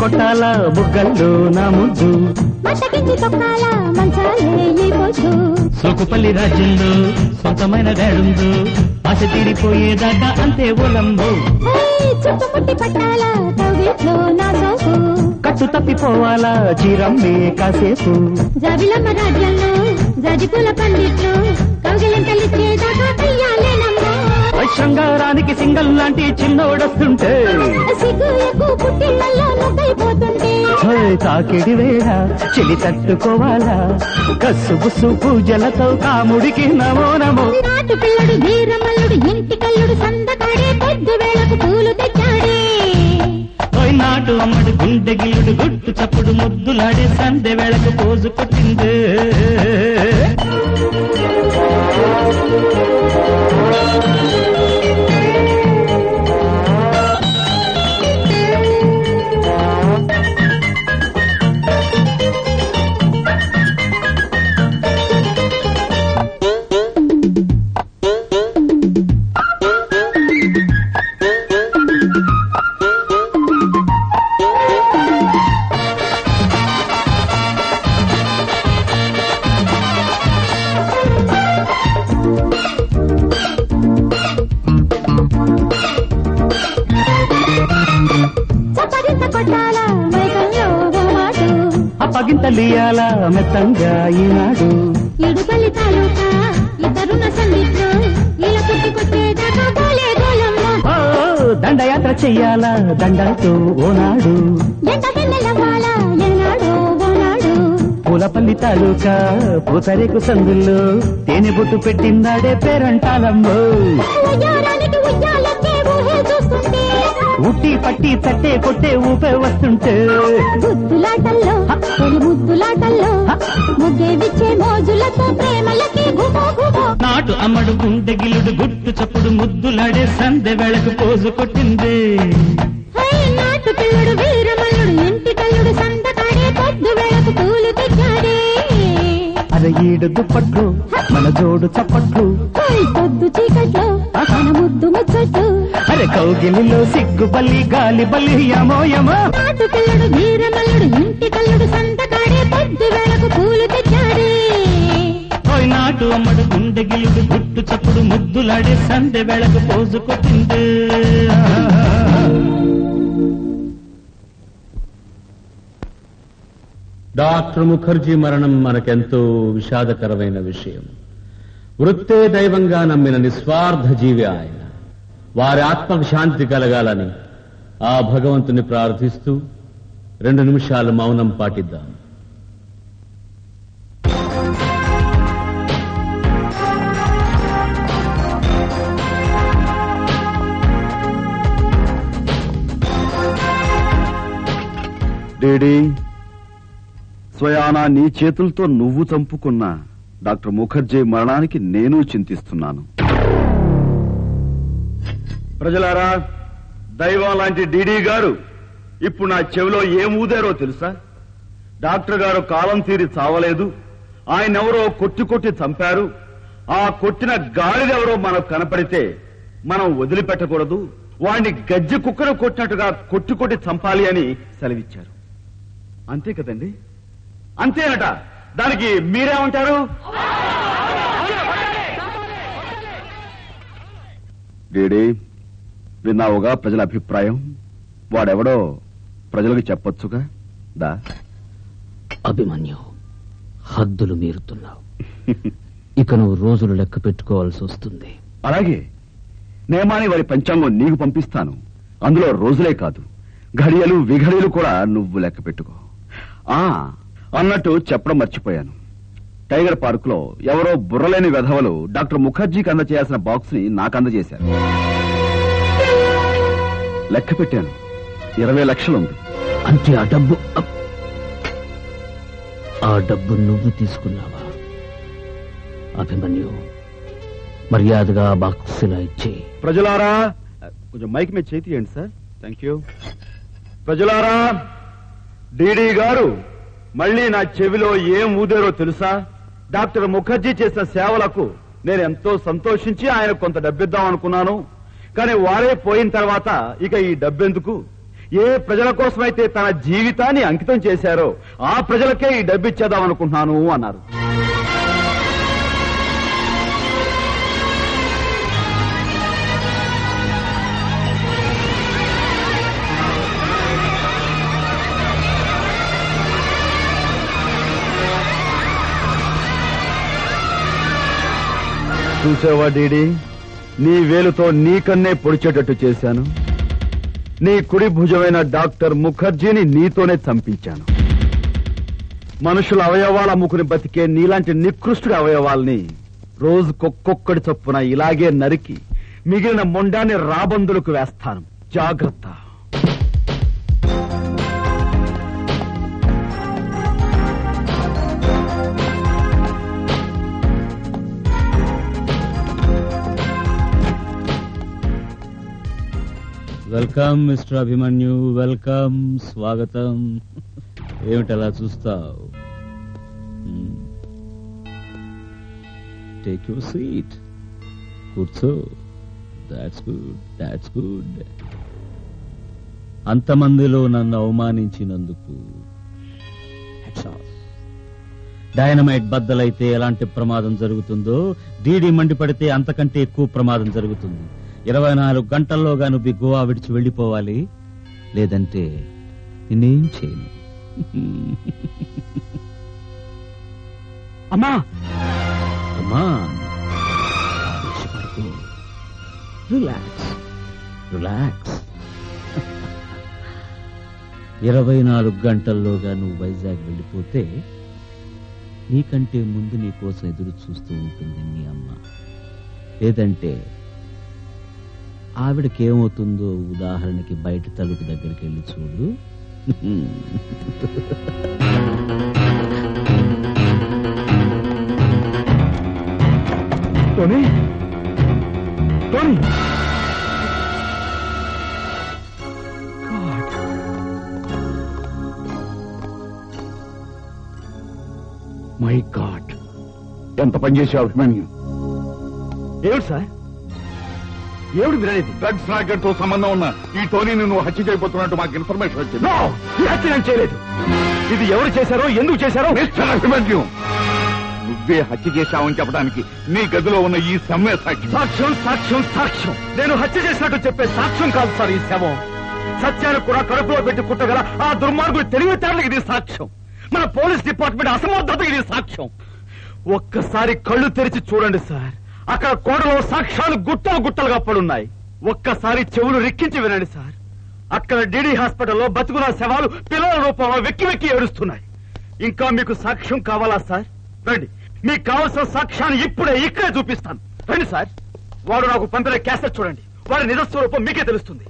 కొట్టాల బుగ్గల్లో నా ముద్దు మట్టకించి తొక్కాల మంచాలే ఈ పొద్దు సోకుపల్లి రాజ్యంలో సొంతమైన గాడుందో ఆశ తీరిపోయేదాకా అంతే ఓలంబో హే, చుట్టుముట్టి పట్టాల కవిట్లో నా సోకు కట్టు తప్పిపోవాలా చీరమ్మే కాసేపు జాబిలమ్మ రాజ్యంలో జాజిపూల పందిట్లో కౌగిలింతలిచ్చేదాకా కయ్యాలేనమ్మా శృంగారానికి సింగల్ లాంటి చిన్నోడొస్తుంటే సిగ్గు ఎక్కువ పుట్టిళ్ళల్లో నొక్కైపోతుంటే హోయ్, తాకిడి వేళ చెలి తట్టుకోవాలా కస్సు బుస్సు పూజలతో కాముడికి నమో నమో నాటు పిల్లడు వీరమల్లుడు ఇంటి కల్లుడు సందకాడే పొద్దు వేళకు పూలు తెచ్చాడే ఓయ్ నాటు అమ్మడు గుండె గిల్లుడు గుట్టు చప్పుడు ముద్దులాడే సందె వేళకు పోజు కొట్టిందే చప్పరింత కొట్టాల మైకంలో ఓ మాటు అప్పగింతలియాల మెత్తంగా ఈనాడు ఇడుపల్లి తాలూకా ఇద్దరున్న సందిట్లో ఇలా పుట్టుకొచ్చేదాకా గోలే గోలమ్మ ఓ దండయాత్ర చెయ్యాలా దండలతో ఓనాడు ఎండ వెన్నెలవ్వాల ఎన్నాడో ఓనాడు పూలపల్లి తాలూకా పూతరేకు సందుల్లో తేనె బొట్టు పెట్టిందాడే పేరంటాలమ్మో ఉయ్యారానికి ఉయ్యాలకే ఊహే చూస్తుంటే ఉట్టి పట్టి తట్టే కొట్టే ఊపే వస్తుంటే గుద్దులాటల్లో తొలి ముద్దులాటల్లో ముగ్గే విచ్చే మోజులతో ప్రేమలకి గుమో గుమో నాటు అమ్మడు గుండె గిల్లుడు గుట్టు చప్పుడు ముద్దులాడే సందె వేళకు పోజు కొట్టింది హే నాటు పిల్లడు వీరమల్లుడు ఇంటి కల్లుడు సందకాడే పొద్దు వేళకు పూలు తెచ్చాడే అర ఈడు దుప్పట్లు మన జోడు చప్పట్లు హోయ్ పొద్దు చీకట్లో మన ముద్దు ముచ్చట్లు అరే కౌగిలిలో సిగ్గు బల్లి గాలి బల్లి యమో యమో నాటు పిల్లడు వీరమల్లుడు ఇంటి కల్లుడు సందకాడే పొద్దు వేళకు పూలు తెచ్చాడే ఓయ్ నాటు అమ్మడు గుండె గిల్లుడు గుట్టు చప్పుడు ముద్దులాడే సందె వేళకు పోజు కొట్టింది డాక్టర్ ముఖర్జీ మరణం మనకెంతో విషాదకరమైన విషయం వృత్తే దైవంగా నమ్మిన నిస్వార్థ జీవి ఆయన వారి ఆత్మకు శాంతి కలగాలని ఆ భగవంతుని ప్రార్థిస్తూ రెండు నిమిషాలు మౌనం పాటిద్దాం డేడీ స్వయానా నీ చేతులతో నువ్వు చంపుకున్న డాక్టర్ ముఖర్జీ మరణానికి నేను చింతిస్తున్నాను ప్రజలారా దైవం లాంటి డీడీ గారు ఇప్పుడు నా చెవిలో ఏం ఊదారో తెలుసా డాక్టర్ గారు కాలం తీరి చావలేదు ఆయన ఎవరో కొట్టి కొట్టి చంపారు ఆ కొట్టిన గాడిదెవరో మనకు కనపడితే మనం వదిలిపెట్టకూడదు వాడిని గజ్జి కుక్కను కొట్టినట్టుగా కొట్టి కొట్టి చంపాలి అని సెలవిచ్చారు అంతే కదండి అంతేనట దానికి మీరేమంటారు డేడీ విన్నావుగా ప్రజల అభిప్రాయం వాడెవడో ప్రజలకు చెప్పొచ్చుగా దా అభిమన్యు హద్దులు మీరుతున్నావు ఇక నువ్వు రోజులు లెక్క పెట్టుకోవాల్సి వస్తుంది అలాగే నేమాని వారి పంచాంగం నీకు పంపిస్తాను అందులో రోజులే కాదు ఘడియలు విఘడియలు కూడా నువ్వు లెక్క పెట్టుకో ఆ అన్నట్టు చెప్పడం మర్చిపోయాను టైగర్ పార్క్ లో ఎవరో బుర్రలేని వెధవలు డాక్టర్ ముఖర్జీకి అందజేయాల్సిన బాక్స్ ని నాకు అందజేశారు లెక్క పెట్టాను ఇరవై లక్షలుంది అంటే ఆ డబ్బు అప్. ఆ డబ్బు నువ్వు తీసుకున్నావా అభిమన్యు మర్యాదగా ఆ బాక్స్ ఇలా ఇచ్చి ప్రజలారా కొంచెం మైక్ మీద చేతి ఇవ్వండి సార్ థ్యాంక్ యూ ప్రజలారా డీడీ గారు మళ్ళీ నా చెవిలో ఏం ఊదారో తెలుసా డాక్టర్ ముఖర్జీ చేసిన సేవలకు నేను ఎంతో సంతోషించి ఆయన కొంత డబ్బిద్దాం అనుకున్నాను కానీ వారే పోయిన తర్వాత ఇక ఈ డబ్బెందుకు ఏ ప్రజల కోసమైతే తన జీవితాన్ని అంకితం చేశారో ఆ ప్రజలకే ఈ డబ్బు ఇచ్చేద్దాం అనుకుంటున్నాను అన్నారు చూసావా డీడీ నీ వేలుతో నీకన్నే పొడిచేటట్టు చేశాను నీ కుడి భుజమైన డాక్టర్ ముఖర్జీని నీతోనే చంపించాను మనుషుల అవయవాల అమ్ముకుని బతికే నీలాంటి నికృష్టుడి అవయవాల్ని రోజుకొక్కొక్కడి చొప్పున ఇలాగే నరికి మిగిలిన మొండాన్ని రాబందులకు వేస్తాను జాగ్రత్త వెల్కమ్ మిస్టర్ అభిమన్యు వెల్కమ్ స్వాగతం ఏమిటి అలా చూస్తావు టేక్ యువర్ సీట్ కూర్చో దాట్స్ గుడ్ దాట్స్ గుడ్ అంతమందిలో నన్ను అవమానించినందుకు hats off. డైనమైట్ బద్దలైతే ఎలాంటి ప్రమాదం జరుగుతుందో డీడీ మండిపడితే అంతకంటే ఎక్కువ ప్రమాదం జరుగుతుంది ఇరవై నాలుగు గంటల్లోగా నువ్వు గోవా విడిచి వెళ్ళిపోవాలి లేదంటే నేనేం చేయను అమ్మా అమ్మా రిలాక్స్ రిలాక్స్ ఇరవై నాలుగు గంటల్లోగా నువ్వు వైజాగ్ వెళ్ళిపోతే నీకంటే ముందు నీ కోసం ఎదురు చూస్తూ ఉంటుంది నీ అమ్మ లేదంటే ఆవిడకేమవుతుందో ఉదాహరణకి బయట తలుపు దగ్గరికి వెళ్ళి చూడు టోనీ టోనీ మై గాడ్ ఎంత పనిచేసావు అభిమన్యు ఏమిటి సార్ ఏమిటి వినలేదు డ్రగ్స్ రాకెట్ తో సంబంధం ఉన్న ఈ టోనీని నువ్వు హత్య చేయబోతున్నట్టు మాకు ఇన్ఫర్మేషన్ వచ్చింది No! ఈ హత్య నేను చేయలేదు ఇది ఎవరు చేశారో ఎందుకు చేశారో మిస్టర్ అభిమన్యు నువ్వే హత్య చేశావని చెప్పడానికి నీ గదిలో ఉన్న ఈ సమ్మె సాక్షి సాక్ష్యం సాక్ష్యం సాక్ష్యం నేను హత్య చేసినట్టు చెప్పే సాక్ష్యం కాదు సార్ ఈ శవం సత్యాన్ని కూడా కడుపులో పెట్టి కుట్టగల ఆ దుర్మార్గుడు తెలివితేటలకు ఇది సాక్ష్యం మన పోలీస్ డిపార్ట్మెంట్ అసమర్థతకు ఇది సాక్ష్యం ఒక్కసారి కళ్ళు తెరిచి చూడండి సార్ అక్కడ కోడలో సాక్ష్యాలు గుట్టలు గుట్టలుగా పడున్నాయి ఒక్కసారి చెవులు రిక్కించి వినండి సార్ అక్కడ డిడి హాస్పిటల్లో బతుకున్న శవాలు పిల్లల రూపంలో వెక్కి వెక్కి ఏడుస్తున్నాయి ఇంకా మీకు సాక్ష్యం కావాలా సార్ రండి మీకు కావాల్సిన సాక్ష్యాన్ని ఇప్పుడే ఇక్కడే చూపిస్తాను రండి సార్ వాడు నాకు పంపిన క్యాసెట్ చూడండి వాడి నిజస్వరూపం మీకే తెలుస్తుంది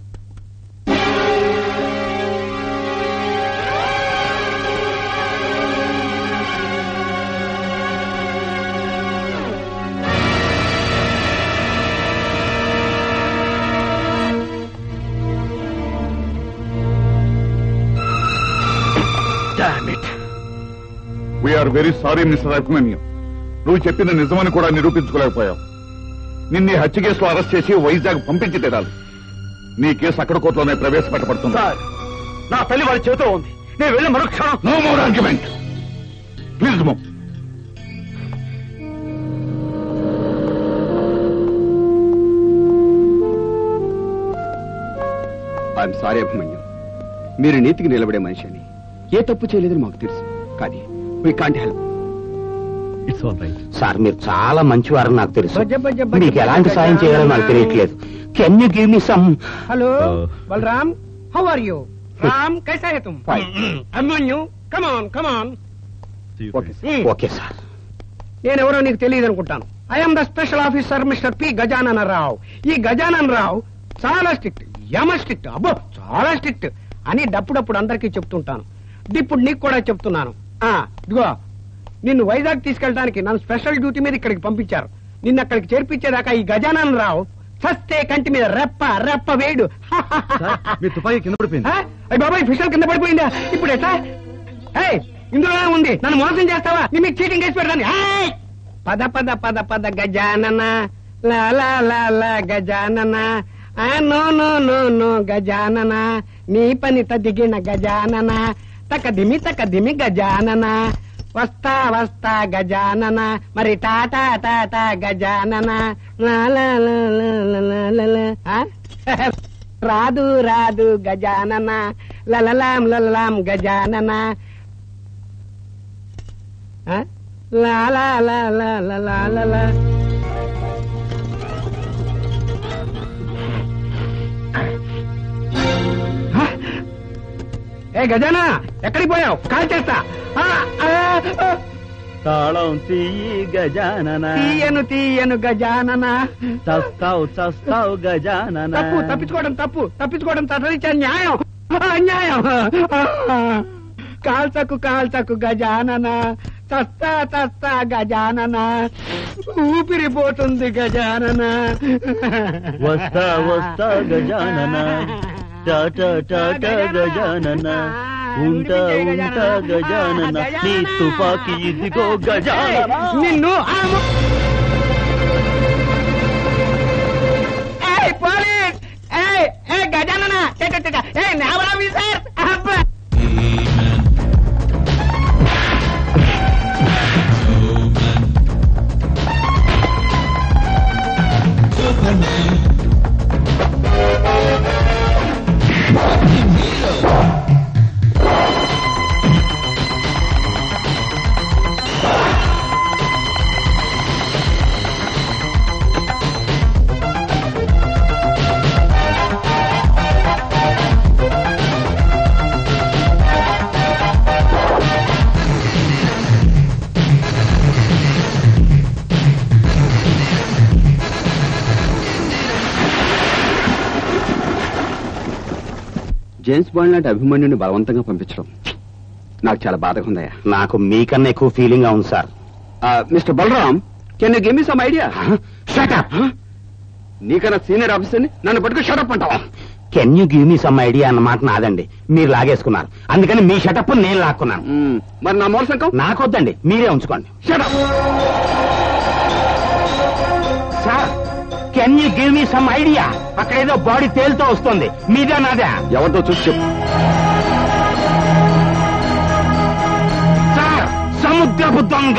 Damn it. We are very sorry mister Abhimanyu నువ్వు చెప్పింది నిజమని కూడా నిరూపించుకోలేకపోయావు నిన్ను హత్య కేసులో అరెస్ట్ చేసి వైజాగ్ పంపించి తీరాలి నీ కేసు అక్కడ కోర్టులోనే ప్రవేశపెట్టబడుతుంది సార్ నా తల్లి వాడి చేతిలో ఉంది నేను వెళ్ళి మరుక్షణం no more argument please move I'm sorry Abhimanyu మీరు నీతికి నిలబడే మనిషి అని ఏ తప్పు చేయలేదని మాకు తెలుసు కానీ we can't help it's all right sir మీరు చాలా మంచివారని నాకు తెలుసు బజ్జ బజ్జ బజ్జ మీకు ఎలాంటి సాయం చేయాలో నాకు తెలియట్లేదు can you give me some hello Oh. Balram how are you Ram कैसा है तुम Abhimanyu come on come on okay sir నేనెవరో నీకు తెలియదు అనుకుంటాను I'm the special officer mister P Gajanana Rao ఈ గజానన్ రావు చాలా స్ట్రిక్ట్ యమ స్ట్రిక్ట్ అబ్బో చాలా స్ట్రిక్ట్ అని డప్పుడప్పుడు అందరికీ చెప్తుంటాను ఇప్పుడు నీకు కూడా చెప్తున్నాను ఆ ఇదిగో నిన్ను వైజాగ్ తీసుకెళ్ళడానికి నన్ను స్పెషల్ డ్యూటీ మీద ఇక్కడికి పంపించారు నిన్ను అక్కడికి చేర్పించేదాకా ఈ గజానన్ రావు సస్తే కంటి మీద రెప్ప రెప్ప వేడు మీ తుపాకీ కింద పడిపోయింది ఆ? అయ్య బాబాయ్ ఫిషల్ కింద పడిపోయిందా ఇప్పుడు ఎట్లా ఏయ్ ఇందులోనే ఉంది నన్ను మోసం చేస్తావా నీ మీకు చీటింగ్ వేసి పెడతాను ఏయ్! పద పద పద పద గజానన లా లా లా లా గజానన ఆ, no no no no Gajanana నీ పని తదిగిన గజానన తకదిమి తకదిమి గజానన వస్తా వస్తా గజానన మరి టాటా టాటా గజానన లా లా లా లా లా లా లా లా. ఆ? రాదు రాదు గజానన లలలాం లలలాం గజానన ఆ? లా లా లా లా లా లా లా లా ఏ గజానా ఎక్కడికి పోయావు కాల్ చేస్తా ఆ, ఆ, ఆ. తాళం తీయి గజానన తీయను తీయను గజానన చస్తావు చస్తావు గజానన తప్పు తప్పించుకోవడం తప్పు తప్పించుకోవడం తటరిచ్చే న్యాయం అన్యాయం కాల్చకు కాల్చకు గజానన చస్తా చస్తా గజానన ఊపిరిపోతుంది గజానన వస్తా వస్తా గజానన టాటా టాటా గజానన ఉంటా ఉంటా గజానన నీ తుపాకీ ఇదిగో గజానన నిన్ను ఆ ము- ఏయ్, పోలీస్ ఏయ్, ఏయ్, గజానన ట, ట, ట, ట. ఏయ్, నావల్ ఆఫీసర్ అబ్బా. జేమ్స్ బాండ్ లాంటి అభిమన్యుని బలవంతంగా పంపించడం నాకు చాలా బాధగా ఉందయ్యా నాకు మీకన్నా ఎక్కువ ఫీలింగ్ ఉంది sir mister Balaram can you give me some idea shut up నీకన్నా సీనియర్ ఆఫీసర్ని నన్ను పట్టుకు షటప్ అంటావా can you give me some idea అన్న మాట నాదండి మీరు లాగేసుకున్నారు అందుకని మీ షటప్ నేను లాక్కున్నాను మరి నా మోర్ సంకం నాకొద్దండి మీరే ఉంచుకోండి shut up sir can you give me some idea అక్కడ ఏదో బాడీ తేలుతో వస్తుంది మీదే నాదే ఎవరితో చూసి చెప్పు సార్ సముద్రపు దొంగ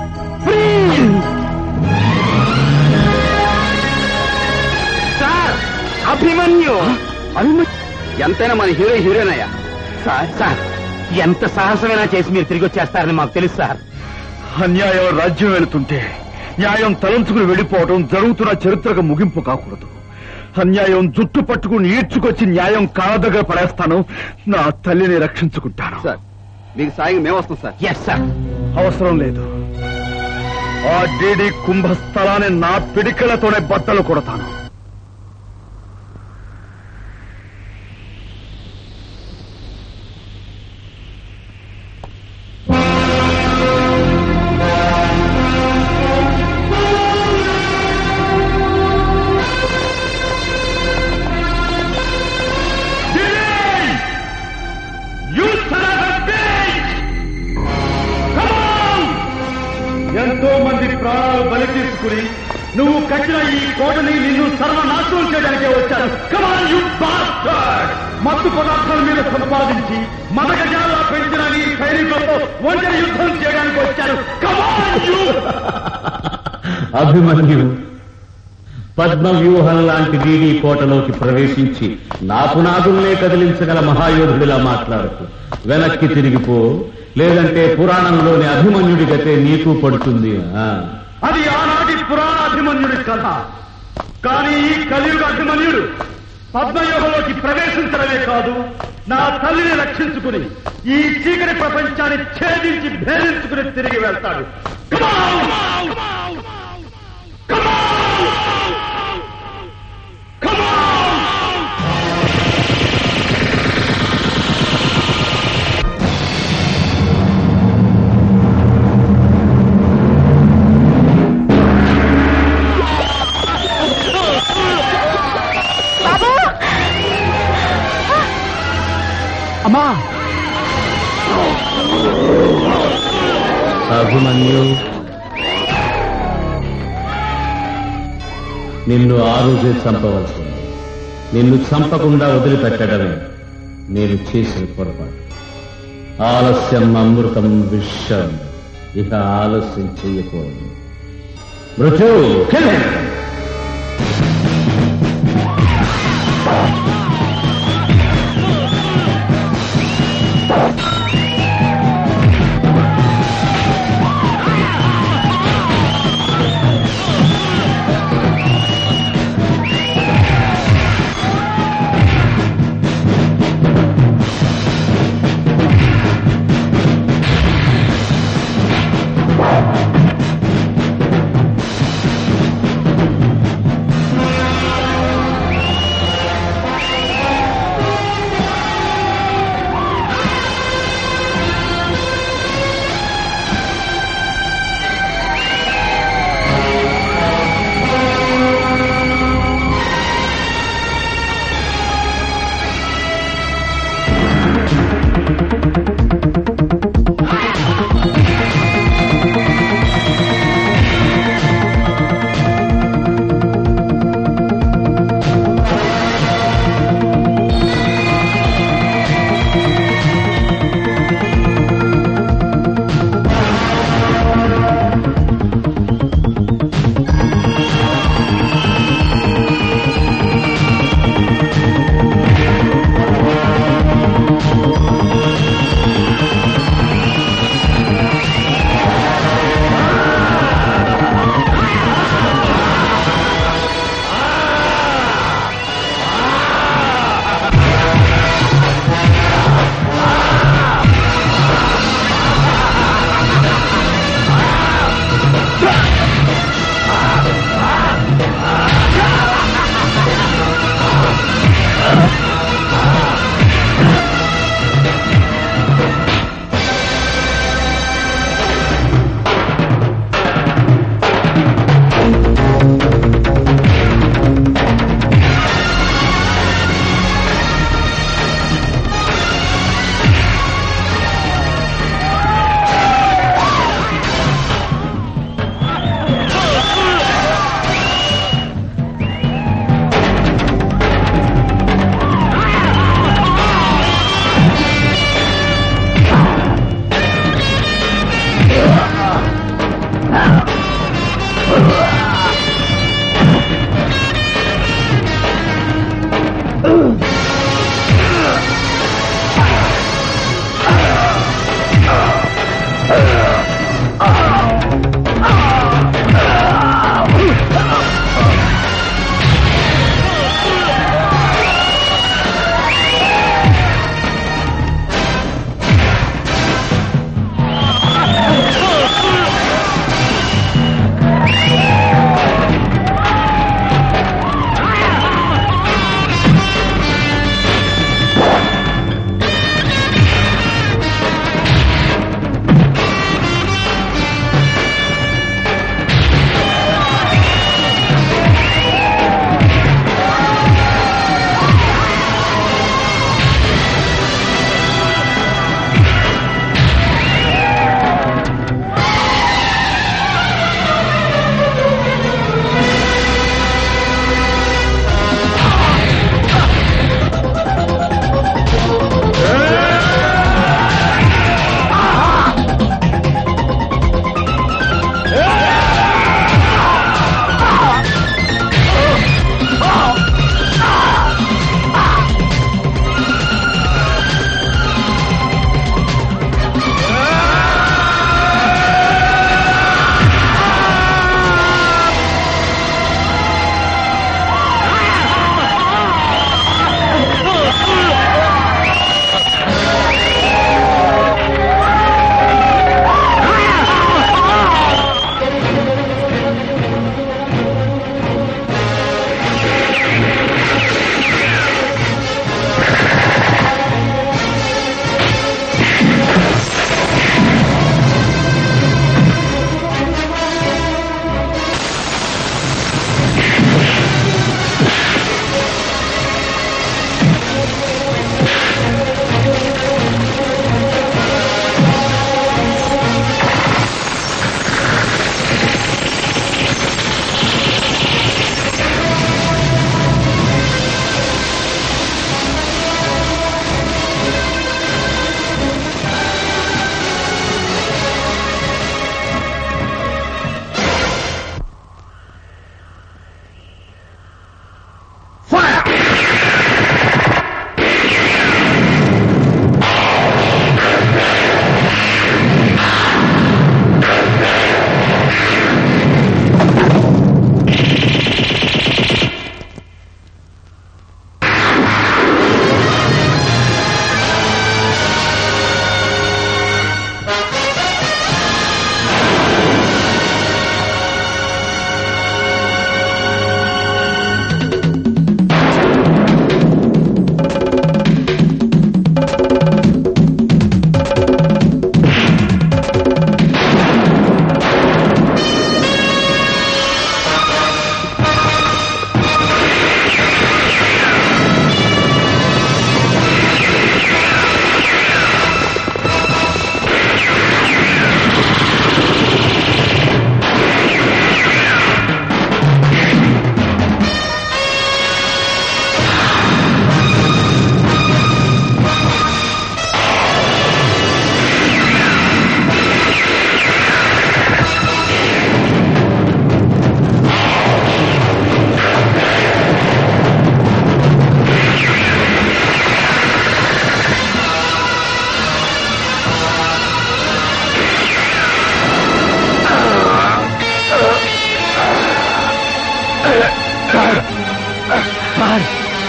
సార్ అభిమన్యు అభిమన్యు ఎంతైనా మన హీరో హీరోయిన్ అయ్యా సార్ సార్ ఎంత సాహసమైనా చేసి మీరు తిరిగి వచ్చేస్తారని మాకు తెలుసు సార్ అన్యాయం రాజ్యం వెళుతుంటే న్యాయం తలంచుకుని వెళ్ళిపోవడం జరుగుతున్న చరిత్రకు ముగింపు కాకూడదు అన్యాయం జుట్టు పట్టుకుని ఈడ్చుకొచ్చి న్యాయం కాళ్ళ దగ్గర పడేస్తాను నా తల్లిని రక్షించుకుంటాను సార్ మీకు సాయం మేము వస్తాం సార్ ఎస్ సార్ అవసరం లేదు ఆ డీడీ కుంభస్థలాన్ని నా పిడికలతోనే బట్టలు కొడతాను ఎంతో మంది ప్రాణాలు బలి తీసుకుని నువ్వు కట్టిన ఈ కోటని నిన్ను సర్వనాశనం చేయడానికే వచ్చారు కమాన్ యు బాస్టర్డ్ మత్తు పదార్థాల మీద సంపాదించి మదగజాలా పెంచిన నీ సైనికులతో ఒంటరి యుద్ధం చేయడానికి వచ్చారు కమాన్ యు అభిమన్యు పద్మ వ్యూహం లాంటి వీడి కోటలోకి ప్రవేశించి నా పునాదుల్నే కదిలించగల మహాయోధుడిలా మాట్లాడుతూ వెనక్కి తిరిగిపో లేదంటే పురాణంలోని అభిమన్యుడి గతే నీకు పడుతుంది ఆ. అది ఆనాటి పురాణ అభిమన్యుడి కథ కానీ ఈ కలియుగ అభిమన్యుడు పద్మయోగంలోకి ప్రవేశించడమే కాదు నా తల్లిని రక్షించుకుని ఈ చీకటి ప్రపంచాన్ని ఛేదించి భేదించుకుని తిరిగి వెళ్తాడు Come on! Come on! Come on! అమ్మా అభిమన్యు నిన్ను ఆ రోజే చంపవలసింది నిన్ను చంపకుండా వదిలిపెట్టడమే నేను చేసిన పొరపాటు ఆలస్యం అమృతం విషం ఇక ఆలస్యం చెయ్యకూడదు మృత్యు kill him. Sir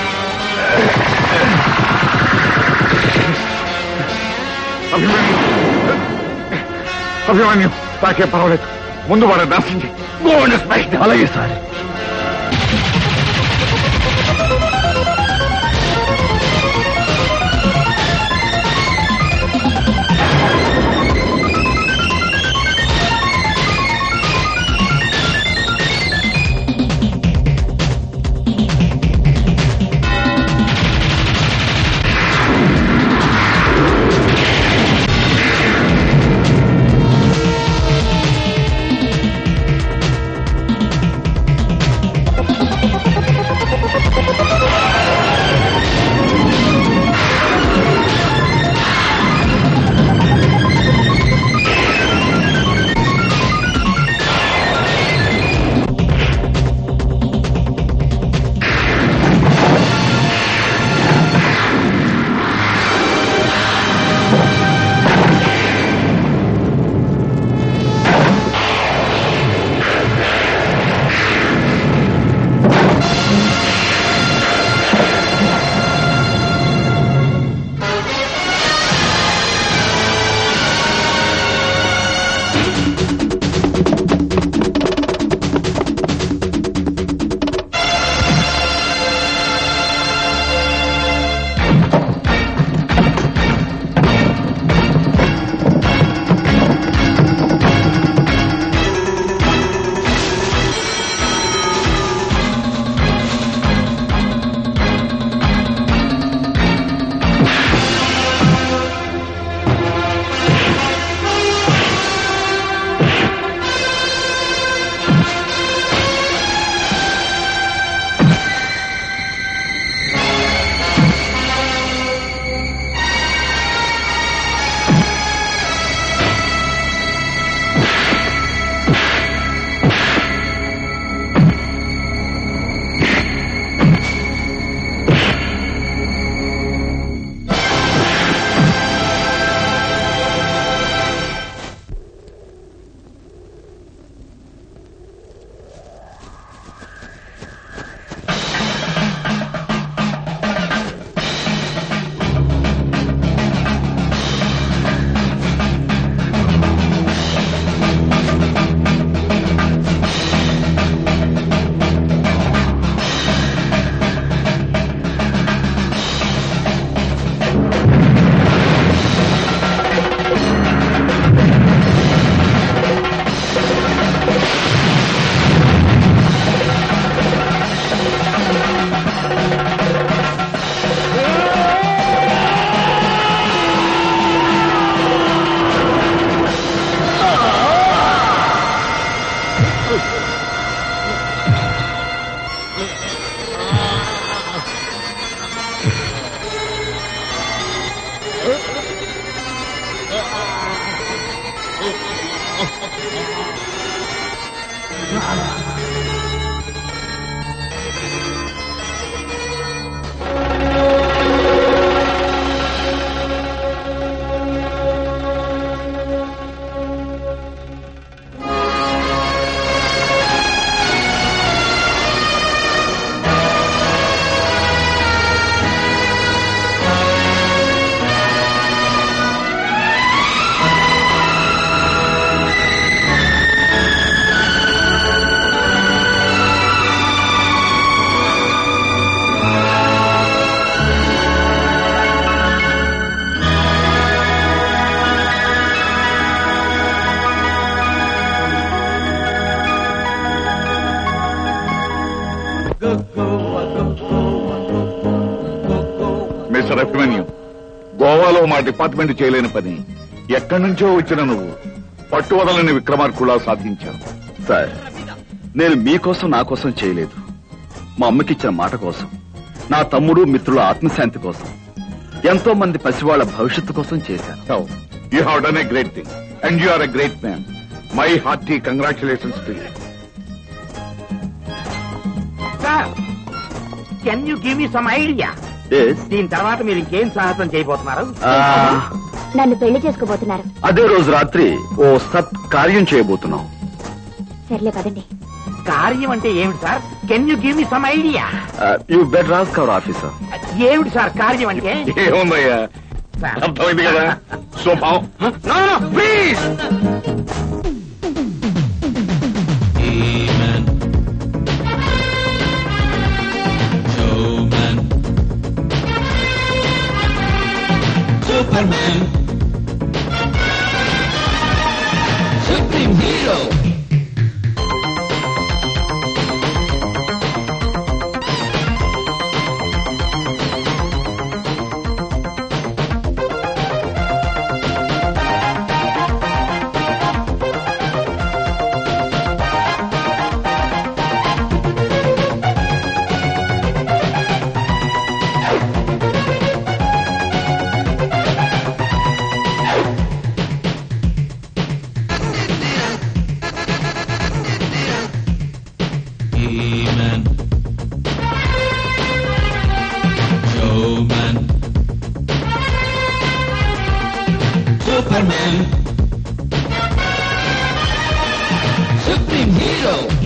Abhimanyu Abhimanyu నాకేం పర్వాలేదు ముందు వాడు నాశించి అలాగే సార్ మిస్టర్ అభిమన్యు గోవాలో మా డిపార్ట్మెంట్ చేయలేని పని ఎక్కడి నుంచో వచ్చిన నువ్వు పట్టు వదలని విక్రమార్కులా సాధించావు సార్ నేను మీకోసం నా కోసం చేయలేదు మా అమ్మకిచ్చిన మాట కోసం నా తమ్ముడు మిత్రుల ఆత్మశాంతి కోసం ఎంతో మంది పసివాళ్ల భవిష్యత్తు కోసం చేశాను you have done a great thing and you are a great man my hearty congratulations to you sir can you give me some idea దీని తర్వాత మీరు ఇంకేం సాహసం చేయబోతున్నారు నన్ను పెళ్లి చేసుకోబోతున్నారు అదే రోజు రాత్రి ఓ సత్ కార్యం చేయబోతున్నాం సర్లే పదండి కార్యం అంటే ఏమిటి sir can you give me some idea you better ask our officer ఏమిటి సార్ కార్యం అంటే ఏముందయ్యా అర్థమైంది కదా శుభం no no please Superman. Supreme Hero. He-Man. Showman. Superman. Supreme Hero.